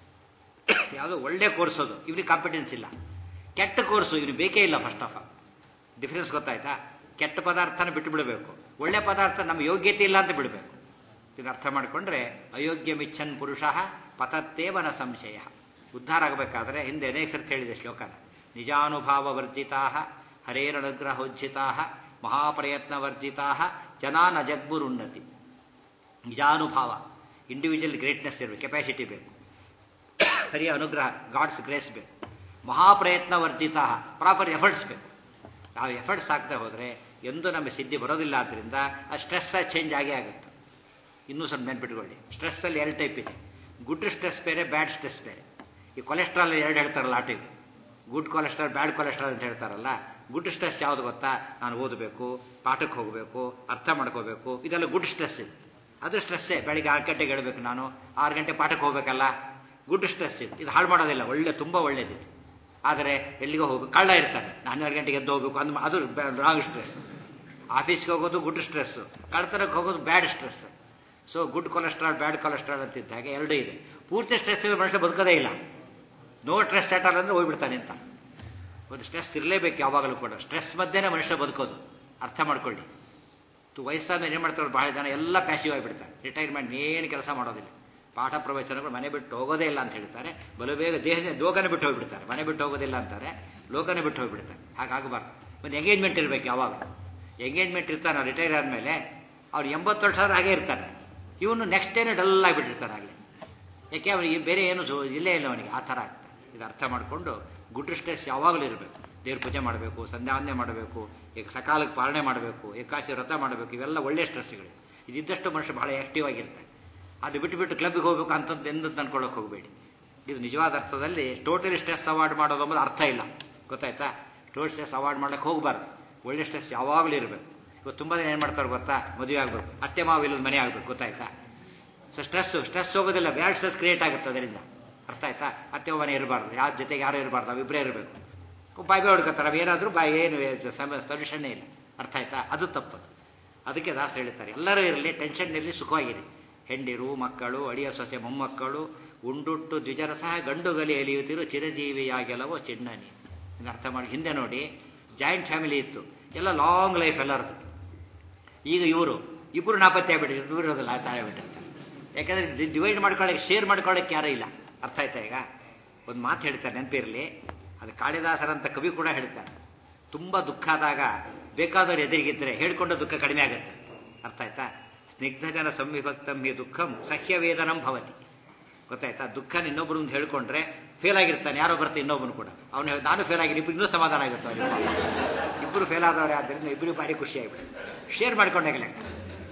Speaker 1: ಯಾವುದೋ ಒಳ್ಳೆ ಕೋರ್ಸ್ ಅದು ಇವನಿಗೆ ಕಾಂಪಿಟೆನ್ಸ್ ಇಲ್ಲ ಕೆಟ್ಟ ಕೋರ್ಸು ಇವನು ಬೇಕೇ ಇಲ್ಲ ಫಸ್ಟ್ ಆಫ್ ಆಲ್ ಡಿಫ್ರೆನ್ಸ್ ಗೊತ್ತಾಯ್ತಾ ಕೆಟ್ಟ ಪದಾರ್ಥನ ಬಿಟ್ಟು ಬಿಡಬೇಕು ಒಳ್ಳೆ ಪದಾರ್ಥ ನಮ್ಮ ಯೋಗ್ಯತೆ ಇಲ್ಲ ಅಂತ ಬಿಡಬೇಕು ಇದು ಅರ್ಥ ಮಾಡಿಕೊಂಡ್ರೆ ಅಯೋಗ್ಯ ಮಿಚ್ಚನ್ ಪುರುಷ ಪತತ್ತೇವನ ಸಂಶಯ ಉದ್ಧಾರ ಆಗಬೇಕಾದ್ರೆ ಹಿಂದೆ ಅನೇಕ ಸರ್ತಿ ಹೇಳಿದೆ ಶ್ಲೋಕನ ನಿಜಾನುಭಾವ ವರ್ಜಿತಾ ಹರೇರನುಗ್ರಹೋಜ್ಜಿತಾ ಮಹಾಪ್ರಯತ್ನ ವರ್ಜಿತಾ ಜನ ನ ಜಗ್ಬುರುನ್ನತಿ ನಿಜಾನುಭಾವ ಇಂಡಿವಿಜುವಲ್ ಗ್ರೇಟ್ನೆಸ್ ಇರಬೇಕು ಕೆಪಾಸಿಟಿ ಬೇಕು ಹರಿಯ ಅನುಗ್ರಹ ಗಾಡ್ಸ್ ಗ್ರೇಸ್ ಬೇಕು ಮಹಾಪ್ರಯತ್ನ ವರ್ಜಿತ ಪ್ರಾಪರ್ ಎಫರ್ಟ್ಸ್ ಬೇಕು ನಾವು ಎಫರ್ಟ್ಸ್ ಹಾಕ್ತಾ ಹೋದರೆ ಎಂದೂ ನಮಗೆ ಸಿದ್ಧಿ ಬರೋದಿಲ್ಲ ಆದ್ದರಿಂದ ಆ ಸ್ಟ್ರೆಸ್ ಚೇಂಜ್ ಆಗೇ ಆಗುತ್ತೆ ಇನ್ನೂ ಸ್ವಲ್ಪ ನೆನ್ಪಿಟ್ಕೊಳ್ಳಿ ಸ್ಟ್ರೆಸ್ಸಲ್ಲಿ ಎರಡು ಟೈಪ್ ಇದೆ ಗುಡ್ ಸ್ಟ್ರೆಸ್ ಬೇರೆ ಬ್ಯಾಡ್ ಸ್ಟ್ರೆಸ್ ಬೇರೆ ಈ ಕೊಲೆಸ್ಟ್ರಾಲ್ ಎರಡು ಹೇಳ್ತಾರಲ್ಲ ಆ type good cholesterol bad cholesterol ಅಂತ ಹೇಳ್ತಾರಲ್ಲ ಗುಡ್ ಸ್ಟ್ರೆಸ್ ಯಾವುದು ಗೊತ್ತಾ ನಾನು ಓದಬೇಕು ಪಾಠಕ್ಕೆ ಹೋಗಬೇಕು ಅರ್ಥ ಮಾಡ್ಕೋಬೇಕು ಇದೆಲ್ಲ ಗುಡ್ ಸ್ಟ್ರೆಸ್ ಇದು ಅದು ಸ್ಟ್ರೆಸ್ಸೇ ಬೆಳಿಗ್ಗೆ ಆರು ಗಂಟೆಗೆ ಹೇಳಬೇಕು ನಾನು ಆರು ಗಂಟೆ ಪಾಠಕ್ಕೆ ಹೋಗ್ಬೇಕಲ್ಲ ಗುಡ್ ಸ್ಟ್ರೆಸ್ ಇದು ಇದು ಹಾಳು ಮಾಡೋದಿಲ್ಲ ಒಳ್ಳೆ ತುಂಬ ಒಳ್ಳೇದಿತ್ತು ಆದರೆ ಎಲ್ಲಿಗೋ ಹೋಗ್ಬೇಕು ಕಳ್ಳ ಇರ್ತಾನೆ ಹನ್ನೆರಡು ಗಂಟೆಗೆ ಎದ್ದು ಹೋಗ್ಬೇಕು ಅಂದ್ ಅದು ರಾಂಗ್ ಸ್ಟ್ರೆಸ್ ಆಫೀಸ್ಗೆ ಹೋಗೋದು ಗುಡ್ ಸ್ಟ್ರೆಸ್ಸು ಕಳ್ತನಕ್ಕೆ ಹೋಗೋದು bad stress so good cholesterol bad cholesterol ಅಂತಿದ್ದ ಹಾಗೆ ಎರಡೂ ಇದೆ ಪೂರ್ತಿ ಸ್ಟ್ರೆಸ್ ಮನುಷ್ಯ ಬದುಕೋದೇ ಇಲ್ಲ ನೋ ಸ್ಟ್ರೆಸ್ ಸೆಟಲ್ ಅಂದರೆ ಹೋಗ್ಬಿಡ್ತಾನೆ ಅಂತ ಒಂದು ಸ್ಟ್ರೆಸ್ ಇರಲೇಬೇಕು ಯಾವಾಗಲೂ ಕೂಡ ಸ್ಟ್ರೆಸ್ ಮಧ್ಯೆನೇ ಮನುಷ್ಯ ಬದುಕೋದು ಅರ್ಥ ಮಾಡ್ಕೊಳ್ಳಿ ತು ವಯಸ್ಸಾದ ಏನು ಮಾಡ್ತಾರೆ ಬಹಳ ಜನ ಎಲ್ಲ ಪ್ಯಾಸಿವ್ ಆಗಿಬಿಡ್ತಾರೆ ರಿಟೈರ್ಮೆಂಟ್ ಏನು ಕೆಲಸ ಮಾಡೋದಿಲ್ಲ ಪಾಠ ಪ್ರವಚನಗಳು ಮನೆ ಬಿಟ್ಟು ಹೋಗೋದೇ ಇಲ್ಲ ಅಂತ ಹೇಳ್ತಾರೆ ಬಲು ಬೇಗ ದೇಹದ ಲೋಕನೇ ಬಿಟ್ಟು ಹೋಗ್ಬಿಡ್ತಾರೆ ಮನೆ ಬಿಟ್ಟು ಹೋಗೋದಿಲ್ಲ ಅಂತಾರೆ ಲೋಕನೇ ಬಿಟ್ಟು ಹೋಗ್ಬಿಡ್ತಾರೆ ಹಾಗಾಗಬಾರ್ದು ಒಂದು ಎಂಗೇಜ್ಮೆಂಟ್ ಇರಬೇಕು ಯಾವಾಗ ಎಂಗೇಜ್ಮೆಂಟ್ ಇರ್ತಾನೆ ರಿಟೈರ್ ಆದಮೇಲೆ ಅವ್ರು ಎಂಬತ್ತು ವರ್ಷ ಹಾಗೆ ಇರ್ತಾನೆ ಇವನು ನೆಕ್ಸ್ಟ್ ಡೇನೇ ಡಲ್ ಆಗಿಬಿಟ್ಟಿರ್ತಾನೆ ಆಗಲಿ ಯಾಕೆ ಅವನಿಗೆ ಬೇರೆ ಏನು ಜೋ ಇಲ್ಲೇ ಇಲ್ಲ ಅವನಿಗೆ ಆ ಥರ ಆಗ್ತದೆ ಇದು ಅರ್ಥ ಮಾಡಿಕೊಂಡು ಗುಡ್ ಸ್ಟ್ರೆಸ್ ಯಾವಾಗಲೂ ಇರಬೇಕು ದೇವ್ರ ಪೂಜೆ ಮಾಡಬೇಕು ಸಂಧ್ಯಾವಂದನೆ ಮಾಡಬೇಕು ಈಗ ಸಕಾಲಕ್ಕೆ ಪಾಲನೆ ಮಾಡಬೇಕು ಏಕಾಶಿ ವ್ರತ ಮಾಡಬೇಕು ಇವೆಲ್ಲ ಒಳ್ಳೆಯ ಸ್ಟ್ರೆಸ್ಗಳು ಇದಿದ್ದಷ್ಟು ಮನುಷ್ಯ ಬಹಳ ಆ್ಯಕ್ಟಿವ್ ಆಗಿರ್ತಾರೆ ಅದು ಬಿಟ್ಟು ಬಿಟ್ಟು ಕ್ಲಬ್ಗೆ ಹೋಗ್ಬೇಕು ಅಂತದ್ದು ಎಂದು ತಂದ್ಕೊಳ್ಳೋಕೆ ಹೋಗಬೇಡಿ ಇದು ನಿಜವಾದ ಅರ್ಥದಲ್ಲಿ ಟೋಟಲಿ ಸ್ಟ್ರೆಸ್ ಅವಾಯ್ಡ್ ಮಾಡೋದು ಅಂಬುದು ಅರ್ಥ ಇಲ್ಲ ಗೊತ್ತಾಯ್ತಾ ಟೋಟಲ್ ಸ್ಟ್ರೆಸ್ ಅವಾಯ್ಡ್ ಮಾಡಕ್ಕೆ ಹೋಗಬಾರ್ದು ಒಳ್ಳೆ ಸ್ಟ್ರೆಸ್ ಯಾವಾಗಲೂ ಇರಬೇಕು ಇವತ್ತು ತುಂಬ ಜನ ಏನು ಮಾಡ್ತಾರೆ ಗೊತ್ತಾ ಮದುವೆ ಆಗಬೇಕು ಅತ್ತೆ ಮಾವು ಇಲ್ಲದ ಮನೆ ಆಗಬೇಕು ಗೊತ್ತಾಯ್ತಾ ಸೊ ಸ್ಟ್ರೆಸ್ಸು ಸ್ಟ್ರೆಸ್ ಹೋಗೋದಿಲ್ಲ ಬ್ಯಾಡ್ ಸ್ಟ್ರೆಸ್ ಕ್ರಿಯೇಟ್ ಆಗುತ್ತೆ ಅದರಿಂದ ಅರ್ಥ ಆಯ್ತಾ ಅತ್ತೆ ಮನೆ ಇರಬಾರ್ದು ಯಾರ ಜೊತೆಗೆ ಯಾರು ಇರಬಾರ್ದು ನಾವಿಬ್ಬರೇ ಇರಬೇಕು ಬಾಯಿ ಬಾಯಿ ಹೊಡ್ಕೊತಾರೆ ಅವೇನಾದರೂ ಬಾಯಿ ಏನು ಸೊಲ್ಯೂಷನ್ನೇ ಇಲ್ಲ ಅರ್ಥ ಆಯ್ತಾ ಅದು ತಪ್ಪದು ಅದಕ್ಕೆ ದಾಸ ಹೇಳ್ತಾರೆ ಎಲ್ಲರೂ ಇರಲಿ ಟೆನ್ಷನ್ ಇರಲಿ ಸುಖವಾಗಿರಿ ಹೆಂಡಿರು ಮಕ್ಕಳು ಅಡಿಯ ಸೊಸೆ ಮೊಮ್ಮಕ್ಕಳು ಉಂಡುಟ್ಟು ದ್ವಿಜರ ಸಹ ಗಂಡುಗಲಿ ಎಲಿಯುತ್ತಿರು ಚಿರಜೀವಿಯಾಗೆಲ್ಲವೋ ಚಿಣ್ಣನಿ ಇನ್ನು ಅರ್ಥ ಮಾಡಿ ಹಿಂದೆ ನೋಡಿ ಜಾಯಿಂಟ್ ಫ್ಯಾಮಿಲಿ ಇತ್ತು ಎಲ್ಲ ಲಾಂಗ್ ಲೈಫ್ ಎಲ್ಲರದು ಈಗ ಇವರು ಇಬ್ಬರು ನಾಪತ್ತೆ ಆಗ್ಬಿಟ್ಟಿದ್ರು ಇವರು ಇರೋದಿಲ್ಲ ತಾಳ್ಬಿಟ್ಟಿರ್ತಾರೆ ಯಾಕಂದ್ರೆ ಡಿವೈಡ್ ಮಾಡ್ಕೊಳ್ಳೋಕೆ ಶೇರ್ ಮಾಡ್ಕೊಳ್ಳೋಕೆ ಯಾರೂ ಇಲ್ಲ ಅರ್ಥ ಆಯ್ತಾ ಈಗ ಒಂದು ಮಾತು ಹೇಳ್ತಾರೆ ನೆನಪಿರಲಿ ಅದು ಕಾಳಿದಾಸರಂತ ಕವಿ ಕೂಡ ಹೇಳ್ತಾರೆ ತುಂಬ ದುಃಖ ಆದಾಗ ಬೇಕಾದವ್ರು ಎದುರಿಗಿದ್ರೆ ಹೇಳ್ಕೊಂಡ ದುಃಖ ಕಡಿಮೆ ಆಗುತ್ತೆ ಅರ್ಥ ಆಯ್ತಾ ಸ್ನಿಗ್ಧ ಜನ ಸಂವಿಭಕ್ತಂ ಹಿ ದುಃಖಂ ಸಹ್ಯ ವೇದನಂ ಭವತಿ ಗೊತ್ತಾಯ್ತಾ ದುಃಖ ಇನ್ನೊಬ್ರು ಮುಂದೆ ಹೇಳ್ಕೊಂಡ್ರೆ ಫೇಲ್ ಆಗಿರ್ತಾನೆ ಯಾರೋ ಬರ್ತಾರೆ ಇನ್ನೊಬ್ಬನು ಕೂಡ ಅವನು ನಾನು ಫೇಲ್ ಆಗಿರಿ ಇಬ್ಬರು ಇನ್ನೂ ಸಮಾಧಾನ ಆಗುತ್ತೆ ಅವ್ರಿಗೆ ಇಬ್ಬರು ಫೇಲ್ ಆದವ್ರೆ ಆದ್ದರಿಂದ ಇಬ್ಬರು ಭಾರಿ ಖುಷಿ ಆಗಿಬಿಟ್ಟು ಶೇರ್ ಮಾಡ್ಕೊಂಡಾಗ ಲೆಕ್ಕ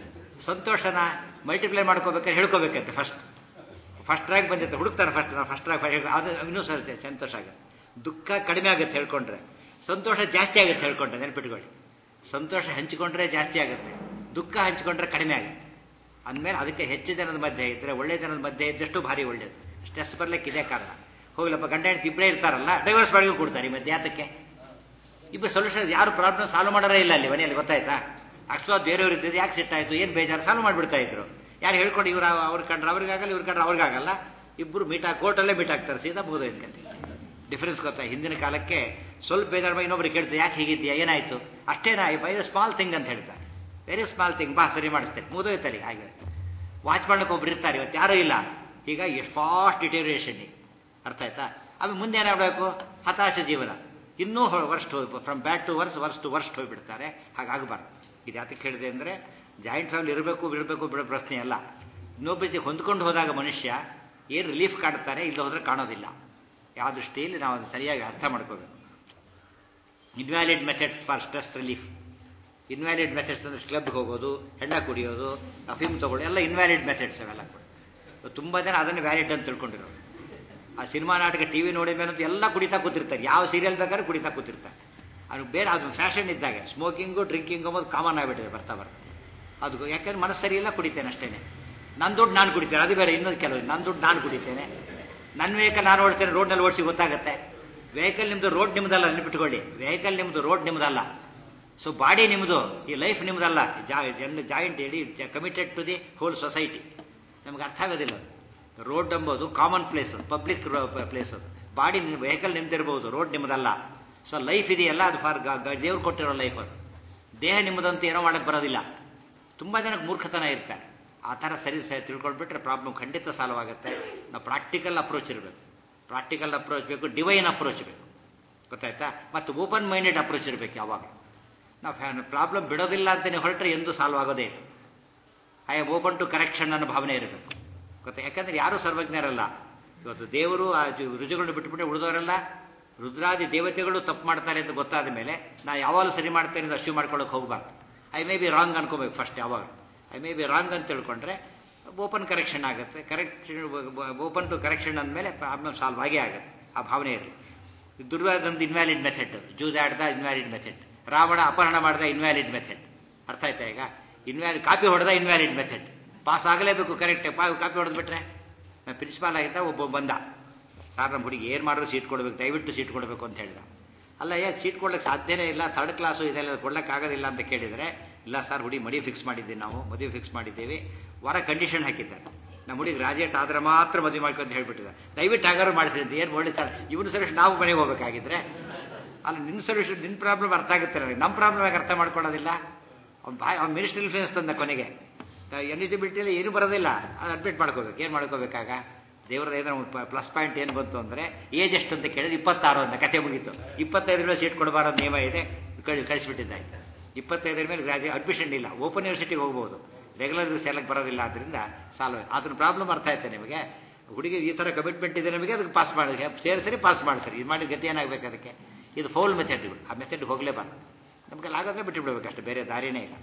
Speaker 1: ಸಂತೋಷನ ಮಲ್ಟಿಪ್ಲೈ ಮಾಡ್ಕೋಬೇಕಾದ್ರೆ ಹೇಳ್ಕೋಬೇಕಂತೆ ಫಸ್ಟ್ ಫಸ್ಟ್ ರ್ಯಾಂಕ್ ಬಂದಿರುತ್ತೆ ಹುಡುಕ್ತಾರೆ ಫಸ್ಟ್ ಫಸ್ಟ್ ರ್ಯಾಂಕ್ ಅದು ಇನ್ನೂ ಸರುತ್ತೆ ಸಂತೋಷ ಆಗುತ್ತೆ ದುಃಖ ಕಡಿಮೆ ಆಗುತ್ತೆ ಹೇಳ್ಕೊಂಡ್ರೆ ಸಂತೋಷ ಜಾಸ್ತಿ ಆಗುತ್ತೆ ಹೇಳ್ಕೊಂಡ್ರೆ ನೆನ್ಪಿಟ್ಕೊಳ್ಳಿ ಸಂತೋಷ ಹಂಚಿಕೊಂಡ್ರೆ ಜಾಸ್ತಿ ಆಗುತ್ತೆ ದುಃಖ ಹಂಚಿಕೊಂಡ್ರೆ ಕಡಿಮೆ ಆಗುತ್ತೆ ಅಂದಮೇಲೆ ಅದಕ್ಕೆ ಹೆಚ್ಚು ಜನದ ಮಧ್ಯೆ ಇದ್ದರೆ ಒಳ್ಳೆ ಜನದ ಮಧ್ಯೆ ಇದ್ದಷ್ಟು ಭಾರಿ ಒಳ್ಳೇದು ಸ್ಟ್ರೆಸ್ ಬರ್ಲಿಕ್ಕೆ ಇದೇ ಕಾರಣ ಹೋಗ್ಲಪ್ಪ ಗಂಡ ಹೆಂಡತಿ ಇಬ್ಬರೇ ಇರ್ತಾರಲ್ಲ ಡೈವರ್ಸ್ ಮಾಡಿ ಕೊಡ್ತಾರೆ ಈ ಮಧ್ಯೆ ಯಾತಕ್ಕೆ ಇಬ್ಬರು ಸೊಲ್ಯೂಷನ್ ಯಾರು ಪ್ರಾಬ್ಲಮ್ ಸಾಲ್ವ್ ಮಾಡೋರೇ ಇಲ್ಲ ಅಲ್ಲಿ ಮನೆಯಲ್ಲಿ ಗೊತ್ತಾಯ್ತಾ ಅಕಸ್ಮಾತ್ ಬೇರೆಯವ್ರು ಇದ್ದಿದ್ದು ಯಾಕೆ ಸೆಟ್ ಆಯಿತು ಏನು ಬೇಜಾರು ಸಾಲ್ವ್ ಮಾಡಿಬಿಡ್ತಾ ಇದ್ರು ಯಾರು ಹೇಳ್ಕೊಂಡು ಇವ್ರು ಅವ್ರ ಕಂಡ್ರೆ ಅವ್ರಿಗಾಗಲ್ಲ ಇವ್ರ ಕಂಡ್ರೆ ಅವ್ರಿಗಾಗಲ್ಲ ಇಬ್ಬರು ಮೀಟ್ ಆಗಿ ಕೋರ್ಟಲ್ಲೇ ಮೀಟ್ ಆಗ್ತಾರೆ ಸೀದಾ ಮುಗಿದೋಯ್ತು ಕತೆ ಡಿಫ್ರೆನ್ಸ್ ಗೊತ್ತಾ ಹಿಂದಿನ ಕಾಲಕ್ಕೆ ಸ್ವಲ್ಪ ಬೇಜಾರು ಮಾಡಿ ಇನ್ನೊಬ್ರಿಗೆ ಕೇಳ್ತಾರೆ ಯಾಕೆ ಹೀಗಿದೆಯಾ ಏನಾಯಿತು ಅಷ್ಟೇನಾ ಬೈ ಸ್ಮಾಲ್ ಥಿಂಗ್ ಅಂತ ಹೇಳ್ತಾರೆ ವೆರಿ ಸ್ಮಾಲ್ ಥಿಂಗ್ ಬಾ ಸರಿ ಮಾಡಿಸ್ತೇನೆ ಮುಗಿದೋಯ್ತಾರೆ ಹಾಗೆ ವಾಚ್ ಮಾಡ್ಲಿಕ್ಕೆ ಒಬ್ರು ಇರ್ತಾರೆ ಇವತ್ತು ಯಾರೂ ಇಲ್ಲ ಈಗ ಎಷ್ಟು ಫಾಸ್ಟ್ ಡಿಟೇರಿಯೇಷನ್ ಈಗ ಅರ್ಥ ಆಯ್ತಾ ಆಮೇಲೆ ಮುಂದೆ ಏನಾಗಬೇಕು ಹತಾಶ ಜೀವನ ಇನ್ನೂ worst from bad to worse worse to worst ಹೋಗ್ಬಿಡ್ತಾರೆ ಹಾಗಾಗಬಾರ್ದು ಇದು ಯಾತಕ್ಕೆ ಹೇಳಿದೆ ಅಂದರೆ ಜಾಯಿಂಟ್ ಫ್ಯಾಮಿಲಿ ಇರಬೇಕು ಬಿಡಬೇಕು ಬಿಡೋ ಪ್ರಶ್ನೆ ಅಲ್ಲ ಇನ್ನೊಬ್ಬ ಜೊತೆ ಹೊಂದ್ಕೊಂಡು ಹೋದಾಗ ಮನುಷ್ಯ ಏನು ರಿಲೀಫ್ ಕಾಡ್ತಾರೆ ಇಲ್ಲ ಹೋದ್ರೆ ಕಾಣೋದಿಲ್ಲ ಯಾವ ದೃಷ್ಟಿಯಲ್ಲಿ ನಾವು ಅದನ್ನು ಸರಿಯಾಗಿ ಅರ್ಥ ಮಾಡ್ಕೋಬೇಕು invalid methods for stress relief invalid methods ಅಂದರೆ ಕ್ಲಬ್ಗೆ ಹೋಗೋದು ಹೆಂಡ ಕುಡಿಯೋದು ಅಫೀಮ್ ತಗೊಳ್ಳೋದು ಎಲ್ಲ ಇನ್ವ್ಯಾಲಿಡ್ ಮೆಥಡ್ಸ್ ಅವೆಲ್ಲ ಕೂಡ ತುಂಬ ಜನ ಅದನ್ನು ವ್ಯಾಲಿಡ್ ಅಂತ ತಿಳ್ಕೊಂಡಿರೋರು ಆ ಸಿನಿಮಾ ನಾಟಕ ಟಿ ವಿ ನೋಡಿದ ಮೇಲೆ ಎಲ್ಲ ಕುಡಿತಾ ಕೂತಿರ್ತಾರೆ ಯಾವ ಸೀರಿಯಲ್ ಬೇಕಾದ್ರೂ ಕುಡಿತಾ ಕೂತಿರ್ತಾರೆ ಅದು ಬೇರೆ ಅದು ಫ್ಯಾಷನ್ ಇದ್ದಾಗ ಸ್ಮೋಕಿಂಗು ಡ್ರಿಂಕಿಂಗು ಅಂಬೋದು ಕಾಮನ್ ಆಗಿಬಿಟ್ಟಿದೆ ಬರ್ತಾ ಬರ್ತಾ ಅದು ಯಾಕಂದ್ರೆ ಮನಸ್ಸು ಸರಿ ಇಲ್ಲ ಕುಡಿತೇನೆ ಅಷ್ಟೇನೆ ನನ್ನ ದುಡ್ಡು ನಾನು ಕುಡಿತೇನೆ ಅದು ಬೇರೆ ಇನ್ನೊಂದು ಕೆಲವು ನನ್ನ ದುಡ್ಡು ನಾನು ಕುಡಿತೇನೆ ನನ್ನ ವೆಹಿಕಲ್ ನಾನು ಓಡಿಸ್ತೇನೆ ರೋಡ್ನಲ್ಲಿ ಓಡಿಸಿ ಗೊತ್ತಾಗುತ್ತೆ ವೆಹಿಕಲ್ ನಿಮ್ಮದು ರೋಡ್ ನಿಮ್ಮದಲ್ಲ ನೆನಪಿಟ್ಕೊಳ್ಳಿ ವೆಹಿಕಲ್ ನಿಮ್ಮದು ರೋಡ್ ನಿಮ್ಮದಲ್ಲ ಸೊ ಬಾಡಿ ನಿಮ್ಮದು ಈ ಲೈಫ್ ನಿಮ್ಮದಲ್ಲ ಜಾಯಿಂಟ್ ಇಡೀ committed to the whole society ನಮ್ಗೆ ಅರ್ಥ ಆಗೋದಿಲ್ಲ ಅದು ರೋಡ್ ಎಂಬುದು ಕಾಮನ್ ಪ್ಲೇಸ್ ಪಬ್ಲಿಕ್ ಪ್ಲೇಸ್ ಅದು ಬಾಡಿ ವೆಹಿಕಲ್ ನಿಮ್ದಿರ್ಬೋದು ರೋಡ್ ನಿಮ್ಮದಲ್ಲ ಸೊ ಲೈಫ್ ಇದೆಯಲ್ಲ ಅದು ಫಾರ್ ದೇವ್ರು ಕೊಟ್ಟಿರೋ ಲೈಫ್ ಅದು ದೇಹ ನಿಮ್ಮದಂತ ಏನೋ ಮಾಡಕ್ಕೆ ಬರೋದಿಲ್ಲ ತುಂಬ ಜನಕ್ಕೆ ಮೂರ್ಖತನ ಇರ್ತಾರೆ ಆ ಥರ ಸರಿ ಸರಿ ತಿಳ್ಕೊಂಡ್ಬಿಟ್ರೆ ಪ್ರಾಬ್ಲಮ್ ಖಂಡಿತ ಸಾಲ್ವ್ ಆಗುತ್ತೆ ನಾವು ಪ್ರಾಕ್ಟಿಕಲ್ ಅಪ್ರೋಚ್ ಇರಬೇಕು ಪ್ರಾಕ್ಟಿಕಲ್ ಅಪ್ರೋಚ್ ಬೇಕು ಡಿವೈನ್ ಅಪ್ರೋಚ್ ಬೇಕು ಗೊತ್ತಾಯ್ತಾ ಮತ್ತು ಓಪನ್ ಮೈಂಡೆಡ್ ಅಪ್ರೋಚ್ ಇರಬೇಕು ಯಾವಾಗ ನಾವು ಪ್ರಾಬ್ಲಮ್ ಬಿಡೋದಿಲ್ಲ ಅಂತಲೇ ಹೊರಟ್ರೆ ಎಂದೂ ಸಾಲ್ವ್ ಆಗೋದೇ ಇಲ್ಲ I am open to correction ಅನ್ನೋ ಭಾವನೆ ಇರಬೇಕು ಗೊತ್ತಾ ಯಾಕಂದ್ರೆ ಯಾರೂ ಸರ್ವಜ್ಞರಲ್ಲ ಇವತ್ತು ದೇವರು ಆ ರುಜುಗಳನ್ನ ಬಿಟ್ಟುಬಿಟ್ಟರೆ ಉಳಿದವರೆಲ್ಲ ರುದ್ರಾದಿ ದೇವತೆಗಳು ತಪ್ಪು ಮಾಡ್ತಾರೆ ಅಂತ ಗೊತ್ತಾದ ಮೇಲೆ ನಾ ಯಾವಾಗಲೂ ಸರಿ ಮಾಡ್ತೇನೆ ಅಂತ ಅಶ್ಯೂ ಮಾಡ್ಕೊಳ್ಳೋಕೆ ಹೋಗಬಾರ್ದು ಐ ಮೇ ಬಿ ರಾಂಗ್ ಅನ್ಕೋಬೇಕು ಫಸ್ಟ್ ಯಾವಾಗ ಐ ಮೇ ಬಿ ರಾಂಗ್ ಅಂತ ತಿಳ್ಕೊಂಡ್ರೆ ಓಪನ್ ಕರೆಕ್ಷನ್ ಆಗುತ್ತೆ ಕರೆಕ್ಷನ್ ಓಪನ್ ಟು ಕರೆಕ್ಷನ್ ಅಂದಮೇಲೆ ಪ್ರಾಬ್ಲಮ್ ಸಾಲ್ವ್ ಆಗೇ ಆಗುತ್ತೆ ಆ ಭಾವನೆ ಇರಲಿ ದುರ್ವಾದಂದು ಇನ್ವ್ಯಾಲಿಡ್ ಮೆಥಡ್ ಜೂದಾಡ್ದ ಇನ್ವ್ಯಾಲಿಡ್ ಮೆಥಡ್ ರಾವಣ ಅಪಹರಣ ಮಾಡಿದ ಇನ್ವ್ಯಾಲಿಡ್ ಮೆಥಡ್ ಅರ್ಥ ಆಯ್ತಾ ಈಗ ಇನ್ವ್ಯಾಲಿಡ್ ಕಾಪಿ ಹೊಡೆದ ಇನ್ವ್ಯಾಲಿಡ್ ಮೆಥಡ್ ಪಾಸ್ ಆಗಲೇಬೇಕು ಕರೆಕ್ಟ್ ಕಾಪಿ ಹೊಡೆದ್ಬಿಟ್ರೆ ಪ್ರಿನ್ಸಿಪಾಲ್ ಆಗಿದ್ದ ಒಬ್ಬ ಬಂದ ಸರ್ ನಮ್ಮ ಹುಡುಗಿ ಏನು ಮಾಡಿದ್ರು ಸೀಟ್ ಕೊಡಬೇಕು ದಯವಿಟ್ಟು ಸೀಟ್ ಕೊಡಬೇಕು ಅಂತ ಹೇಳಿದ ಅಲ್ಲ ಏ ಸೀಟ್ ಕೊಡ್ಲಿಕ್ಕೆ ಸಾಧ್ಯನೇ ಇಲ್ಲ ಥರ್ಡ್ ಕ್ಲಾಸು ಇದೆಲ್ಲ ಕೊಡ್ಲಿಕ್ಕೆ ಆಗೋದಿಲ್ಲ ಅಂತ ಕೇಳಿದರೆ ಇಲ್ಲ ಸರ್ ಹುಡುಗಿ ಮದುವೆ ಫಿಕ್ಸ್ ಮಾಡಿದ್ದೀವಿ ನಾವು ಮದುವೆ ಫಿಕ್ಸ್ ಮಾಡಿದ್ದೀವಿ ವರ ಕಂಡೀಷನ್ ಹಾಕಿದ್ದಾರೆ ನಮ್ಮ ಹುಡುಗಿ ಗ್ರಾಜುಯೇಟ್ ಆದ್ರೆ ಮಾತ್ರ ಮದುವೆ ಮಾಡ್ಕೊಂಡು ಹೇಳ್ಬಿಟ್ಟಿದ್ದಾರೆ ದಯವಿಟ್ಟು ಹಾಗಾರು ಮಾಡಿಸಿ ಅಂತ ಏನು ಒಳ್ಳೆ ಸರ್ ಇವನು ಸರಿ ನಾವು ಮನೆಗೆ ಹೋಗ್ಬೇಕಾಗಿದ್ರೆ ಅಲ್ಲ ನಿನ್ನ ಸೊಲ್ಯೂಷನ್ ನಿನ್ನ ಪ್ರಾಬ್ಲಮ್ ಅರ್ಥ ಆಗುತ್ತೆ ನನಗೆ ನಮ್ಮ ಪ್ರಾಬ್ಲಮ್ ಆಗಿ ಅರ್ಥ ಮಾಡ್ಕೊಳ್ಳೋದಿಲ್ಲ ಅವ್ನು ಬಾಯ್ ಅವ್ನು ಮಿನಿಸ್ಟರ್ ಇನ್ಫ್ಲೂಯೆನ್ಸ್ ತಂದ ಕೊನೆಗೆ ಎಲಿಜಿಬಿಲಿಟಿಯಲ್ಲಿ ಏನು ಬರೋದಿಲ್ಲ ಅದು ಅಡ್ಮಿಟ್ ಮಾಡ್ಕೋಬೇಕು ಏನು ಮಾಡ್ಕೋಬೇಕಾಗ ದೇವರ ಏನೋ ಪ್ಲಸ್ ಪಾಯಿಂಟ್ ಏನು ಬಂತು ಅಂದರೆ ಏಜ್ ಎಷ್ಟು ಅಂತ ಕೇಳಿದ್ರೆ ಇಪ್ಪತ್ತಾರು ಅಂತ ಕತೆ ಮುಗೀತು ಇಪ್ಪತ್ತೈದರ ಮೇಲೆ ಸೀಟ್ ಕೊಡಬಾರೋ ನಿಯಮ ಇದೆ ಕಳಿ ಕಳಿಸ್ಬಿಟ್ಟಿದ್ದಾಯ್ತು ಇಪ್ಪತ್ತೈದರ ಮೇಲೆ ಗ್ರಾಜುಯೇಟ್ ಅಡ್ಮಿಷನ್ ಇಲ್ಲ ಓಪನ್ ಯೂನಿವರ್ಸಿಟಿಗೆ ಹೋಗ್ಬೋದು ರೆಗ್ಯುಲರ್ ಸೆಲೆಕ್ಟ್ ಬರೋದಿಲ್ಲ ಆದ್ದರಿಂದ ಸಾಲ್ವ್ ಅದನ್ನ ಪ್ರಾಬ್ಲಮ್ ಅರ್ಥ ಆಯ್ತು ನಿಮಗೆ ಹುಡುಗಿ ಈ ಥರ ಕಮಿಟ್ಮೆಂಟ್ ಇದೆ ನಮಗೆ ಅದಕ್ಕೆ ಪಾಸ್ ಮಾಡಿ ಸೇರಿಸರಿ ಪಾಸ್ ಮಾಡಿಸರಿ ಇದು ಮಾಡಿದ ಗತಿ ಏನಾಗಬೇಕು ಅದಕ್ಕೆ ಇದು ಫೌಲ್ ಮೆಥಡ್ಗಳು ಆ ಮೆಥಡ್ಗೆ ಹೋಗಲೇಬಾರ್ದು ನಮಗೆ ಆಗೋದ್ರೆ ಬಿಟ್ಟು ಬಿಡಬೇಕು ಅಷ್ಟೇ ಬೇರೆ ದಾರಿನೇ ಇಲ್ಲ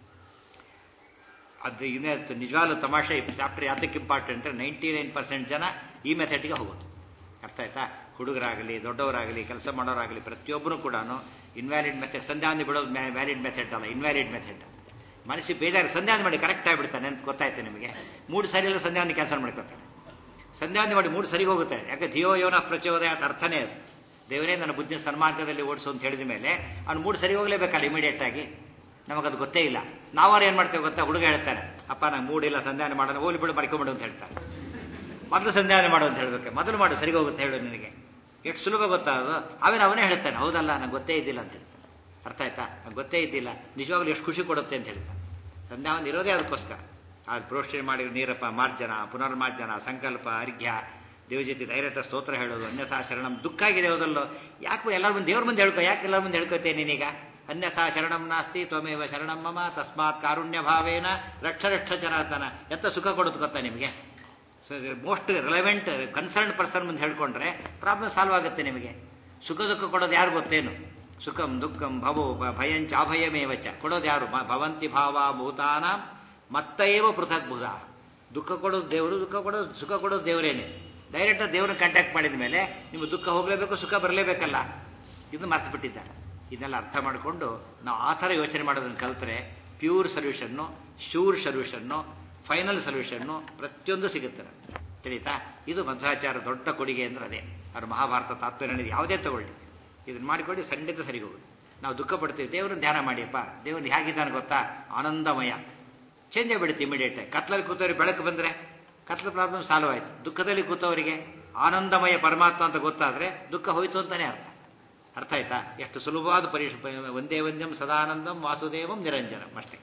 Speaker 1: ಅದು ಇನ್ನೇ ನಿಜವಾಗ್ಲೂ ತಮಾಷೆ ಚಾಪ್ಟರ್ ಯಾತಕ್ಕೆ ಇಂಪಾರ್ಟೆಂಟ್ ನೈಂಟಿ ನೈನ್ ಪರ್ಸೆಂಟ್ ಜನ ಈ ಮೆಥಡ್ಗೆ ಹೋಗೋದು ಅರ್ಥ ಆಯ್ತಾ ಹುಡುಗರಾಗಲಿ ದೊಡ್ಡವರಾಗಲಿ ಕೆಲಸ ಮಾಡೋರಾಗಲಿ ಪ್ರತಿಯೊಬ್ಬರು ಕೂಡ ಇನ್ವ್ಯಾಲಿಡ್ ಮೆಥಡ್ ಸಂಧ್ಯಾವಂದಿ ಬಿಡೋದು ವ್ಯಾಲಿಡ್ ಮೆಥಡ್ ಅಲ್ಲ ಇನ್ವ್ಯಾಲಿಡ್ ಮೆಥಡ್ ಮನಸ್ಸಿಗೆ ಬೇಜಾರು ಸಂಧ್ಯಾವಂದಿ ಮಾಡಿ ಕರೆಕ್ಟ್ ಆಗಿಬಿಡ್ತಾನೆ ಅಂತ ಗೊತ್ತಾಯ್ತು ನಿಮಗೆ ಮೂಡು ಸರಿ ಇಲ್ಲ ಸಂಧ್ಯಾವಂದಿ ಕೆಲಸ ಮಾಡ್ಕೊತಾನೆ ಸಂಧ್ಯಾವಂದಿ ಮಾಡಿ ಮೂಡು ಸರಿ ಹೋಗುತ್ತೆ ಯಾಕೆ ಧಿಯೋ ಯೋನ ಪ್ರಚೋದಯ ಅಂತ ಅರ್ಥನೇ ಅದು ದೇವರೇ ನನ್ನ ಬುದ್ಧಿ ಸನ್ಮಾರ್ಗದಲ್ಲಿ ಓಡಿಸು ಅಂತ ಹೇಳಿದ ಮೇಲೆ ಅವ್ನು ಮೂಡು ಸರಿ ಹೋಗ್ಲೇಬೇಕಲ್ಲ ಇಮಿಡಿಯೇಟ್ ಆಗಿ ನಮಗದು ಗೊತ್ತೇ ಇಲ್ಲ ನಾವಾರು ಏನು ಮಾಡ್ತೇವೆ ಗೊತ್ತಾ ಹುಡುಗ ಹೇಳ್ತಾನೆ ಅಪ್ಪ ನಂಗೆ ಮೂಡಿಲ್ಲ ಸಂಧಾನ ಮಾಡೋಣ ಹೋಗ್ಲಿ ಬಿಡು ಮಾಡ್ಕೊಂಬಿಡು ಅಂತ ಹೇಳ್ತಾನೆ ಮೊದಲು ಸಂಧಾನ ಮಾಡು ಅಂತ ಹೇಳ್ಬೇಕು ಮೊದಲು ಮಾಡು ಸರಿ ಹೋಗುತ್ತೆ ಹೇಳು ನಿನಗೆ ಎಷ್ಟು ಸುಲಭ ಗೊತ್ತಾ ಅದು ಆಮೇಲೆ ಅವನೇ ಹೇಳ್ತಾನೆ ಹೌದಲ್ಲ ನಂಗೆ ಗೊತ್ತೇ ಇದ್ದಿಲ್ಲ ಅಂತ ಹೇಳ್ತಾನೆ ಅರ್ಥ ಆಯ್ತಾ ನಂಗೆ ಗೊತ್ತೇ ಇದ್ದಿಲ್ಲ ನಿಜವಾಗ್ಲೂ ಎಷ್ಟು ಖುಷಿ ಕೊಡುತ್ತೆ ಅಂತ ಹೇಳ್ತಾನೆ ಸಂಧ್ಯಾವಂದು ಇರೋದೇ ಅದಕ್ಕೋಸ್ಕರ ಆ ಪ್ರೋಷ್ಠೆ ಮಾಡಿ ನೀರಪ್ಪ ಮಾರ್ಜನ ಪುನರ್ಮಾರ್ಜನ ಸಂಕಲ್ಪ ಅರ್ಘ್ಯ ದೇವ ಜೊತೆ ಧೈರ್ಯತ ಸ್ತೋತ್ರ ಹೇಳೋದು ಅನ್ಯಥಾ ಶರಣಂ ದುಃಖ ಆಗಿದೆ ಹೌದಲ್ಲೋ ಯಾಕೆ ಎಲ್ಲರ ಮುಂದೆ ದೇವ್ರ ಮುಂದೆ ಹೇಳ್ಕೊ ಯಾಕೆ ಎಲ್ಲರ ಮುಂದೆ ಹೇಳ್ಕೊತೇ ನೀನೀಗ ಅನ್ಯಥಾ ಶರಣಂ ನಾಸ್ತಿ ತ್ವಮೇವ ಶರಣಂ ಮಮ ತಸ್ಮಾತ್ ಕಾರುಣ್ಯ ಭಾವೇನ ರಕ್ಷ ರಕ್ಷ ಜನಾರ್ದನ ಎತ್ತ ಸುಖ ಕೊಡುತ್ತೆ ಗೊತ್ತಾ ನಿಮಗೆ so most relevant concern person ಮುಂದೆ ಹೇಳ್ಕೊಂಡ್ರೆ ಪ್ರಾಬ್ಲಮ್ ಸಾಲ್ವ್ ಆಗುತ್ತೆ ನಿಮಗೆ ಸುಖ ದುಃಖ ಕೊಡೋದು ಯಾರು ಗೊತ್ತೇನು ಸುಖಂ ದುಃಖಂ ಭವೋ ಭಯಂಚ ಅಭಯಮೇವಚ ಕೊಡೋದು ಯಾರು ಭವಂತಿ ಭಾವ ಭೂತಾನ ಮತ್ತೈವ ಪೃಥಕ್ ಭುಜ ದುಃಖ ಕೊಡೋದು ದೇವರು ದುಃಖ ಕೊಡೋದು ಸುಖ ಕೊಡೋದು ದೇವರೇನೆ ಡೈರೆಕ್ಟ್ ದೇವ್ರನ್ನ ಕಾಂಟ್ಯಾಕ್ಟ್ ಮಾಡಿದ ಮೇಲೆ ನಿಮ್ಮ ದುಃಖ ಹೋಗಲೇಬೇಕು ಸುಖ ಬರಲೇಬೇಕಲ್ಲ ಇದು ಮರ್ತು ಬಿಟ್ಟಿದ್ದಾರೆ ಇದನ್ನೆಲ್ಲ ಅರ್ಥ ಮಾಡಿಕೊಂಡು ನಾವು ಆ ಥರ ಯೋಚನೆ ಮಾಡೋದನ್ನು ಕಲ್ತ್ರೆ pure solution sure solution final solution ಪ್ರತಿಯೊಂದು ಸಿಗುತ್ತೆ ತಿಳಿತಾ ಇದು ಮಧ್ವಾಚಾರ ದೊಡ್ಡ ಕೊಡುಗೆ ಅಂದ್ರೆ ಅದೇ ಅವ್ರ ಮಹಾಭಾರತ ತಾತ್ಪರ್ಯ ಯಾವುದೇ ತಗೊಳ್ಳಿ ಇದನ್ನ ಮಾಡಿಕೊಂಡು ಖಂಡಿತ ಸರಿ ಹೋಗುದು ನಾವು ದುಃಖ ಪಡ್ತೀವಿ ದೇವ್ರನ್ನ ಧ್ಯಾನ ಮಾಡಿಯಪ್ಪ ದೇವ್ರನ್ನ ಹೇಗಿದ್ದಾನೆ ಗೊತ್ತಾ ಆನಂದಮಯ ಚೇಂಜ್ ಆಗಿಬಿಡುತ್ತೆ ಇಮಿಡಿಯೇಟ್ ಕತ್ಲಲ್ಲಿ ಕೂತವ್ರಿಗೆ ಬೆಳಕು ಬಂದರೆ ಕತ್ಲ ಪ್ರಾಬ್ಲಮ್ ಸಾಲ್ವ್ ಆಯ್ತು ದುಃಖದಲ್ಲಿ ಕೂತವರಿಗೆ ಆನಂದಮಯ ಪರಮಾತ್ಮ ಅಂತ ಗೊತ್ತಾದ್ರೆ ದುಃಖ ಹೋಯ್ತು ಅಂತಾನೆ ಅರ್ಥ ಅರ್ಥ ಆಯ್ತಾ ಎಷ್ಟು ಸುಲಭವಾದ ಪರೀಕ್ಷೆ ಒಂದೇ ಒಂದಂ ಸದಾನಂದಂ ವಾಸುದೇವಂ ನಿರಂಜನಂ ಅಷ್ಟೇ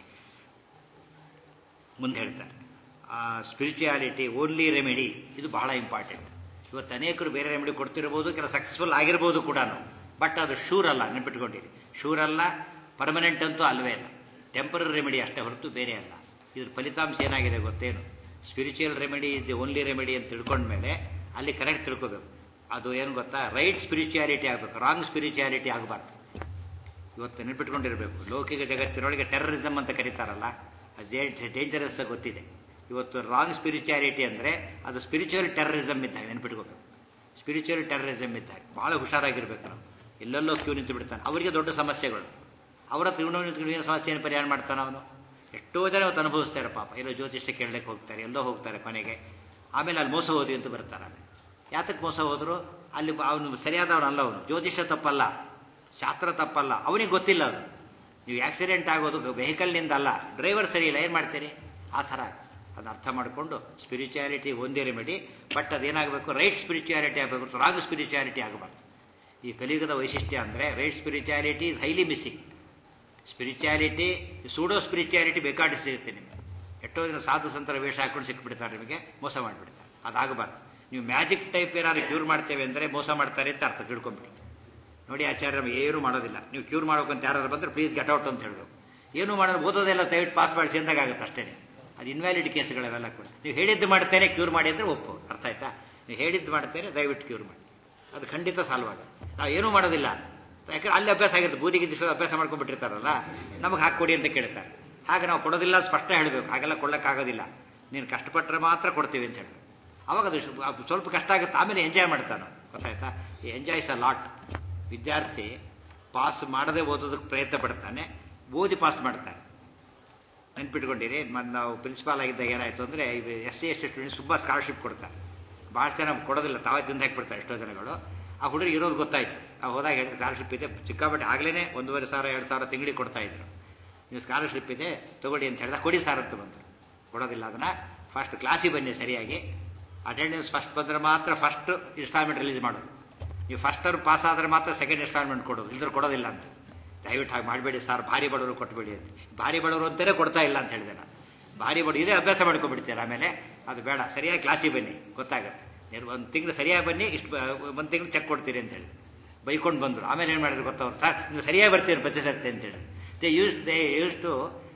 Speaker 1: ಮುಂದೆ ಹೇಳ್ತಾರೆ ಸ್ಪಿರಿಚುಯಾಲಿಟಿ ಓನ್ಲಿ ರೆಮಿಡಿ ಇದು ಬಹಳ ಇಂಪಾರ್ಟೆಂಟ್ ಇವತ್ತು ಅನೇಕರು ಬೇರೆ ರೆಮಿಡಿ ಕೊಡ್ತಿರ್ಬೋದು ಕೆಲ ಸಕ್ಸಸ್ಫುಲ್ ಆಗಿರ್ಬೋದು ಕೂಡ ಬಟ್ ಅದು ಶೂರ್ ಅಲ್ಲ ನೆನ್ಪಿಟ್ಕೊಂಡಿರಿ ಶೂರ್ ಅಲ್ಲ ಪರ್ಮನೆಂಟ್ ಅಂತೂ ಅಲ್ವೇ ಇಲ್ಲ ಟೆಂಪರರಿ ರೆಮಿಡಿ ಅಷ್ಟೇ ಹೊರತು ಬೇರೆ ಅಲ್ಲ ಇದ್ರ ಫಲಿತಾಂಶ ಏನಾಗಿದೆ ಗೊತ್ತೇನು spiritual remedy is the only remedy ಅಂತ ತಿಳ್ಕೊಂಡ್ಮೇಲೆ ಅಲ್ಲಿ ಕರೆಕ್ಟ್ ತಿಳ್ಕೋಬೇಕು ಅದು ಏನು ಗೊತ್ತಾ ರೈಟ್ ಸ್ಪಿರಿಚುಯಾಲಿಟಿ ಆಗಬೇಕು ರಾಂಗ್ ಸ್ಪಿರಿಚುಯಾಲಿಟಿ ಆಗಬಾರ್ದು ಇವತ್ತು ನೆನ್ಪಿಟ್ಕೊಂಡಿರಬೇಕು ಲೌಕಿಕ ಜಗತ್ತಿನೊಳಗೆ ಟೆರರಿಸಮ್ ಅಂತ ಕರೀತಾರಲ್ಲ ಅದೇ ಡೇಂಜರಸ್ ಗೊತ್ತಿದೆ ಇವತ್ತು ರಾಂಗ್ ಸ್ಪಿರಿಚುಯಾಲಿಟಿ ಅಂದರೆ ಅದು ಸ್ಪಿರಿಚುವಲ್ ಟೆರರಿಸಮ್ ಇದ್ದಾಗ ನೆನ್ಪಿಟ್ಕೋಬೇಕು ಸ್ಪಿರಿಚುವಲ್ ಟೆರರಿಸಮ್ ಇದ್ದಾಗ ಭಾಳ ಹುಷಾರಾಗಿರ್ಬೇಕು ನಾವು ಎಲ್ಲೆಲ್ಲೋ ಕ್ಯೂ ನಿಂತು ಬಿಡ್ತಾನೆ ಅವರಿಗೆ ದೊಡ್ಡ ಸಮಸ್ಯೆಗಳು ಅವರ ತ್ರಿಗುಣ ನಿಂತು ಸಮಸ್ಯೆಯನ್ನು ಪರಿಹಾರ ಮಾಡ್ತಾನೆ ಅವನು ಎಷ್ಟೋ ಜನ ಇವತ್ತು ಅನುಭವಿಸ್ತಾರೆ ಪಾಪ ಎಲ್ಲೋ ಜ್ಯೋತಿಷ್ಯ ಕೇಳಲಿಕ್ಕೆ ಹೋಗ್ತಾರೆ ಎಲ್ಲೋ ಹೋಗ್ತಾರೆ ಕೊನೆಗೆ ಆಮೇಲೆ ಅಲ್ಲಿ ಮೋಸ ಹೋದ್ವಿ ಅಂತ ಬರ್ತಾರೆ ಆಮೇಲೆ ಯಾತಕ್ಕೆ ಮೋಸ ಹೋದ್ರು ಅಲ್ಲಿ ಅವನು ಸರಿಯಾದವನಲ್ಲ ಅವನು ಜ್ಯೋತಿಷ್ಯ ತಪ್ಪಲ್ಲ ಶಾಸ್ತ್ರ ತಪ್ಪಲ್ಲ ಅವನಿಗೆ ಗೊತ್ತಿಲ್ಲ ಅದು ನೀವು ಆಕ್ಸಿಡೆಂಟ್ ಆಗೋದು ವೆಹಿಕಲ್ನಿಂದ ಅಲ್ಲ ಡ್ರೈವರ್ ಸರಿ ಇಲ್ಲ ಏನು ಮಾಡ್ತೀರಿ ಆ ಥರ ಅದನ್ನ ಅರ್ಥ ಮಾಡಿಕೊಂಡು ಸ್ಪಿರಿಚುಯಾಲಿಟಿ ಒಂದೇ ರೆಮಿಡಿ ಬಟ್ ಅದೇನಾಗಬೇಕು ರೈಟ್ ಸ್ಪಿರಿಚುಯಾಲಿಟಿ ಆಗಬೇಕು ರಾಂಗ್ ಸ್ಪಿರಿಚುಯಾಲಿಟಿ ಆಗಬಾರ್ದು ಈ ಕಲಿಯುಗದ ವೈಶಿಷ್ಟ್ಯ ಅಂದರೆ right spirituality is highly missing spirituality pseudo spirituality ಬೇಕಾಡಿ ಸಿಗುತ್ತೆ ನಿಮಗೆ ಎಷ್ಟೋ ಜನ ಸಾಧು ಸಂತರ ವೇಷ ಹಾಕೊಂಡು ಸಿಕ್ಬಿಡ್ತಾರೆ ನಿಮಗೆ ಮೋಸ ಮಾಡಿಬಿಡ್ತಾರೆ ಅದಾಗಬಾರ್ದು ನೀವು ಮ್ಯಾಜಿಕ್ ಟೈಪ್ ಏನಾದ್ರು ಕ್ಯೂರ್ ಮಾಡ್ತೇವೆ ಅಂದರೆ ಮೋಸ ಮಾಡ್ತಾರೆ ಅಂತ ಅರ್ಥ ತಿಳ್ಕೊಂಬಿಡಿ ನೋಡಿ ಆಚಾರ್ಯ ಏನು ಮಾಡೋದಿಲ್ಲ ನೀವು ಕ್ಯೂರ್ ಮಾಡ್ಬೇಕಂತ ಯಾರು ಬಂದ್ರೆ ಪ್ಲೀಸ್ ಗೆಟ್ ಔಟ್ ಅಂತ ಹೇಳಬೇಕು ಏನು ಮಾಡೋದು ಓದೋದೆಲ್ಲ ದಯವಿಟ್ಟು ಪಾಸ್ ಮಾಡಿಸಿ ಅಂದಾಗುತ್ತೆ ಅಷ್ಟೇ ಅದು ಇನ್ವ್ಯಾಲಿಡ್ ಕೇಸ್ಗಳವೆಲ್ಲ ಕೂಡ ನೀವು ಹೇಳಿದ್ದು ಮಾಡ್ತೇನೆ ಕ್ಯೂರ್ ಮಾಡಿ ಅಂದರೆ ಒಪ್ಪು ಅರ್ಥ ಆಯ್ತಾ ನೀವು ಹೇಳಿದ್ದು ಮಾಡ್ತೇನೆ ದಯವಿಟ್ಟು ಕ್ಯೂರ್ ಮಾಡಿ ಅದು ಖಂಡಿತ ಸಾಲ್ವ್ ಆಗುತ್ತೆ ನಾವು ಏನೂ ಮಾಡೋದಿಲ್ಲ ಯಾಕಂದ್ರೆ ಅಲ್ಲಿ ಅಭ್ಯಾಸ ಆಗಿರುತ್ತೆ ಬೂದಿಗೆ ದಿವಸ ಅಭ್ಯಾಸ ಮಾಡ್ಕೊಂಡ್ಬಿಟ್ಟಿರ್ತಾರಲ್ಲ ನಮಗೆ ಹಾಕೊಡಿ ಅಂತ ಕೇಳ್ತಾರೆ ಹಾಗೆ ನಾವು ಕೊಡೋದಿಲ್ಲ ಅಂತ ಸ್ಪಷ್ಟ ಹೇಳಬೇಕು ಹಾಗೆಲ್ಲ ಕೊಡೋಕ್ಕಾಗೋದಿಲ್ಲ ನೀನು ಕಷ್ಟಪಟ್ಟರೆ ಮಾತ್ರ ಕೊಡ್ತೀವಿ ಅಂತ ಹೇಳಿ ಅವಾಗ ಅದು ಶು- ಅದು ಸ್ವಲ್ಪ ಕಷ್ಟ ಆಗುತ್ತೆ ಆಮೇಲೆ ಎಂಜಾಯ್ ಮಾಡ್ತಾನೆ ಗೊತ್ತಾಯ್ತಾ ಈ ಎಂಜಾಯ್ಸ್ ಅ ಲಾಟ್ ವಿದ್ಯಾರ್ಥಿ ಪಾಸ್ ಮಾಡದೆ ಓದೋದಕ್ಕೆ ಪ್ರಯತ್ನ ಪಡ್ತಾನೆ ಓದಿ ಪಾಸ್ ಮಾಡ್ತಾನೆ ನೆನ್ಪಿಟ್ಕೊಂಡಿರಿ ಮತ್ತು ನಾವು ಪ್ರಿನ್ಸಿಪಾಲ್ ಆಗಿದ್ದಾಗ ಏನಾಯಿತು ಅಂದರೆ ಇದು S C S T students ತುಂಬ ಸ್ಕಾಲರ್ಶಿಪ್ ಕೊಡ್ತಾರೆ ಭಾಳ ಜನ ಕೊಡೋದಿಲ್ಲ ತಾವೇ ತಿಂದು ಹಾಕ್ಬಿಡ್ತಾರೆ ಎಷ್ಟೋ ಜನಗಳು ಆ ಹುಡುಗರಿಗೆ ಇರೋದು ಗೊತ್ತಾಯ್ತು ನಾವು ಹೋದಾಗ ಹೇಳಿದ ಸ್ಕಾಲರ್ಶಿಪ್ ಇದೆ ಚಿಕ್ಕಾಪಟ್ಟೆ ಆಗಲೇ ಒಂದೂವರೆ ಸಾವಿರ ಎರಡು ಸಾವಿರ ತಿಂಗಳಿಗೆ ಕೊಡ್ತಾ ಇದ್ರು ನೀವು ಸ್ಕಾಲರ್ಶಿಪ್ ಇದೆ ತಗೊಳ್ಳಿ ಅಂತ ಹೇಳಿದಾಗ ಕೊಡಿ ಸಾರ್ ಅಂತ ಬಂತು ಕೊಡೋದಿಲ್ಲ ಅದನ್ನ ಫಸ್ಟ್ ಕ್ಲಾಸಿಗೆ ಬನ್ನಿ ಸರಿಯಾಗಿ ಅಟೆಂಡೆನ್ಸ್ ಫಸ್ಟ್ ಬಂದರೆ ಮಾತ್ರ ಫಸ್ಟ್ ಇನ್ಸ್ಟಾಲ್ಮೆಂಟ್ ರಿಲೀಸ್ ಮಾಡೋದು ನೀವು ಫಸ್ಟ್ ಅವ್ರು ಪಾಸ್ ಆದರೆ ಮಾತ್ರ ಸೆಕೆಂಡ್ ಇನ್ಸ್ಟಾಲ್ಮೆಂಟ್ ಕೊಡೋದು ಇಲ್ದ್ರೆ ಕೊಡೋದಿಲ್ಲ ಅಂತ ದಯವಿಟ್ಟು ಹಾಗೆ ಮಾಡಬೇಡಿ ಸರ್ ಭಾರಿ ಬಡವರು ಕೊಟ್ಬೇಡಿ ಅಂತ ಭಾರಿ ಬಡವರು ಅಂತಾನೆ ಕೊಡ್ತಾ ಇಲ್ಲ ಅಂತ ಹೇಳಿದೆ ನಾನು ಭಾರಿ ಬಡ ಇದೇ ಅಭ್ಯಾಸ ಮಾಡ್ಕೊಂಡ್ಬಿಡ್ತೀರ ಆಮೇಲೆ ಅದು ಬೇಡ ಸರಿಯಾಗಿ ಕ್ಲಾಸಿಗೆ ಬನ್ನಿ ಗೊತ್ತಾಗುತ್ತೆ ನೀವು ಒಂದು ತಿಂಗಳು ಸರಿಯಾಗಿ ಬನ್ನಿ ಇಷ್ಟು ಒಂದು ತಿಂಗಳು ಚೆಕ್ ಕೊಡ್ತೀರಿ ಅಂತ ಹೇಳಿ ಬೈಕೊಂಡು ಬಂದರು ಆಮೇಲೆ ಏನು ಮಾಡಿದ್ರು ಗೊತ್ತವ್ರು ಸರ್ ನೀವು ಸರಿಯಾಗಿ ಬರ್ತೀರಿ ಪ್ರತಿ ಸರ್ತಿ ಅಂತೇಳಿ they used they used to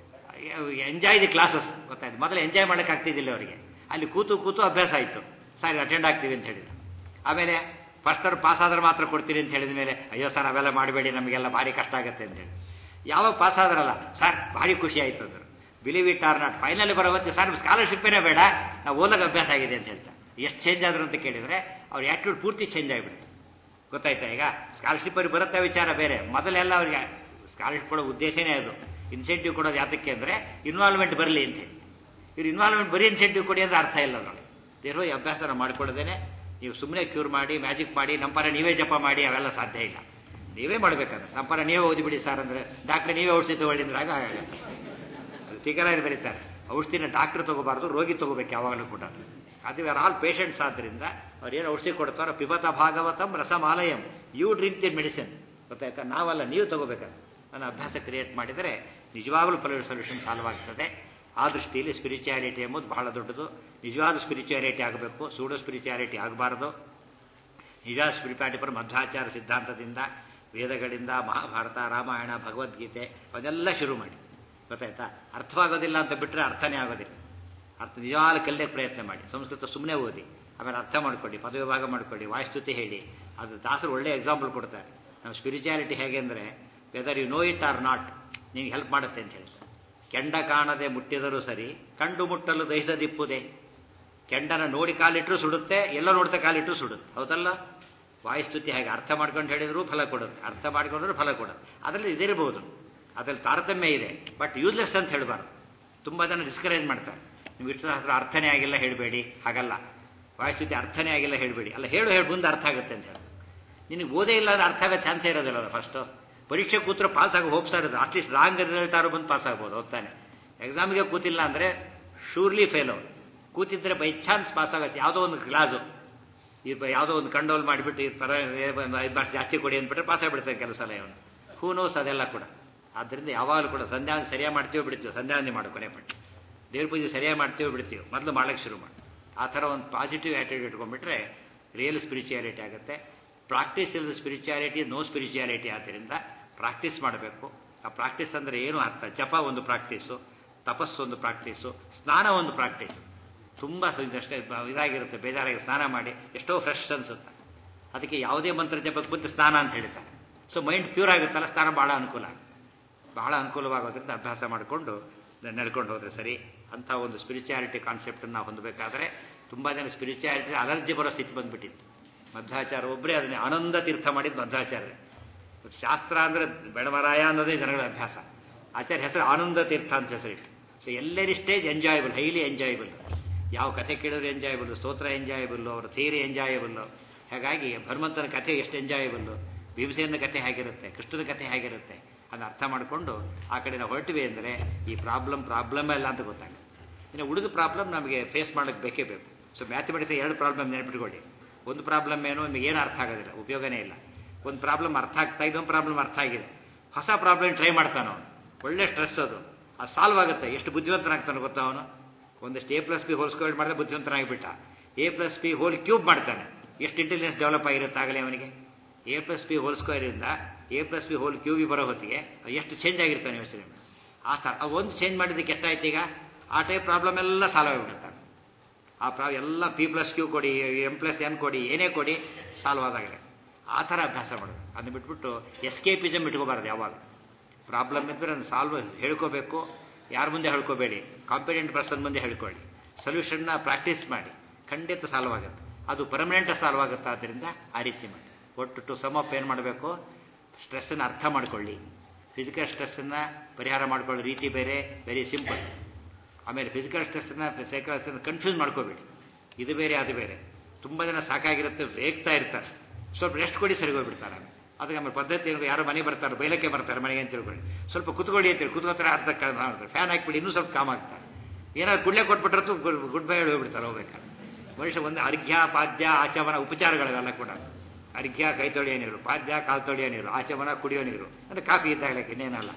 Speaker 1: enjoy the classes ಗೊತ್ತಾಯ್ತು ಮೊದಲು ಎಂಜಾಯ್ ಮಾಡೋಕೆ ಆಗ್ತಿದ್ದಿಲ್ಲ ಅವರಿಗೆ ಅಲ್ಲಿ ಕೂತು ಕೂತು ಅಭ್ಯಾಸ ಆಯಿತು ಸರ್ ಅಟೆಂಡ್ ಆಗ್ತೀವಿ ಅಂತ ಹೇಳಿದ್ರು ಆಮೇಲೆ ಫಸ್ಟ್ ಅವ್ರು ಪಾಸ್ ಆದ್ರೆ ಮಾತ್ರ ಕೊಡ್ತೀರಿ ಅಂತ ಹೇಳಿದ ಮೇಲೆ ಅಯ್ಯೋ ಸರ್ ಅವೆಲ್ಲ ಮಾಡಬೇಡಿ ನಮಗೆಲ್ಲ ಭಾರಿ ಕಷ್ಟ ಆಗುತ್ತೆ ಅಂತೇಳಿ ಯಾವಾಗ ಪಾಸ್ ಆದ್ರಲ್ಲ ಸರ್ ಭಾರಿ ಖುಷಿ ಆಯ್ತು ಅಂದರು believe it or not final ಬರೋ ಹೊತ್ತಿಗೆ ಸರ್ ಸ್ಕಾಲರ್ಶಿಪ್ಪೇನೇ ಬೇಡ ನಾವು ಓದಕ್ಕೆ ಅಭ್ಯಾಸ ಆಗಿದೆ ಅಂತ ಹೇಳ್ತಾರೆ ಎಷ್ಟು ಚೇಂಜ್ ಆದ್ರು ಅಂತ ಕೇಳಿದ್ರೆ ಅವ್ರ ಆ್ಯಟಿಟ್ಯೂಡ್ ಪೂರ್ತಿ ಚೇಂಜ್ ಆಗಿಬಿಡುತ್ತೆ ಗೊತ್ತಾಯ್ತಾ ಈಗ ಸ್ಕಾಲರ್ಶಿಪ್ ಅವ್ರಿಗೆ ಬರುತ್ತೆ ವಿಚಾರ ಬೇರೆ ಮೊದಲೆಲ್ಲ ಅವ್ರಿಗೆ ಸ್ಕಾಲರ್ಶಿಪ್ ಕೊಡೋ ಉದ್ದೇಶನೇ ಅದು ಇನ್ಸೆಂಟಿವ್ ಕೊಡೋದು ಯಾತಕ್ಕೆ ಅಂದರೆ ಇನ್ವಾಲ್ವ್ಮೆಂಟ್ ಬರಲಿ ಅಂತ ಹೇಳಿ ಇವ್ರು ಇನ್ವಾಲ್ವ್ಮೆಂಟ್ ಬರೀ ಇನ್ಸೆಂಟಿವ್ ಕೊಡಿ ಅಂದ್ರೆ ಅರ್ಥ ಇಲ್ಲ ಅದರಲ್ಲಿ ದೇವರು ಈ ಅಭ್ಯಾಸನ ಮಾಡ್ಕೊಳ್ಳೋದೇನೆ ನೀವು ಸುಮ್ಮನೆ ಕ್ಯೂರ್ ಮಾಡಿ ಮ್ಯಾಜಿಕ್ ಮಾಡಿ ನಮ್ಮ ಪರ ನೀವೇ ಜಪ ಮಾಡಿ ಅವೆಲ್ಲ ಸಾಧ್ಯ ಇಲ್ಲ ನೀವೇ ಮಾಡ್ಬೇಕಾದ್ರೆ ನಮ್ಮ ಪರ ನೀವೇ ಓದಿಬಿಡಿ ಸರ್ ಅಂದರೆ ಡಾಕ್ಟ್ರ್ ನೀವೇ ಔಷಧಿ ತಗೊಳ್ಳಿ ಅಂದ್ರೆ ಆಗ ಆಗುತ್ತೆ ಅದು ಟೀಕರಾಗಿ ಬರೀತಾರೆ ಔಷಧಿನ ಡಾಕ್ಟರ್ ತಗೋಬಾರ್ದು ರೋಗಿ ತಗೋಬೇಕು ಯಾವಾಗಲೂ ಕೂಡ ಅದು ಆರ್ ಆಲ್ ಪೇಷಂಟ್ಸ್ ಆದ್ರಿಂದ ಅವ್ರು ಏನು ಔಷಧಿ ಕೊಡ್ತಾರೋ ಪಿಬತ ಭಾಗವತಂ ರಸಮಾಲಯಂ ಯು ಡ್ರಿಂಕ್ ದಿ ಮೆಡಿಸಿನ್ ಗೊತ್ತಾಯ್ತಾ ನಾವಲ್ಲ ನೀವು ತಗೋಬೇಕಾದ್ರೆ ನನ್ನ ಅಭ್ಯಾಸ ಕ್ರಿಯೇಟ್ ಮಾಡಿದರೆ ನಿಜವಾಗಲೂ ಪೊಲಿಟಿವ್ ಸೊಲ್ಯೂಷನ್ ಸಾಲ್ವ್ ಆಗ್ತದೆ ಆ ದೃಷ್ಟಿಯಲ್ಲಿ ಸ್ಪಿರಿಚುಯಾಲಿಟಿ ಎಂಬುದು ಬಹಳ ದೊಡ್ಡದು ನಿಜವಾದ ಸ್ಪಿರಿಚುಯಾಲಿಟಿ ಆಗಬೇಕು ಸೂಡೋ ಸ್ಪಿರಿಚುಯಾಲಿಟಿ ಆಗಬಾರ್ದು ನಿಜ ಸ್ಪಿರಿಚುಯಾಲಿಟಿ ಪರ ಮಧ್ವಾಚಾರ ಸಿದ್ಧಾಂತದಿಂದ ವೇದಗಳಿಂದ ಮಹಾಭಾರತ ರಾಮಾಯಣ ಭಗವದ್ಗೀತೆ ಅವನ್ನೆಲ್ಲ ಶುರು ಮಾಡಿ ಗೊತ್ತಾಯ್ತಾ ಅರ್ಥವಾಗೋದಿಲ್ಲ ಅಂತ ಬಿಟ್ಟರೆ ಅರ್ಥನೇ ಆಗೋದಿಲ್ಲ ಅರ್ಥ ನಿಜವಾದ ಕಲಿಯಕ್ಕೆ ಪ್ರಯತ್ನ ಮಾಡಿ ಸಂಸ್ಕೃತ ಸುಮ್ಮನೆ ಓದಿ ಆಮೇಲೆ ಅರ್ಥ ಮಾಡ್ಕೊಳ್ಳಿ ಪದವಿ ಭಾಗ ಮಾಡ್ಕೊಳ್ಳಿ ವಾಯುಸ್ತುತಿ ಹೇಳಿ ಅದು ದಾಸರು ಒಳ್ಳೆ ಎಕ್ಸಾಂಪಲ್ ಕೊಡ್ತಾರೆ ನಮ್ಮ ಸ್ಪಿರಿಚುಯಾಲಿಟಿ ಹೇಗೆ ಅಂದರೆ whether you know it or not ನಿಂಗೆ ಹೆಲ್ಪ್ ಮಾಡುತ್ತೆ ಅಂತ ಹೇಳ್ತಾರೆ ಕೆಂಡ ಕಾಣದೆ ಮುಟ್ಟಿದರೂ ಸರಿ ಕಂಡು ಮುಟ್ಟಲು ದಹಿಸದಿಪ್ಪುದೆ ಕೆಂಡನ ನೋಡಿ ಕಾಲಿಟ್ಟರು ಸುಡುತ್ತೆ ಎಲ್ಲ ನೋಡ್ತಾ ಕಾಲಿಟ್ಟರು ಸುಡುತ್ತೆ ಹೌದಲ್ಲ ವಾಯುಸ್ತುತಿ ಹೇಗೆ ಅರ್ಥ ಮಾಡ್ಕೊಂಡು ಹೇಳಿದ್ರು ಫಲ ಕೊಡುತ್ತೆ ಅರ್ಥ ಮಾಡ್ಕೊಂಡ್ರು ಫಲ ಕೊಡುತ್ತೆ ಅದರಲ್ಲಿ ಇದಿರಬಹುದು ಅದರಲ್ಲಿ ತಾರತಮ್ಯ ಇದೆ ಬಟ್ ಯೂಸ್ಲೆಸ್ ಅಂತ ಹೇಳಬಾರ್ದು ತುಂಬ ಜನ ಡಿಸ್ಕರೇಜ್ ಮಾಡ್ತಾರೆ ನೀವು ಇಷ್ಟು ಶಾಸ್ತ್ರ ಅರ್ಥನೇ ಆಗಿಲ್ಲ ಹೇಳಬೇಡಿ ಹಾಗಲ್ಲ ವಾಯುಸ್ಥಿತಿ ಅರ್ಥನೇ ಆಗಿಲ್ಲ ಹೇಳಬೇಡಿ ಅಲ್ಲ ಹೇಳು ಹೇಳಿ ಮುಂದೆ ಅರ್ಥ ಆಗುತ್ತೆ ಅಂತ ಹೇಳಿ ನಿನಗೆ ಓದೇ ಇಲ್ಲ ಅಂದ್ರೆ ಅರ್ಥ ಆಗೋ ಚಾನ್ಸೇ ಇರೋದಿಲ್ಲ ಫಸ್ಟು ಪರೀಕ್ಷೆ ಕೂತ್ರೆ ಪಾಸ್ ಆಗಿ ಹೋಪ್ಸಾ ಇರೋದು ಅಟ್ಲೀಸ್ಟ್ ರಾಂಗ್ ರಿಸಲ್ಟ್ ಆದ್ರೂ ಬಂದು ಪಾಸ್ ಆಗ್ಬೋದು ಹೋಗ್ತಾನೆ ಎಕ್ಸಾಮ್ಗೆ ಕೂತಿಲ್ಲ ಅಂದರೆ ಶೂರ್ಲಿ ಫೇಲು ಕೂತಿದ್ರೆ ಬೈ ಚಾನ್ಸ್ ಪಾಸ್ ಆಗುತ್ತೆ ಯಾವುದೋ ಒಂದು ಕ್ಲಾಸು ಈ ಬ- ಯಾವುದೋ ಒಂದು ಕಂಡೋಲ್ ಮಾಡಿಬಿಟ್ಟು ಈ ಥರ ಐದು ಮಾರ್ಕ್ಸ್ ಜಾಸ್ತಿ ಕೊಡಿ ಅಂದ್ಬಿಟ್ರೆ ಪಾಸ್ ಆಗಿಬಿಡ್ತಾರೆ ಕೆಲವು ಸಲ ಅವನು ಹೂ ನೋಸ್ ಅದೆಲ್ಲ ಕೂಡ ಆದ್ದರಿಂದ ಯಾವಾಗಲೂ ಕೂಡ ಸಂಧ್ಯಾವಂದಿ ಸರಿಯಾಗಿ ಮಾಡ್ತೀವಿ ಬಿಡ್ತೀವಿ ಸಂಧ್ಯಾವಂದಿ ಮಾಡೋ ಕೊನೆ ಪಟ್ಟು ದೇವ್ರ ಪೂಜೆ ಸರಿಯಾಗಿ ಮಾಡ್ತೀವಿ ಬಿಡ್ತೀವಿ ಮೊದಲು ಮಾಡಕ್ಕೆ ಶುರು ಮಾಡಿ ಆ ಥರ ಒಂದು ಪಾಸಿಟಿವ್ ಆ್ಯಟಿಟ್ಯೂಡ್ ಇಟ್ಕೊಂಡ್ಬಿಟ್ರೆ ರಿಯಲ್ ಸ್ಪಿರಿಚುಯಾಲಿಟಿ ಆಗುತ್ತೆ ಪ್ರಾಕ್ಟೀಸ್ ಇಲ್ಲದ ಸ್ಪಿರಿಚುಯಾಲಿಟಿ ನೋ ಸ್ಪಿರಿಚುಯಾಲಿಟಿ ಆದ್ದರಿಂದ ಪ್ರಾಕ್ಟೀಸ್ ಮಾಡಬೇಕು ಆ ಪ್ರಾಕ್ಟೀಸ್ ಅಂದರೆ ಏನು ಅರ್ಥ ಜಪ ಒಂದು ಪ್ರಾಕ್ಟೀಸು ತಪಸ್ಸು ಒಂದು ಪ್ರಾಕ್ಟೀಸು ಸ್ನಾನ ಒಂದು ಪ್ರಾಕ್ಟೀಸ್ ತುಂಬ ಅಷ್ಟೇ ಬ- ಇದಾಗಿರುತ್ತೆ ಬೇಜಾರಾಗಿ ಸ್ನಾನ ಮಾಡಿ ಎಷ್ಟೋ ಫ್ರೆಶ್ ಅನ್ಸುತ್ತೆ ಅದಕ್ಕೆ ಯಾವುದೇ ಮಂತ್ರ ಜಪಕ್ಕೆ ಬಂತು ಸ್ನಾನ ಅಂತ ಹೇಳ್ತಾರೆ ಸೊ ಮೈಂಡ್ ಪ್ಯೂರ್ ಆಗುತ್ತಲ್ಲ ಸ್ನಾನ ಬಹಳ ಅನುಕೂಲ ಬಹಳ ಅನುಕೂಲವಾಗೋದ್ರಿಂದ ಅಭ್ಯಾಸ ಮಾಡಿಕೊಂಡು ನಡ್ಕೊಂಡು ಹೋದ್ರೆ ಸರಿ ಅಂಥ ಒಂದು ಸ್ಪಿರಿಚುಯಾಲಿಟಿ ಕಾನ್ಸೆಪ್ಟನ್ನು ನಾವು ಹೊಂದಬೇಕಾದ್ರೆ ತುಂಬ ಜನ ಸ್ಪಿರಿಚುಯಾಲಿಟಿ ಅಲರ್ಜಿ ಬರೋ ಸ್ಥಿತಿ ಬಂದ್ಬಿಟ್ಟಿತ್ತು ಮಧ್ವಾಚಾರ ಒಬ್ಬರೇ ಅದನ್ನೇ ಆನಂದ ತೀರ್ಥ ಮಾಡಿದ್ದು ಮಧ್ವಾಚಾರ್ಯ ಶಾಸ್ತ್ರ ಅಂದರೆ ಬೆಳಮರಾಯ ಅನ್ನೋದೇ ಜನಗಳ ಅಭ್ಯಾಸ ಆಚಾರ್ಯ ಹೆಸರು ಆನಂದ ತೀರ್ಥ ಅಂತ ಹೆಸರಿಟ್ಟು ಸೊ ಎಲ್ಲೆರಿ ಸ್ಟೇಜ್ ಎಂಜಾಯಬಲ್ ಹೈಲಿ ಎಂಜಾಯಬಲ್ ಯಾವ ಕಥೆ ಕೇಳಿದ್ರೆ ಎಂಜಾಯಬಲ್ ಸ್ತೋತ್ರ ಎಂಜಾಯಬಲ್ ಅವರ ಥಿಯರಿ ಎಂಜಾಯಬಲ್ ಹಾಗಾಗಿ ಹನುಮಂತನ ಕಥೆ ಎಷ್ಟು ಎಂಜಾಯಬಲ್ ಭೀಮಸೇನ ಕಥೆ ಹೇಗಿರುತ್ತೆ ಕೃಷ್ಣನ ಕಥೆ ಹೇಗಿರುತ್ತೆ ಅದನ್ನ ಅರ್ಥ ಮಾಡಿಕೊಂಡು ಆ ಕಡೆ ನಾವು ಹೊರಟಿವೆ ಅಂದರೆ ಈ ಪ್ರಾಬ್ಲಮ್ ಪ್ರಾಬ್ಲಮ್ ಅಲ್ಲ ಅಂತ ಗೊತ್ತಾಗುತ್ತೆ ಇನ್ನು ಉಳಿದ ಪ್ರಾಬ್ಲಮ್ ನಮಗೆ ಫೇಸ್ ಮಾಡೋಕ್ಕೆ ಬೇಕೇ ಬೇಕು ಸೊ ಮ್ಯಾಥಮೆಟಿಕ್ಸ್ ಎರಡು ಪ್ರಾಬ್ಲಮ್ ನೆನಪಿಟ್ಕೊಳ್ಳಿ ಒಂದು ಪ್ರಾಬ್ಲಮ್ ಏನು ನಿಮಗೆ ಏನು ಅರ್ಥ ಆಗೋದಿಲ್ಲ ಉಪಯೋಗನೇ ಇಲ್ಲ ಒಂದು ಪ್ರಾಬ್ಲಮ್ ಅರ್ಥ ಆಗ್ತಾ ಇದೊಂದು ಪ್ರಾಬ್ಲಮ್ ಅರ್ಥ ಆಗಿದೆ ಹೊಸ ಪ್ರಾಬ್ಲಮ್ ಟ್ರೈ ಮಾಡ್ತಾನೆ ಅವನು ಒಳ್ಳೆ ಸ್ಟ್ರೆಸ್ ಅದು ಅದು ಸಾಲ್ವ್ ಆಗುತ್ತೆ ಎಷ್ಟು ಬುದ್ಧಿವಂತನಾಗ್ತಾನೆ ಗೊತ್ತಾ ಅವನು ಒಂದಷ್ಟು A plus B whole square ಮಾಡಿದ್ರೆ ಬುದ್ಧಿವಂತನಾಗಿಬಿಟ್ಟ A plus B whole cube ಮಾಡ್ತಾನೆ ಎಷ್ಟು ಇಂಟೆಲಿಜೆನ್ಸ್ ಡೆವಲಪ್ ಆಗಿರುತ್ತೆ ಆಗಲೇ ಅವನಿಗೆ ಎ ಪ್ಲಸ್ ಬಿ ಹೋಲ್ ಸ್ಕ್ವೇರಿಂದ ಎ ಪ್ಲಸ್ ಬಿ ಹೋಲ್ ಕ್ಯೂಬಿಗೆ ಬರೋ ಹೊತ್ತಿಗೆ ಎಷ್ಟು ಚೇಂಜ್ ಆಗಿರ್ತಾನೆ ಯೋಚನೆ ಮಾಡಿ. ಆ ಥರ ಆ ಒಂದು ಚೇಂಜ್ ಮಾಡಿದ್ದಕ್ಕೆ ಎಷ್ಟಾಯ್ತು ಈಗ ಆ ಟೈಪ್ ಪ್ರಾಬ್ಲಮ್ ಎಲ್ಲ ಸಾಲ್ವ್ ಆಗಿಬಿಡುತ್ತೆ ಆ ಪ್ರಾ ಎಲ್ಲ ಪಿ ಪ್ಲಸ್ ಕ್ಯೂ ಕೊಡಿ ಎಂ ಪ್ಲಸ್ ಎನ್ ಕೊಡಿ ಏನೇ ಕೊಡಿ ಸಾಲ್ವ್ ಆದಾಗಲೇ ಆ ಥರ ಅಭ್ಯಾಸ ಮಾಡೋದು ಅದನ್ನ ಬಿಟ್ಬಿಟ್ಟು ಎಸ್ಕೇಪಿಸಮ್ ಇಟ್ಕೋಬಾರ್ದು ಯಾವಾಗ ಪ್ರಾಬ್ಲಮ್ ಇದ್ದರೆ ಅದನ್ನು ಸಾಲ್ವ್ ಹೇಳ್ಕೋಬೇಕು ಯಾರ ಮುಂದೆ ಹೇಳ್ಕೋಬೇಡಿ ಕಾಂಪಿಟೆಂಟ್ ಪರ್ಸನ್ ಮುಂದೆ ಹೇಳ್ಕೊಳ್ಳಿ ಸೊಲ್ಯೂಷನ್ನ ಪ್ರಾಕ್ಟೀಸ್ ಮಾಡಿ ಖಂಡಿತ ಸಾಲ್ವ್ ಆಗುತ್ತೆ ಅದು ಪರ್ಮನೆಂಟ್ ಸಾಲ್ವ್ ಆಗುತ್ತೆ ಆದ್ದರಿಂದ ಆ ರೀತಿ ಮಾಡಿ ಒಟ್ಟು ಟು ಸಮ್ ಅಪ್ ಏನು ಮಾಡಬೇಕು ಸ್ಟ್ರೆಸ್ಸನ್ನು ಅರ್ಥ ಮಾಡ್ಕೊಳ್ಳಿ ಫಿಸಿಕಲ್ ಸ್ಟ್ರೆಸ್ಸನ್ನು ಪರಿಹಾರ ಮಾಡ್ಕೊಳ್ಳೋ ರೀತಿ ಬೇರೆ ವೆರಿ ಸಿಂಪಲ್ ಆಮೇಲೆ ಫಿಸಿಕಲ್ ಸ್ಟ್ರೆಸ್ಸನ್ನು ಸೈಕಲ್ ಸ್ಟ್ರೆಸ್ ಕನ್ಫ್ಯೂಸ್ ಮಾಡ್ಕೋಬೇಡಿ ಇದು ಬೇರೆ ಅದು ಬೇರೆ ತುಂಬ ಜನ ಸಾಕಾಗಿರುತ್ತೆ ವೇಗ್ತಾ ಇರ್ತಾರೆ ಸ್ವಲ್ಪ ರೆಸ್ಟ್ ಕೊಡಿ ಸರಿ ಹೋಗ್ಬಿಡ್ತಾರೆ ಅದಕ್ಕೆ ಆಮೇಲೆ ಪದ್ಧತಿ ಏನು ಯಾರೋ ಮನೆ ಬರ್ತಾರೆ ಬೈಲಕ್ಕೆ ಬರ್ತಾರೆ ಮನೆಗೆ ಅಂತ ತಿಳ್ಕೊಳ್ಳಿ ಸ್ವಲ್ಪ ಕುತ್ಕೊಳ್ಳಿ ಅಂತೇಳಿ ಕುತ್ಕೋತಾರೆ ಅರ್ಧ ಮಾಡ್ತಾರೆ ಫ್ಯಾನ್ ಹಾಕ್ಬಿಡಿ ಇನ್ನೂ ಸ್ವಲ್ಪ ಕಾಮ್ ಆಗ್ತಾರೆ ಏನಾದ್ರು ಕುಡ್ಲೆ ಕೊಟ್ಬಿಟ್ರತ್ತು ಗುಡ್ ಬೈ ಹೇಳಿ ಹೋಗ್ಬಿಡ್ತಾರೆ ಹೋಗ್ಬೇಕಾದ್ರೆ ಮನುಷ್ಯ ಒಂದು ಅರ್ಘ್ಯ ಪಾದ್ಯ ಆಚಮನ ಉಪಚಾರಗಳಿವೆಲ್ಲ ಕೂಡ ಅರ್ಘ್ಯ ಕೈ ತೊಳೆಯೋ ನೀರು ಪಾದ್ಯ ಕಾಲು ತೊಳೆಯೋ ನೀರು ಆಚಮನ ಕುಡಿಯೋ ನೀರು ಅಂದರೆ ಕಾಫಿ ಇದ್ದಾಗಲೇ ಇನ್ನೇನಲ್ಲ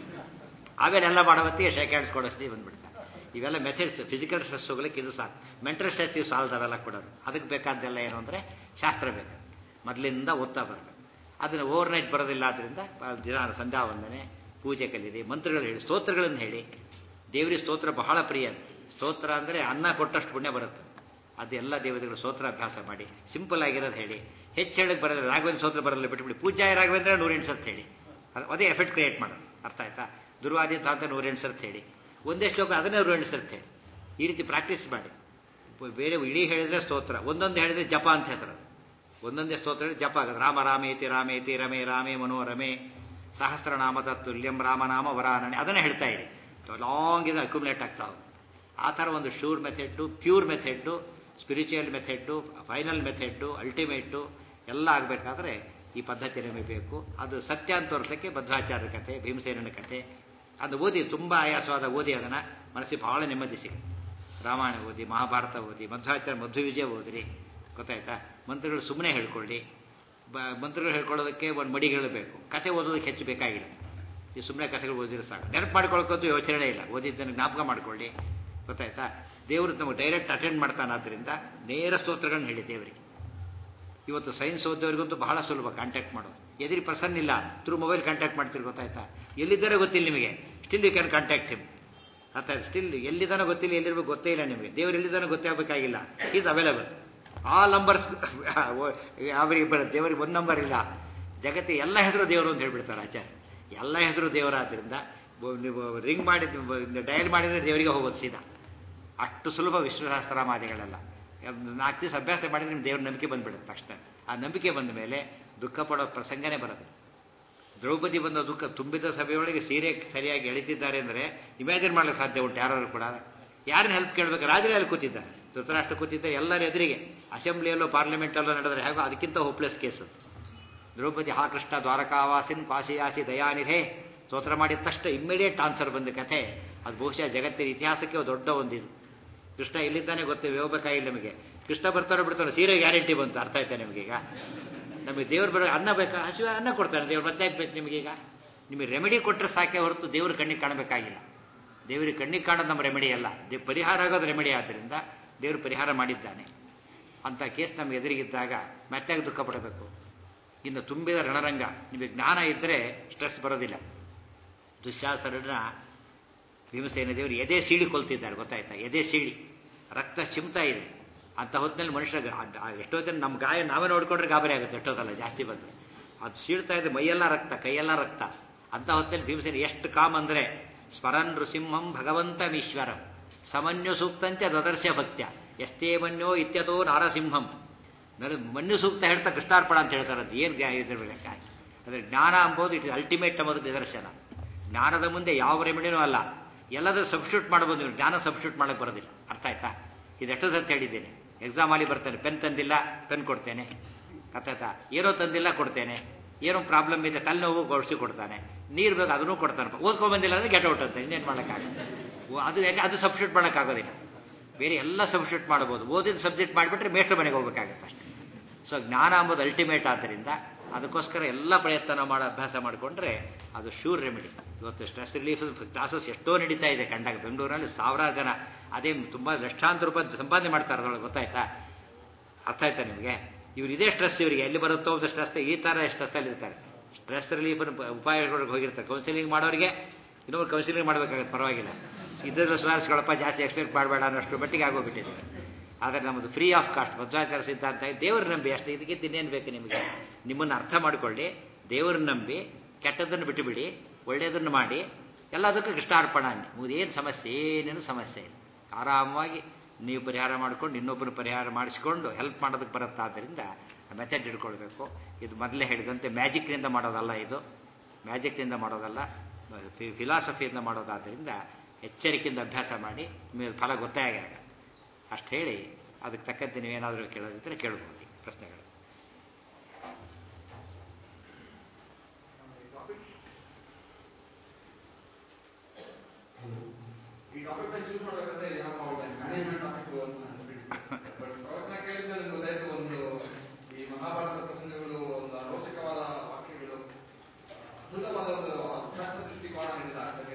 Speaker 1: ಆಮೇಲೆ ಎಲ್ಲ ಮಾಡೋ ಹೊತ್ತಿಗೆ ಶೇಕ್ ಹ್ಯಾಂಡ್ಸ್ ಕೊಡಿಸ್ಲಿ ಬಂದ್ಬಿಡ್ತಾರೆ ಇವೆಲ್ಲ ಮೆಥಡ್ಸ್ ಫಿಸಿಕಲ್ ಸ್ಟ್ರೆಸ್ ಹೋಗ್ಲಿಕ್ಕೆ ಇದು ಸಾಕು ಮೆಂಟಲ್ ಸ್ಟ್ರೆಸ್ ಇವು ಸಾಲ್ವ್ ಅವೆಲ್ಲ ಕೊಡೋದು ಅದಕ್ಕೆ ಬೇಕಾದ್ದೆಲ್ಲ ಏನು ಅಂದರೆ ಶಾಸ್ತ್ರ ಬೇಕು ಮೊದಲಿಂದ ಓದ್ತಾ ಬರಬೇಕು ಅದನ್ನು ಓವರ್ ನೈಟ್ ಬರೋದಿಲ್ಲ ಆದ್ದರಿಂದ ದಿನ ಸಂಧ್ಯಾ ವಂದನೆ ಪೂಜೆ ಕಲೀರಿ ಮಂತ್ರಗಳು ಹೇಳಿ ಸ್ತೋತ್ರಗಳನ್ನು ಹೇಳಿ ದೇವರಿಗೆ ಸ್ತೋತ್ರ ಬಹಳ ಪ್ರಿಯ ಸ್ತೋತ್ರ ಅಂದರೆ ಅನ್ನ ಕೊಟ್ಟಷ್ಟು ಪುಣ್ಯ ಬರುತ್ತೆ ಅದೆಲ್ಲ ದೇವತೆಗಳು ಸ್ತೋತ್ರ ಅಭ್ಯಾಸ ಮಾಡಿ ಸಿಂಪಲ್ ಆಗಿರೋದು ಹೇಳಿ ಹೆಚ್ಚು ಹೇಳಕ್ಕೆ ಬರೋಲ್ಲ ರಾಘವೇಂದ್ರ ಸ್ತೋತ್ರ ಬರಲ್ಲ ಬಿಟ್ಬಿಡಿ ಪೂಜಾಯ ರಾಘವೇಂದ್ರ ನೂರೆಂಟು ಸರ್ತಿ ಹೇಳಿ ಅದು ಅದೇ ಎಫೆಕ್ಟ್ ಕ್ರಿಯೇಟ್ ಮಾಡೋದು ಅರ್ಥ ಆಯ್ತಾ ದುರ್ವಾದಿತ ಅಂತ ನೂರೆಂಟು ಸರ್ತಿ ಹೇಳಿ ಒಂದೇ ಶ್ಲೋಕ ಅದನ್ನೇ ನೂರೆಂಟು ಸರ್ತಿ ಹೇಳಿ ಈ ರೀತಿ ಪ್ರಾಕ್ಟೀಸ್ ಮಾಡಿ ಬೇರೆ ಇಡೀ ಹೇಳಿದ್ರೆ ಸ್ತೋತ್ರ ಒಂದೊಂದು ಹೇಳಿದ್ರೆ ಜಪ ಅಂತ ಹೆಸರು ಒಂದೊಂದೇ ಸ್ತೋತ್ರ ಜಪ ಆಗೋದು ರಾಮ ರಾಮೇತಿ ರಾಮೇತಿ ರಮೇ ರಾಮೇ ಮನೋರಮೆ ಸಹಸ್ರನಾಮ ತತ್ತುಲ್ಯಂ ರಾಮನಾಮ ವರಾನನೆ ಅದನ್ನೇ ಹೇಳ್ತಾ ಇರಿ ಲಾಂಗ್ ಇದು ಅಕ್ಯುಮುಲೇಟ್ ಆಗ್ತಾ ಹೋಗುತ್ತೆ ಆ ಥರ ಒಂದು sure method pure method spiritual method final method ultimate ಎಲ್ಲ ಆಗಬೇಕಾದ್ರೆ ಈ ಪದ್ಧತಿ ನಮಗೆ ಬೇಕು ಅದು ಸತ್ಯ ಅಂತ ತೋರಿಸಲಿಕ್ಕೆ ಭದ್ರಾಚಾರ್ಯ ಕಥೆ ಭೀಮಸೇನನ ಕಥೆ ಅದು ಓದಿ ತುಂಬ ಆಯಾಸವಾದ ಓದಿ ಅದನ್ನು ಮನಸ್ಸಿಗೆ ಬಹಳ ನೆಮ್ಮದಿ ಸಿಗುತ್ತೆ ರಾಮಾಯಣ ಓದಿ ಮಹಾಭಾರತ ಓದಿ ಮಧ್ವಾಚಾರ್ಯ ಮಧ್ವ ವಿಜಯ ಓದಿರಿ ಗೊತ್ತಾಯ್ತಾ ಮಂತ್ರಗಳು ಸುಮ್ಮನೆ ಹೇಳ್ಕೊಳ್ಳಿ ಬ ಮಂತ್ರಗಳು ಹೇಳ್ಕೊಳ್ಳೋದಕ್ಕೆ ಒಂದು ಮಡಿಗಳು ಬೇಕು ಕತೆ ಓದೋದಕ್ಕೆ ಹೆಚ್ಚು ಬೇಕಾಗಿಲ್ಲ ಈ ಸುಮ್ಮನೆ ಕಥೆಗಳು ಓದಿದ್ರೆ ಸಾಕು ನೆನಪು ಮಾಡ್ಕೊಳ್ಳೋಕ್ಕಂತೂ ಯೋಚನೆ ಇಲ್ಲ ಓದಿದ್ದನ್ನು ಜ್ಞಾಪಕ ಮಾಡ್ಕೊಳ್ಳಿ ಗೊತ್ತಾಯ್ತಾ ದೇವರು ನಮಗೆ ಡೈರೆಕ್ಟ್ ಅಟೆಂಡ್ ಮಾಡ್ತಾನೆ ಆದ್ದರಿಂದ ನೇರ ಸ್ತೋತ್ರಗಳನ್ನ ಹೇಳಿ ದೇವರಿಗೆ ಇವತ್ತು ಸೈನ್ಸ್ ಓದೋರಿಗಂತೂ ಬಹಳ ಸುಲಭ ಕಾಂಟ್ಯಾಕ್ಟ್ ಮಾಡೋದು ಎದುರಿ ಪರ್ಸನ್ ಇಲ್ಲ ಥ್ರೂ ಮೊಬೈಲ್ ಕಾಂಟ್ಯಾಕ್ಟ್ ಮಾಡ್ತೀರಿ ಗೊತ್ತಾಯ್ತಾ ಎಲ್ಲಿದ್ದಾರೆ ಗೊತ್ತಿಲ್ಲ ನಿಮಗೆ still you can contact him ಅರ್ಥ ಸ್ಟಿಲ್ ಎಲ್ಲಿದ್ದಾನೋ ಗೊತ್ತಿಲ್ಲ ಎಲ್ಲಿರ್ಬೇಕು ಗೊತ್ತೇ ಇಲ್ಲ ನಿಮಗೆ ದೇವರು ಎಲ್ಲಿದ್ದಾನೋ ಗೊತ್ತೇ ಆಗಬೇಕಾಗಿಲ್ಲ ಈಸ್ ಅವೈಲಬಲ್ ಆ ನಂಬರ್ಸ್ ಅವರಿಗೆ ಬರುತ್ತೆ ದೇವರಿಗೆ ಒಂದು ನಂಬರ್ ಇಲ್ಲ ಜಗತ್ತಿ ಎಲ್ಲ ಹೆಸರು ದೇವರು ಅಂತ ಹೇಳ್ಬಿಡ್ತಾರೆ ಆಚಾರ್ಯ ಎಲ್ಲ ಹೆಸರು ದೇವರಾದ್ರಿಂದ ನೀವು ರಿಂಗ್ ಮಾಡಿದ ಡಯಲ್ ಮಾಡಿದರೆ ದೇವರಿಗೆ ಹೋಗೋದು ಸೀದಾ ಅಷ್ಟು ಸುಲಭ ವಿಶ್ವಸಹಸ್ರನಾಮಾದಿಗಳೆಲ್ಲ ನಾಲ್ಕು ದಿವಸ ಅಭ್ಯಾಸ ಮಾಡಿದ್ರೆ ನಿಮ್ಮ ದೇವ್ರ ನಂಬಿಕೆ ಬಂದ್ಬಿಡುತ್ತೆ ತಕ್ಷಣ ಆ ನಂಬಿಕೆ ಬಂದ ಮೇಲೆ ದುಃಖ ಪಡೋ ಪ್ರಸಂಗನೇ ಬರುತ್ತೆ ದ್ರೌಪದಿ ಬಂದ ದುಃಖ ತುಂಬಿದ ಸಭೆಯೊಳಗೆ ಸೀರೆ ಸರಿಯಾಗಿ ಎಳಿತಿದ್ದಾರೆ ಅಂದರೆ ಇಮ್ಯಾಜಿನ್ ಮಾಡಲಿಕ್ಕೆ ಸಾಧ್ಯ ಉಂಟು ಯಾರು ಕೂಡ ಯಾರನ್ನ ಹೆಲ್ಪ್ ಕೇಳಬೇಕು ರಾಜರೇ ಅಲ್ಲಿ ಕೂತಿದ್ದಾರೆ ಧೃತರಾಷ್ಟ್ರ ಕೂತಿದ್ದ ಎಲ್ಲರ ಎದುರಿಗೆ ಅಸೆಂಬ್ಲಿಯಲ್ಲೋ ಪಾರ್ಲಿಮೆಂಟಲ್ಲೋ ನಡೆದರೆ ಹೇಗೋ ಅದಕ್ಕಿಂತ ಹೋಪ್ಲೆಸ್ ಕೇಸ್ ದ್ರೌಪದಿ ಹಾ ಕೃಷ್ಣ ದ್ವಾರಕಾವಾಸಿನ್ ಪಾಸಿಯಾಸಿ ದಯಾನಿಧೆ ಸ್ತೋತ್ರ ಮಾಡಿದ ತಕ್ಷಣ ಇಮ್ಮಿಡಿಯೇಟ್ ಆನ್ಸರ್ ಬಂದ ಕಥೆ ಅದು ಬಹುಶಃ ಜಗತ್ತಿನ ಇತಿಹಾಸಕ್ಕೆ ದೊಡ್ಡ ಒಂದಿದು ಕೃಷ್ಣ ಎಲ್ಲಿದ್ದಾನೆ ಗೊತ್ತೇ ಹೋಗ್ಬೇಕಾಗಿಲ್ಲ ನಮಗೆ ಕೃಷ್ಣ ಬರ್ತಾರೋ ಬಿಡ್ತಾರೋ ಸೀರೆ ಗ್ಯಾರಂಟಿ ಬಂತು ಅರ್ಥ ಆಯ್ತಾ ನಿಮಗೀಗ ನಮಗೆ ದೇವ್ರು ಬರೋ ಅನ್ನ ಬೇಕಾ ಹಸಿವೆ ಅನ್ನ ಕೊಡ್ತಾನೆ ದೇವ್ರು ಮತ್ತೆ ಬೇಕು ನಿಮಗೀಗ ನಿಮಗೆ ರೆಮಿಡಿ ಕೊಟ್ಟರೆ ಸಾಕೆ ಹೊರತು ದೇವ್ರ ಕಣ್ಣಿಗೆ ಕಾಣಬೇಕಾಗಿಲ್ಲ ದೇವರಿಗೆ ಕಣ್ಣಿಗೆ ಕಾಣೋದು ನಮ್ಮ ರೆಮಿಡಿ ಅಲ್ಲ ದೇವ್ ಪರಿಹಾರ ಆಗೋದು ರೆಮಿಡಿ ಆದ್ದರಿಂದ ದೇವರು ಪರಿಹಾರ ಮಾಡಿದ್ದಾನೆ ಅಂತ ಕೇಸ್ ನಮಗೆ ಎದುರಿಗಿದ್ದಾಗ ಮತ್ತೆ ದುಃಖ ಪಡಬೇಕು ಇನ್ನು ತುಂಬಿದ ರಣರಂಗ ನಿಮಗೆ ಜ್ಞಾನ ಇದ್ದರೆ ಸ್ಟ್ರೆಸ್ ಬರೋದಿಲ್ಲ ದುಶ್ಯಾಸರನ್ನ ಭೀಮಸೇನ ದೇವರು ಎದೆ ಸೀಳಿ ಕೊಲ್ತಿದ್ದಾರೆ ಗೊತ್ತಾಯ್ತಾ ಎದೆ ಸೀಳಿ ರಕ್ತ ಚಿಮ್ತಾ ಇದೆ ಅಂತ ಹೊತ್ತಿನಲ್ಲಿ ಮನುಷ್ಯ ಎಷ್ಟೊತ್ತಿನ ನಮ್ಮ ಗಾಯ ನಾವೇ ನೋಡ್ಕೊಂಡ್ರೆ ಗಾಬರಿ ಆಗುತ್ತೆ ಎಷ್ಟೊತ್ತಲ್ಲ ಜಾಸ್ತಿ ಬಂದರೆ ಅದು ಸೀಳ್ತಾ ಇದೆ ಮೈಯೆಲ್ಲ ರಕ್ತ ಕೈಯೆಲ್ಲ ರಕ್ತ ಅಂತ ಹೊತ್ತಲ್ಲಿ ಭೀಮಸೇನ ಎಷ್ಟು ಕಾಮ್ ಅಂದರೆ ಸ್ಮರನ್ ನೃಸಿಂಹಂ ಭಗವಂತಮೀಶ್ವರಂ ಸಮನ್ಯು ಸೂಕ್ತಂಚ ದದರ್ಶ ಭಕ್ತ್ಯ ಎಸ್ತೇ ಮನ್ಯೋ ಇತ್ಯತೋ ನಾರಸಿಂಹಂ ನರ ಮನ್ಯು ಸೂಕ್ತ ಹೇಳ್ತಾ ಕೃಷ್ಣಾರ್ಪಣ ಅಂತ ಹೇಳ್ತಾರೆ ಅದು ಏನು ಇದಿರಬೇಕಾಗಿ ಅಂದರೆ ಜ್ಞಾನ ಅಂಬೋದು ಇಟ್ ಇಸ್ ಅಲ್ಟಿಮೇಟ್ ಅನ್ನೋದು ನಿದರ್ಶನ ಜ್ಞಾನದ ಮುಂದೆ ಯಾವ ರೆಮಿಡಿನೂ ಅಲ್ಲ ಎಲ್ಲದರೂ ಸಬ್ಸ್ಟಿಟ್ಯೂಟ್ ಮಾಡ್ಬೋದು ನೀವು ಜ್ಞಾನ ಸಬ್ಸ್ಟಿಟ್ಯೂಟ್ ಮಾಡೋಕ್ಕೆ ಬರೋದಿಲ್ಲ ಅರ್ಥ ಆಯ್ತಾ ಇದೆಷ್ಟು ಸತ್ತು ಹೇಳಿದ್ದೇನೆ ಎಕ್ಸಾಮಲ್ಲಿ ಬರ್ತಾನೆ ಪೆನ್ ತಂದಿಲ್ಲ ಪೆನ್ ಕೊಡ್ತೇನೆ ಅರ್ಥಾಯ್ತಾ ಏನೋ ತಂದಿಲ್ಲ ಕೊಡ್ತೇನೆ ಏನೋ ಪ್ರಾಬ್ಲಮ್ ಇದೆ ತಲೆನೋವು ಔಷಧಿ ಕೊಡ್ತಾನೆ ನೀರು ಬೇಕು ಅದನ್ನು ಕೊಡ್ತಾನೆ ಓದ್ಕೊಂಬಂದಿಲ್ಲ ಅಂದರೆ ಗೆಟ್ ಔಟ್ ಅಂತ ಇನ್ನೇನು ಮಾಡೋಕ್ಕಾಗಲ್ಲ ಅದು ಯಾಕೆ ಅದು ಸಬ್ಸ್ಟಿಟ್ಯೂಟ್ ಮಾಡೋಕ್ಕಾಗೋದಿಲ್ಲ ಬೇರೆ ಎಲ್ಲ ಸಬ್ಸ್ಟಿಟ್ಯೂಟ್ ಮಾಡ್ಬೋದು ಓದಿದ ಸಬ್ಜೆಕ್ಟ್ ಮಾಡಿಬಿಟ್ರೆ ಮೇಷ್ಟ್ರ ಮನೆಗೆ ಹೋಗ್ಬೇಕಾಗತ್ತೆ ಅಷ್ಟೇ ಸೊ ಜ್ಞಾನ ಅಂಬೋದು ಅಲ್ಟಿಮೇಟ್ ಆದ್ದರಿಂದ ಅದಕ್ಕೋಸ್ಕರ ಎಲ್ಲ ಪ್ರಯತ್ನ ಮಾಡೋ ಅಭ್ಯಾಸ ಮಾಡಿಕೊಂಡ್ರೆ ಅದು ಶೂರ್ ರೆಮಿಡಿ ಇವತ್ತು ಸ್ಟ್ರೆಸ್ ರಿಲೀಫ್ ಕ್ಲಾಸಸ್ ಎಷ್ಟೋ ನಡೀತಾ ಇದೆ ಕಂಡಾಗ ಬೆಂಗಳೂರಿನಲ್ಲಿ ಸಾವಿರಾರು ಜನ ಅದೇ ತುಂಬ ಲಕ್ಷಾಂತರ ರೂಪಾಯಿ ಸಂಪಾದನೆ ಮಾಡ್ತಾರೆ ಅದರೊಳಗೆ ಗೊತ್ತಾಯ್ತಾ ಅರ್ಥ ಆಯ್ತಾ ನಿಮಗೆ ಇವ್ರು ಇದೇ ಸ್ಟ್ರೆಸ್ ಇವರಿಗೆ ಎಲ್ಲಿ ಬರುತ್ತೋ ಒಂದು ಸ್ಟ್ರೆಸ್ ಈ ಥರ ಸ್ಟ್ರೆಸ್ಸಲ್ಲಿ ಇರ್ತಾರೆ ಸ್ಟ್ರೆಸ್ ರಿಲೀಫ್ ಉಪಾಯಗಳಿಗೆ ಹೋಗಿರ್ತಾರೆ ಕೌನ್ಸಿಲಿಂಗ್ ಮಾಡೋರಿಗೆ ಇನ್ನೊಬ್ರು ಕೌನ್ಸಿಲಿಂಗ್ ಮಾಡಬೇಕಾಗತ್ತೆ ಪರವಾಗಿಲ್ಲ ಇದನ್ನು ಸುಧಾರಿಸ್ಕೊಳ್ಳಪ್ಪ ಜಾಸ್ತಿ ಎಕ್ಸ್ಪೆಕ್ಟ್ ಮಾಡಬೇಡ ಅನ್ನೋಷ್ಟು ಮಟ್ಟಿಗೆ ಆಗೋಗ್ಬಿಟ್ಟಿದೆ ಆದರೆ ನಮ್ಮದು ಫ್ರೀ ಆಫ್ ಕಾಸ್ಟ್ ಮಧ್ವಾಚಾರ ಸಿದ್ಧಾಂತ ದೇವರು ನಂಬಿ ಅಷ್ಟೇ ಇದಕ್ಕಿಂತ ಇನ್ನೇನು ಬೇಕು ನಿಮಗೆ ನಿಮ್ಮನ್ನು ಅರ್ಥ ಮಾಡಿಕೊಳ್ಳಿ ದೇವರನ್ನ ನಂಬಿ ಕೆಟ್ಟದ್ದನ್ನು ಬಿಟ್ಟುಬಿಡಿ ಒಳ್ಳೆಯದನ್ನು ಮಾಡಿ ಎಲ್ಲದಕ್ಕೂ ಕೃಷ್ಣಾರ್ಪಣ ಮುದೇನು ಸಮಸ್ಯೆ ಏನೇನು ಸಮಸ್ಯೆ ಇಲ್ಲ ಆರಾಮವಾಗಿ ನೀವು ಪರಿಹಾರ ಮಾಡ್ಕೊಂಡು ಇನ್ನೊಬ್ಬರು ಪರಿಹಾರ ಮಾಡಿಸ್ಕೊಂಡು ಹೆಲ್ಪ್ ಮಾಡೋದಕ್ಕೆ ಬರುತ್ತಾದ್ದರಿಂದ ಮೆಥಡ್ ಹಿಡ್ಕೊಳ್ಬೇಕು ಇದು ಮೊದಲೇ ಹೇಳಿದಂತೆ ಮ್ಯಾಜಿಕ್ನಿಂದ ಮಾಡೋದಲ್ಲ ಇದು ಮ್ಯಾಜಿಕ್ನಿಂದ ಮಾಡೋದಲ್ಲ ಫಿಲಾಸಫಿಯಿಂದ ಮಾಡೋದಾದ್ದರಿಂದ ಎಚ್ಚರಿಕೆಯಿಂದ ಅಭ್ಯಾಸ ಮಾಡಿ ನಿಮಗೆ ಫಲ ಗೊತ್ತೇ ಆಗ ಅಷ್ಟು ಹೇಳಿ ಅದಕ್ಕೆ ತಕ್ಕಂತೆ ನೀವೇನಾದರೂ ಕೇಳೋದಿದ್ರೆ ಕೇಳ್ಬೋದು ಪ್ರಶ್ನೆಗಳು
Speaker 2: ಈ ಟಾಪಿಕ್ ಚೂಸ್ ಮಾಡಬೇಕಾದ್ರೆ ಏನಪ್ಪ ಮ್ಯಾನೇಜ್ಮೆಂಟ್ ಟಾಪಿಕ್ ಅಂತ ಅನ್ಸ್ಬಿಟ್ಟು ಬಟ್ ಪ್ರವಚನ ಕೇಳಿದ ಮೇಲೆ ಗೊತ್ತಾಯ್ತು ಒಂದು ಈ ಮಹಾಭಾರತ ಪ್ರಸಂಗಗಳು ಒಂದು ಅರೋಚಕವಾದ ವಾಕ್ಯಗಳು ಅದ್ಭುತವಾದ ಒಂದು ಅಭ್ಯಾಸ ದೃಷ್ಟಿಕೋನ ನೀಡಿದ ಅಷ್ಟಕ್ಕೆ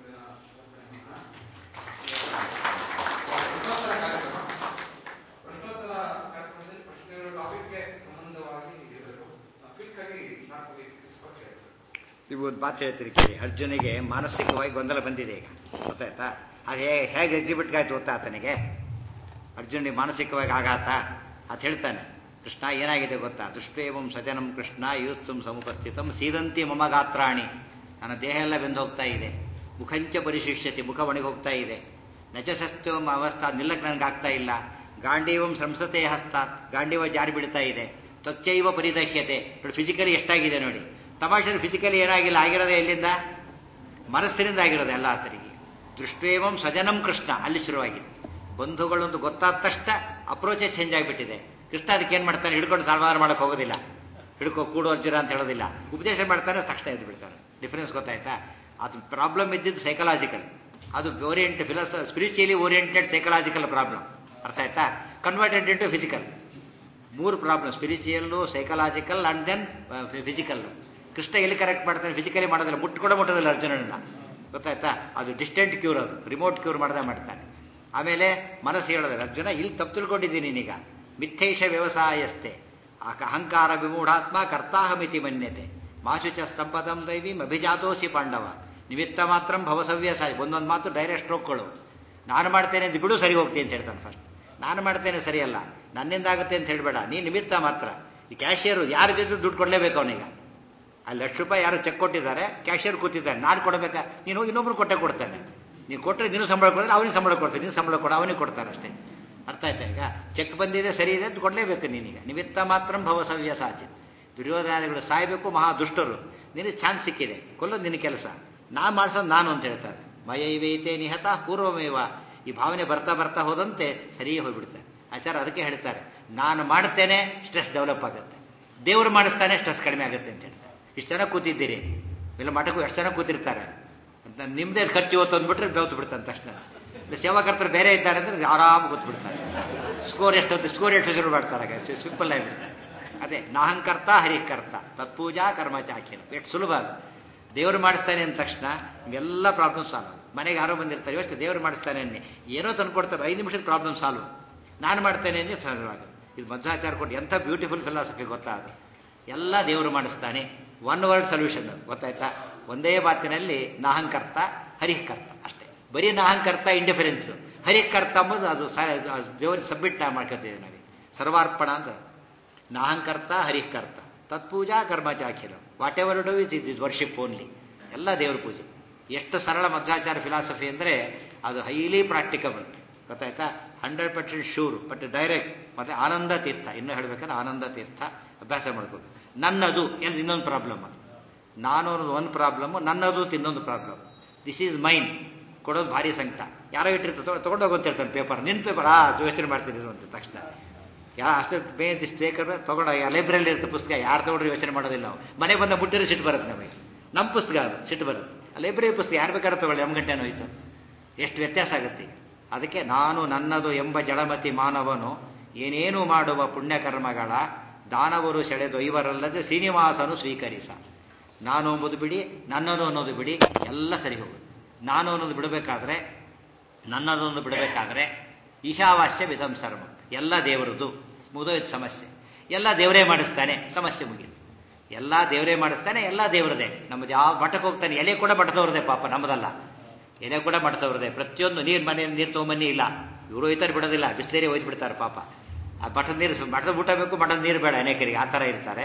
Speaker 2: ಪ್ರಶ್ನೋತ್ತರ ಕಾರ್ಯಕ್ರಮ ಪ್ರಶ್ನೋತ್ತರ ಕಾರ್ಯಕ್ರಮದಲ್ಲಿ ಪ್ರಶ್ನೆಗಳು ಟಾಪಿಕ್ಗೆ ಸಂಬಂಧವಾಗಿ ಇರಬೇಕು ಕ್ವಿಕ್ ಆಗಿ ಶಾರ್ಪ್ ಕ್ರಿಸ್ಪಾಗಿ ಇರಬೇಕು
Speaker 1: ನೀವು ಒಂದು ಮಾತು ಹೇಳ್ತೀರಿ ಕೇಳಿ ಅರ್ಜುನಿಗೆ ಮಾನಸಿಕವಾಗಿ ಗೊಂದಲ ಬಂದಿದೆ ಈಗ ಗೊತ್ತಾಯ್ತಾ ಅದು ಹೇಗೆ ಹೇಗೆ ಎಕ್ಸಿಬಿಟ್ ಆಯ್ತು ಗೊತ್ತಾ ಆತನಿಗೆ ಅರ್ಜುನಿಗೆ ಮಾನಸಿಕವಾಗಿ ಆಘಾತ ಅಂತ ಹೇಳ್ತಾನೆ ಕೃಷ್ಣ ಏನಾಗಿದೆ ಗೊತ್ತಾ ದೃಷ್ಟೇವಂ ಸಜನಂ ಕೃಷ್ಣ ಯೂತ್ಸಂ ಸಮುಪಸ್ಥಿತಂ ಸೀದಂತಿ ಮಮ ಗಾತ್ರಾಣಿ ನನ್ನ ದೇಹ ಎಲ್ಲ ಬೆಂದು ಹೋಗ್ತಾ ಇದೆ ಮುಖಂಚ ಪರಿಶಿಷ್ಯತೆ ಮುಖ ಒಣಗಿ ಹೋಗ್ತಾ ಇದೆ ನಚಸಸ್ತ್ವಂ ಅವಸ್ಥಾ ನಿಲ್ಲಕ್ಕೆ ನನಗೆ ಆಗ್ತಾ ಇಲ್ಲ ಗಾಂಡೀವಂ ಸಂಸತೆ ಹಸ್ತಾತ್ ಗಾಂಡೀವ ಜಾರಿ ಬಿಡ್ತಾ ಇದೆ ತ್ವಚ್ಚೈವ ಪರಿದಹ್ಯತೆ ನೋಡಿ ಫಿಸಿಕಲಿ ಎಷ್ಟಾಗಿದೆ ನೋಡಿ ತಮಾಷೆ ಫಿಸಿಕಲಿ ಏನಾಗಿಲ್ಲ ಆಗಿರೋದೇ ಎಲ್ಲಿಂದ ಮನಸ್ಸಿನಿಂದ ಆಗಿರೋದು ಎಲ್ಲ ಆತರಿಗೆ ದೃಷ್ಟೇವಂ ಸಜನಂ ಕೃಷ್ಣ ಅಲ್ಲಿ ಶುರುವಾಗಿದೆ ಬಂಧುಗಳೊಂದು ಗೊತ್ತಾದ ತಕ್ಷಣ ಅಪ್ರೋಚೇ ಚೇಂಜ್ ಆಗಿಬಿಟ್ಟಿದೆ ಕೃಷ್ಣ ಅದಕ್ಕೆ ಏನು ಮಾಡ್ತಾನೆ ಹಿಡ್ಕೊಂಡು ಸಮಾಧಾನ ಮಾಡಕ್ಕೆ ಹೋಗೋದಿಲ್ಲ ಹಿಡ್ಕೋ ಕೂಡು ಅರ್ಜುನ ಅಂತ ಹೇಳೋದಿಲ್ಲ ಉಪದೇಶ ಮಾಡ್ತಾನೆ ತಕ್ಷಣ ಎದ್ದು ಬಿಡ್ತಾನೆ ಡಿಫರೆನ್ಸ್ ಗೊತ್ತಾಯ್ತಾ ಅದು ಪ್ರಾಬ್ಲಮ್ ಇದ್ದಿದ್ದು ಸೈಕಲಾಜಿಕಲ್ ಅದು ಓರಿಯೆಂಟ್ ಫಿಲಸ್ ಸ್ಪಿರಿಚುಯಲಿ ಓರಿಯೆಂಟೆಡ್ ಸೈಕಲಾಜಿಕಲ್ ಪ್ರಾಬ್ಲಮ್ ಅರ್ಥ ಆಯ್ತಾ ಕನ್ವರ್ಟೆಡ್ ಇಂಟು ಫಿಸಿಕಲ್ ಮೂರು problem spiritual psychological and then physical Krishna ಎಲ್ಲಿ ಕರೆಕ್ಟ್ ಮಾಡ್ತಾನೆ ಫಿಸಿಕಲಿ ಮಾಡೋದಿಲ್ಲ ಮುಟ್ಟು ಕೂಡ ಮುಟ್ಟೋದಿಲ್ಲ ಅರ್ಜುನನನ್ನ ಗೊತ್ತಾಯ್ತಾ ಅದು ಡಿಸ್ಟೆಂಟ್ ಕ್ಯೂರ್ ಅದು ರಿಮೋಟ್ ಕ್ಯೂರ್ ಮಾಡದೆ ಮಾಡ್ತಾನೆ ಆಮೇಲೆ ಮನಸ್ಸು ಹೇಳೋದಿಲ್ಲ ಅರ್ಜುನ ಇಲ್ಲಿ ತಪ್ಪು ತಿಳ್ಕೊಂಡಿದ್ದೀನಿ ನೀನೀಗ ಮಿಥ್ಯೈಷ ವ್ಯವಸಾಯಸ್ತೆ ಆಕ- ಅಹಂಕಾರ ವಿಮೂಢಾತ್ಮ ಕರ್ತಾಹಮಿತಿ ಮನ್ಯತೆ ಮಾಶುಚ ಸಂಪದಂ ದೈವೀಂ ಅಭಿಜಾತೋಸಿ ಪಾಂಡವ ನಿಮಿತ್ತ ಮಾತ್ರ ಭವಸವ್ಯ ಸಾಯಿ ಒಂದೊಂದು ಮಾತು ಡೈರೆಕ್ಟ್ ಸ್ಟ್ರೋಕ್ಗಳು ನಾನು ಮಾಡ್ತೇನೆ ಅಂತ ಬಿಡು ಸರಿ ಹೋಗ್ತೀನಿ ಅಂತ ಹೇಳ್ತಾನೆ ಫಸ್ಟ್ ನಾನು ಮಾಡ್ತೇನೆ ಸರಿಯಲ್ಲ ನನ್ನಿಂದ ಆಗುತ್ತೆ ಅಂತ ಹೇಳ್ಬೇಡ ನೀ ನಿಮಿತ್ತ ಮಾತ್ರ ಈ ಕ್ಯಾಶಿಯರು ಯಾರು ಬಿದ್ದು ದುಡ್ಡು ಕೊಡಲೇಬೇಕು ಅವನೀಗ ಅಲ್ಲಿ ಲಕ್ಷ ರೂಪಾಯಿ ಯಾರು ಚೆಕ್ ಕೊಟ್ಟಿದ್ದಾರೆ ಕ್ಯಾಶಿಯರ್ ಕೂತಿದ್ದಾನೆ ನಾನು ಕೊಡಬೇಕಾ ನೀನು ಹೋಗಿ ಇನ್ನೊಬ್ರು ಕೊಟ್ಟೆ ಕೊಡ್ತಾನೆ ನೀನು ಕೊಟ್ಟರೆ ನೀನು ಸಂಬಳ ಕೊಡಿದ್ರೆ ಅವನಿಗೆ ಸಂಬಳ ಕೊಡ್ತೀನಿ ನೀನು ಸಂಬಳ ಕೊಡ ಅವನಿಗೆ ಕೊಡ್ತಾರೆ ಅಷ್ಟೇ ಅರ್ಥ ಆಯ್ತಾ ಈಗ ಚೆಕ್ ಬಂದಿದೆ ಸರಿ ಇದೆ ಅಂತ ಕೊಡಲೇಬೇಕು ನೀನೀಗ ನಿಮಿತ್ತ ಮಾತ್ರ ಭವಸವ್ಯ ಸಾಚಿ ದುರ್ಯೋಧನಾದಿಗಳು ಸಾಯಬೇಕು ಮಹಾ ದುಷ್ಟರು ನಿನಗೆ ಚಾನ್ಸ್ ಸಿಕ್ಕಿದೆ ಕೊಲ್ಲೋದು ನಿನ್ನ ಕೆಲಸ ನಾ ಮಾಡ್ಸೋದು ನಾನು ಅಂತ ಹೇಳ್ತಾರೆ ಮಯೈವೇತೆ ನಿಹತ ಪೂರ್ವಮೇವ ಈ ಭಾವನೆ ಬರ್ತಾ ಬರ್ತಾ ಹೋದಂತೆ ಸರಿಯೇ ಹೋಗ್ಬಿಡ್ತಾರೆ ಆಚಾರ ಅದಕ್ಕೆ ಹೇಳ್ತಾರೆ ನಾನು ಮಾಡ್ತೇನೆ ಸ್ಟ್ರೆಸ್ ಡೆವಲಪ್ ಆಗುತ್ತೆ ದೇವರು ಮಾಡಿಸ್ತಾನೆ ಸ್ಟ್ರೆಸ್ ಕಡಿಮೆ ಆಗುತ್ತೆ ಅಂತ ಹೇಳ್ತಾರೆ ಇಷ್ಟು ಜನ ಕೂತಿದ್ದೀರಿ ಇಲ್ಲ ಮಠಕ್ಕೂ ಎಷ್ಟು ಜನ ಕೂತಿರ್ತಾರೆ ಅಂತ ನಿಮ್ದೇ ಖರ್ಚು ಇವತ್ತು ಅಂದ್ಬಿಟ್ರೆ ಬೆವತ್ತು ಬಿಡ್ತಾನೆ ತಕ್ಷಣ ಇಲ್ಲ ಸೇವಾಕರ್ತರು ಬೇರೆ ಇದ್ದಾರೆ ಅಂದ್ರೆ ಆರಾಮ್ ಕೂತ್ಬಿಡ್ತಾರೆ ಸ್ಕೋರ್ ಎಷ್ಟೊತ್ತು ಸ್ಕೋರ್ ಎಷ್ಟು ಶುರು ಮಾಡ್ತಾರೆ ಸಿಂಪಲ್ ಆಗಿಬಿಡ್ತಾರೆ ಅದೇ ನಾಹಂಕರ್ತ ಹರಿಕರ್ತ ತತ್ಪೂಜಾ ಕರ್ಮ ಚಾಖ್ಯನು ಎಷ್ಟು ಸುಲಭ ಅದು ದೇವರು ಮಾಡಿಸ್ತಾನೆ ಅಂದ ತಕ್ಷಣ ಎಲ್ಲ ಪ್ರಾಬ್ಲಮ್ ಸಾಲ್ವ್ ಮನೆಗೆ ಯಾರೋ ಬಂದಿರ್ತಾರೆ ಎಷ್ಟು ದೇವರು ಮಾಡಿಸ್ತಾನೆ ಅನ್ನಿ ಏನೋ ತಂದು ಕೊಡ್ತಾರೆ ಐದು ನಿಮಿಷದ ಪ್ರಾಬ್ಲಮ್ ಸಾಲ್ವ್ ನಾನು ಮಾಡ್ತೇನೆ ಅಂದ್ರೆ ಸಾಲ್ವ್ ಆಗುತ್ತೆ ಇದು ಮಧ್ವಾಚಾರ ಕೊಟ್ಟು ಎಂಥ ಬ್ಯೂಟಿಫುಲ್ ಫಿಲಾಸಫಿ ಗೊತ್ತಾ ಅದು ಎಲ್ಲ ದೇವರು ಮಾಡಿಸ್ತಾನೆ ಒನ್ ವರ್ಡ್ ಸೊಲ್ಯೂಷನ್ ಅದು ಗೊತ್ತಾಯ್ತಾ ಒಂದೇ ಮಾತಿನಲ್ಲಿ ನಾಹಂಕರ್ತ ಹರಿಕರ್ತ ಅಷ್ಟೇ ಬರೀ ನಾಹಂಕರ್ತ ಇಂಡಿಫರೆನ್ಸ್ ಹರಿಕರ್ತ ಅಂಬುದು ಅದು ದೇವರಿಗೆ ಸಬ್ಮಿಟ್ ಮಾಡ್ಕೊತೀವಿ ನಾವೀಗ ಸರ್ವಾರ್ಪಣ ಅಂತ ನಾಹಂಕರ್ತ ಹರಿಕರ್ತ ತತ್ಪೂಜಾ ಕರ್ಮಚಾಖಿಲ whatever do is is is worship only ಎಲ್ಲ ದೇವ್ರ ಪೂಜೆ ಎಷ್ಟು ಸರಳ ಮಧ್ವಾಚಾರ ಫಿಲಾಸಫಿ ಅಂದರೆ ಅದು ಹೈಲಿ ಪ್ರಾಕ್ಟಿಕಬಲ್ ಗೊತ್ತಾಯ್ತಾ hundred percent sure but direct ಮತ್ತೆ ಆನಂದ ತೀರ್ಥ ಇನ್ನೂ ಹೇಳ್ಬೇಕಂದ್ರೆ ಆನಂದ ತೀರ್ಥ ಅಭ್ಯಾಸ ಮಾಡ್ಬೇಕು ನನ್ನದು ಎಲ್ಲಿ ಇನ್ನೊಂದು ಪ್ರಾಬ್ಲಮ್ ಅದು ನಾನು ಅನ್ನೋದು ಒಂದು ಪ್ರಾಬ್ಲಮ್ ನನ್ನದು ಇನ್ನೊಂದು ಪ್ರಾಬ್ಲಮ್ ದಿಸ್ ಈಸ್ ಮೈನ್ ಕೊಡೋದು ಭಾರಿ ಸಂಕಟ ಯಾರೋ ಇಟ್ಟಿರ್ತಾರೆ ತೊಗೊಂಡೋಗು ಅಂತ ಹೇಳ್ತಾನೆ ಪೇಪರ್ ನಿನ್ನ ಪೇಪರ್ ಆ ಯೋಚನೆ ಮಾಡ್ತೀನಿ ಅಂತ ತಕ್ಷಣ ಯಾ ಅಷ್ಟು ಬೇದಿಸ್ ಬೇಕಾದ್ರೆ ತಗೊಂಡು ಲೈಬ್ರರಿಲಿ ಇರುತ್ತೆ ಪುಸ್ತಕ ಯಾರು ತಗೊಂಡ್ರೆ ಯೋಚನೆ ಮಾಡೋದಿಲ್ಲ ನಾವು ಮನೆ ಬಂದ ಮುಟ್ಟಿದ್ರೆ ಸಿಟ್ಟು ಬರುತ್ತೆ ನಮಗೆ ನಮ್ಮ ಪುಸ್ತಕ ಅದು ಸಿಟ್ಟು ಬರುತ್ತೆ ಲೈಬ್ರರಿ ಪುಸ್ತಕ ಯಾರು ಬೇಕಾದ್ರೆ ತಗೊಳ್ಳಿ ಎಮ್ ಗಂಟೆನೋ ಹೋಯ್ತು ಎಷ್ಟು ವ್ಯತ್ಯಾಸ ಆಗುತ್ತೆ ಈಗ ಅದಕ್ಕೆ ನಾನು ನನ್ನದು ಎಂಬ ಜಡಮತಿ ಮಾನವನು ಏನೇನು ಮಾಡುವ ಪುಣ್ಯಕರ್ಮಗಳ ದಾನವರು ಸೆಳೆದೊಯ್ವರಲ್ಲದೆ ಶ್ರೀನಿವಾಸನು ಸ್ವೀಕರಿಸ ನಾನು ಎಂಬುದು ಬಿಡಿ ನನ್ನದು ಅನ್ನೋದು ಬಿಡಿ ಎಲ್ಲ ಸರಿ ಹೋಗುತ್ತೆ ನಾನು ಅನ್ನೋದು ಬಿಡಬೇಕಾದ್ರೆ ನನ್ನದೊಂದು ಬಿಡಬೇಕಾದ್ರೆ ಈಶಾವಾಸ್ಯ ವಿಧಂ ಸರ್ವ ಎಲ್ಲ ದೇವರದು ಮುದೋಯ್ತು ಸಮಸ್ಯೆ ಎಲ್ಲ ದೇವರೇ ಮಾಡಿಸ್ತಾನೆ ಸಮಸ್ಯೆ ಮುಗಿತು ಎಲ್ಲ ದೇವರೇ ಮಾಡಿಸ್ತಾನೆ ಎಲ್ಲ ದೇವರದೇ ನಮ್ಮದು ಯಾವ ಮಠಕ್ಕೆ ಹೋಗ್ತಾನೆ ಎಲೆ ಕೂಡ ಮಠದವ್ರದೇ ಪಾಪ ನಮ್ಮದಲ್ಲ ಎಲೆ ಕೂಡ ಮಠದವ್ರದೇ ಪ್ರತಿಯೊಂದು ನೀರು ಮನೆ ನೀರು ತೊಗೊಂಬನ್ನಿ ಇಲ್ಲ ಇವರು ಹೋಯ್ತಾರೆ ಬಿಡೋದಿಲ್ಲ ಬಿಸ್ಲೇರಿ ಒಯ್ದು ಬಿಡ್ತಾರೆ ಪಾಪ ಆ ಮಠದ ನೀರು ಮಠದ ಊಟ ಬೇಕು ಮಠದ ನೀರು ಬೇಡ ಅನೇಕರಿಗೆ ಆ ಥರ ಇರ್ತಾರೆ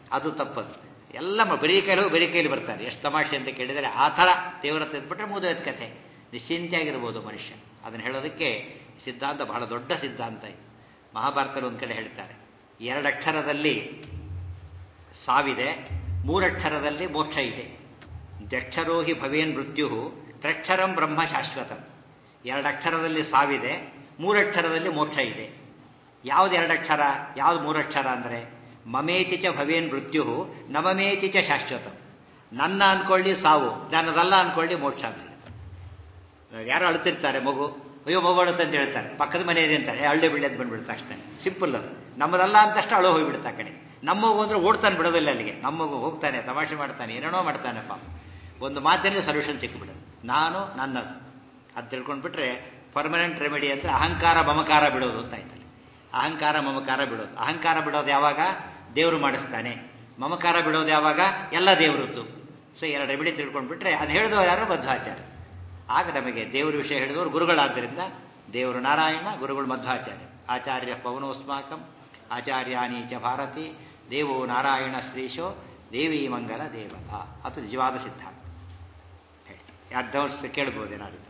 Speaker 1: ಅದು ತಪ್ಪದು ಎಲ್ಲ ಮ- ಬರೀ ಕೈಲಿ ಹೋಗಿ ಬರೀ ಕೈಲಿ ಬರ್ತಾರೆ ಎಷ್ಟು ತಮಾಷೆ ಅಂತ ಕೇಳಿದರೆ ಆ ಥರ ದೇವರ ತೆಗೆದುಬಿಟ್ರೆ ಮುಗಿದೋಯ್ತು ಕಥೆ ನಿಶ್ಚಿಂತೆಯಾಗಿರ್ಬೋದು ಮನುಷ್ಯ ಅದನ್ನು ಹೇಳೋದಕ್ಕೆ ಸಿದ್ಧಾಂತ ಬಹಳ ದೊಡ್ಡ ಸಿದ್ಧಾಂತ ಇದು ಮಹಾಭಾರತದಲ್ಲಿ ಒಂದು ಕಡೆ ಹೇಳ್ತಾರೆ ಎರಡಕ್ಷರದಲ್ಲಿ ಸಾವಿದೆ ಮೂರಕ್ಷರದಲ್ಲಿ ಮೋಕ್ಷ ಇದೆ ದಕ್ಷರೋ ಹಿ ಭವೇನ್ ಮೃತ್ಯು ತ್ರಕ್ಷರಂ ಬ್ರಹ್ಮ ಶಾಶ್ವತಂ ಎರಡಕ್ಷರದಲ್ಲಿ ಸಾವಿದೆ ಮೂರಕ್ಷರದಲ್ಲಿ ಮೋಕ್ಷ ಇದೆ ಯಾವ್ದು ಎರಡಕ್ಷರ ಯಾವ್ದು ಮೂರಕ್ಷರ ಅಂದರೆ ಮಮೇತಿ ಚ ಭವೇನ್ ಮೃತ್ಯು ನಮಮೇತಿ ಚ ಶಾಶ್ವತಂ ನನ್ನ ಅನ್ಕೊಳ್ಳಿ ಸಾವು ನನ್ನದಲ್ಲ ಅನ್ಕೊಳ್ಳಿ ಮೋಕ್ಷ ಅಂತ ಹೇಳ್ತಾರೆ. ಯಾರು ಅಳ್ತಿರ್ತಾರೆ ಮಗು ಅಯ್ಯೋ ಮಗು ಅಳುತ್ತೆ ಅಂತ ಹೇಳ್ತಾರೆ ಪಕ್ಕದ ಮನೆಯಲ್ಲಿ ಅಂತಾರೆ ಹಳ್ಳಿ ಬಿಳ್ಳಿ ಅಂತ ಬಂದ್ಬಿಡ್ತಾ ಅಷ್ಟೇ ಸಿಂಪಲ್ ಅದು ನಮ್ಮದಲ್ಲ ಅಂತಷ್ಟು ಅಳು ಹೋಗ್ಬಿಡುತ್ತೆ ಆ ಕಡೆ ನಮ್ಮ ಮಗು ಅಂದ್ರೆ ಓಡ್ತಾನೆ ಬಿಡೋದಿಲ್ಲ ಅಲ್ಲಿಗೆ ನಮ್ಮ ಮಗು ಹೋಗ್ತಾನೆ ತಮಾಷೆ ಮಾಡ್ತಾನೆ ಏನೇನೋ ಮಾಡ್ತಾನೆ ಪಾಪ ಒಂದು ಮಾತಿನಲ್ಲಿ ಸೊಲ್ಯೂಷನ್ ಸಿಕ್ಕಿಬಿಡೋದು ನಾನು ನನ್ನದು ಅದು ತಿಳ್ಕೊಂಡ್ಬಿಟ್ರೆ ಪರ್ಮನೆಂಟ್ ರೆಮಿಡಿ ಅಂದ್ರೆ ಅಹಂಕಾರ ಮಮಕಾರ ಬಿಡೋದು ಅಂತ ಆಯ್ತಲ್ಲ ಅಹಂಕಾರ ಮಮಕಾರ ಬಿಡೋದು ಅಹಂಕಾರ ಬಿಡೋದು ಯಾವಾಗ ದೇವರು ಮಾಡಿಸ್ತಾನೆ ಮಮಕಾರ ಬಿಡೋದು ಯಾವಾಗ ಎಲ್ಲ ದೇವರದ್ದು ಸೊ ಎರಡು ರೆಮಿಡಿ ತಿಳ್ಕೊಂಡ್ಬಿಟ್ರೆ ಅದು ಹೇಳಿದವರು ಯಾರು ಮಧ್ವಾಚಾರ್ಯ ಆಗ ನಮಗೆ ದೇವರ ವಿಷಯ ಹೇಳಿದವರು ಗುರುಗಳಾದ್ದರಿಂದ ದೇವರು ನಾರಾಯಣ ಗುರುಗಳು ಮಧ್ವಾಚಾರ್ಯ ಆಚಾರ್ಯ ಪವನೋಸ್ಮಾಕಂ ಆಚಾರ್ಯಾನಿ ಚ ಭಾರತಿ ದೇವೋ ನಾರಾಯಣ ಶ್ರೀಶೋ ದೇವಿ ಮಂಗಲ ದೇವತಾ ಅದು ನಿಜವಾದ ಸಿದ್ಧಾಂತ ಹೇಳಿ ಯಾರು ಡೌಟ್ಸ್ ಕೇಳ್ಬೋದೇನಾದ್ರು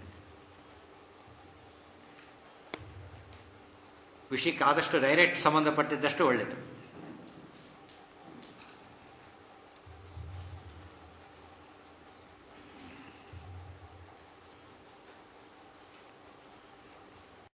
Speaker 1: ವಿಷಯಕ್ಕೆ ಆದಷ್ಟು ಡೈರೆಕ್ಟ್ ಸಂಬಂಧಪಟ್ಟಿದ್ದಷ್ಟು ಒಳ್ಳೆಯದು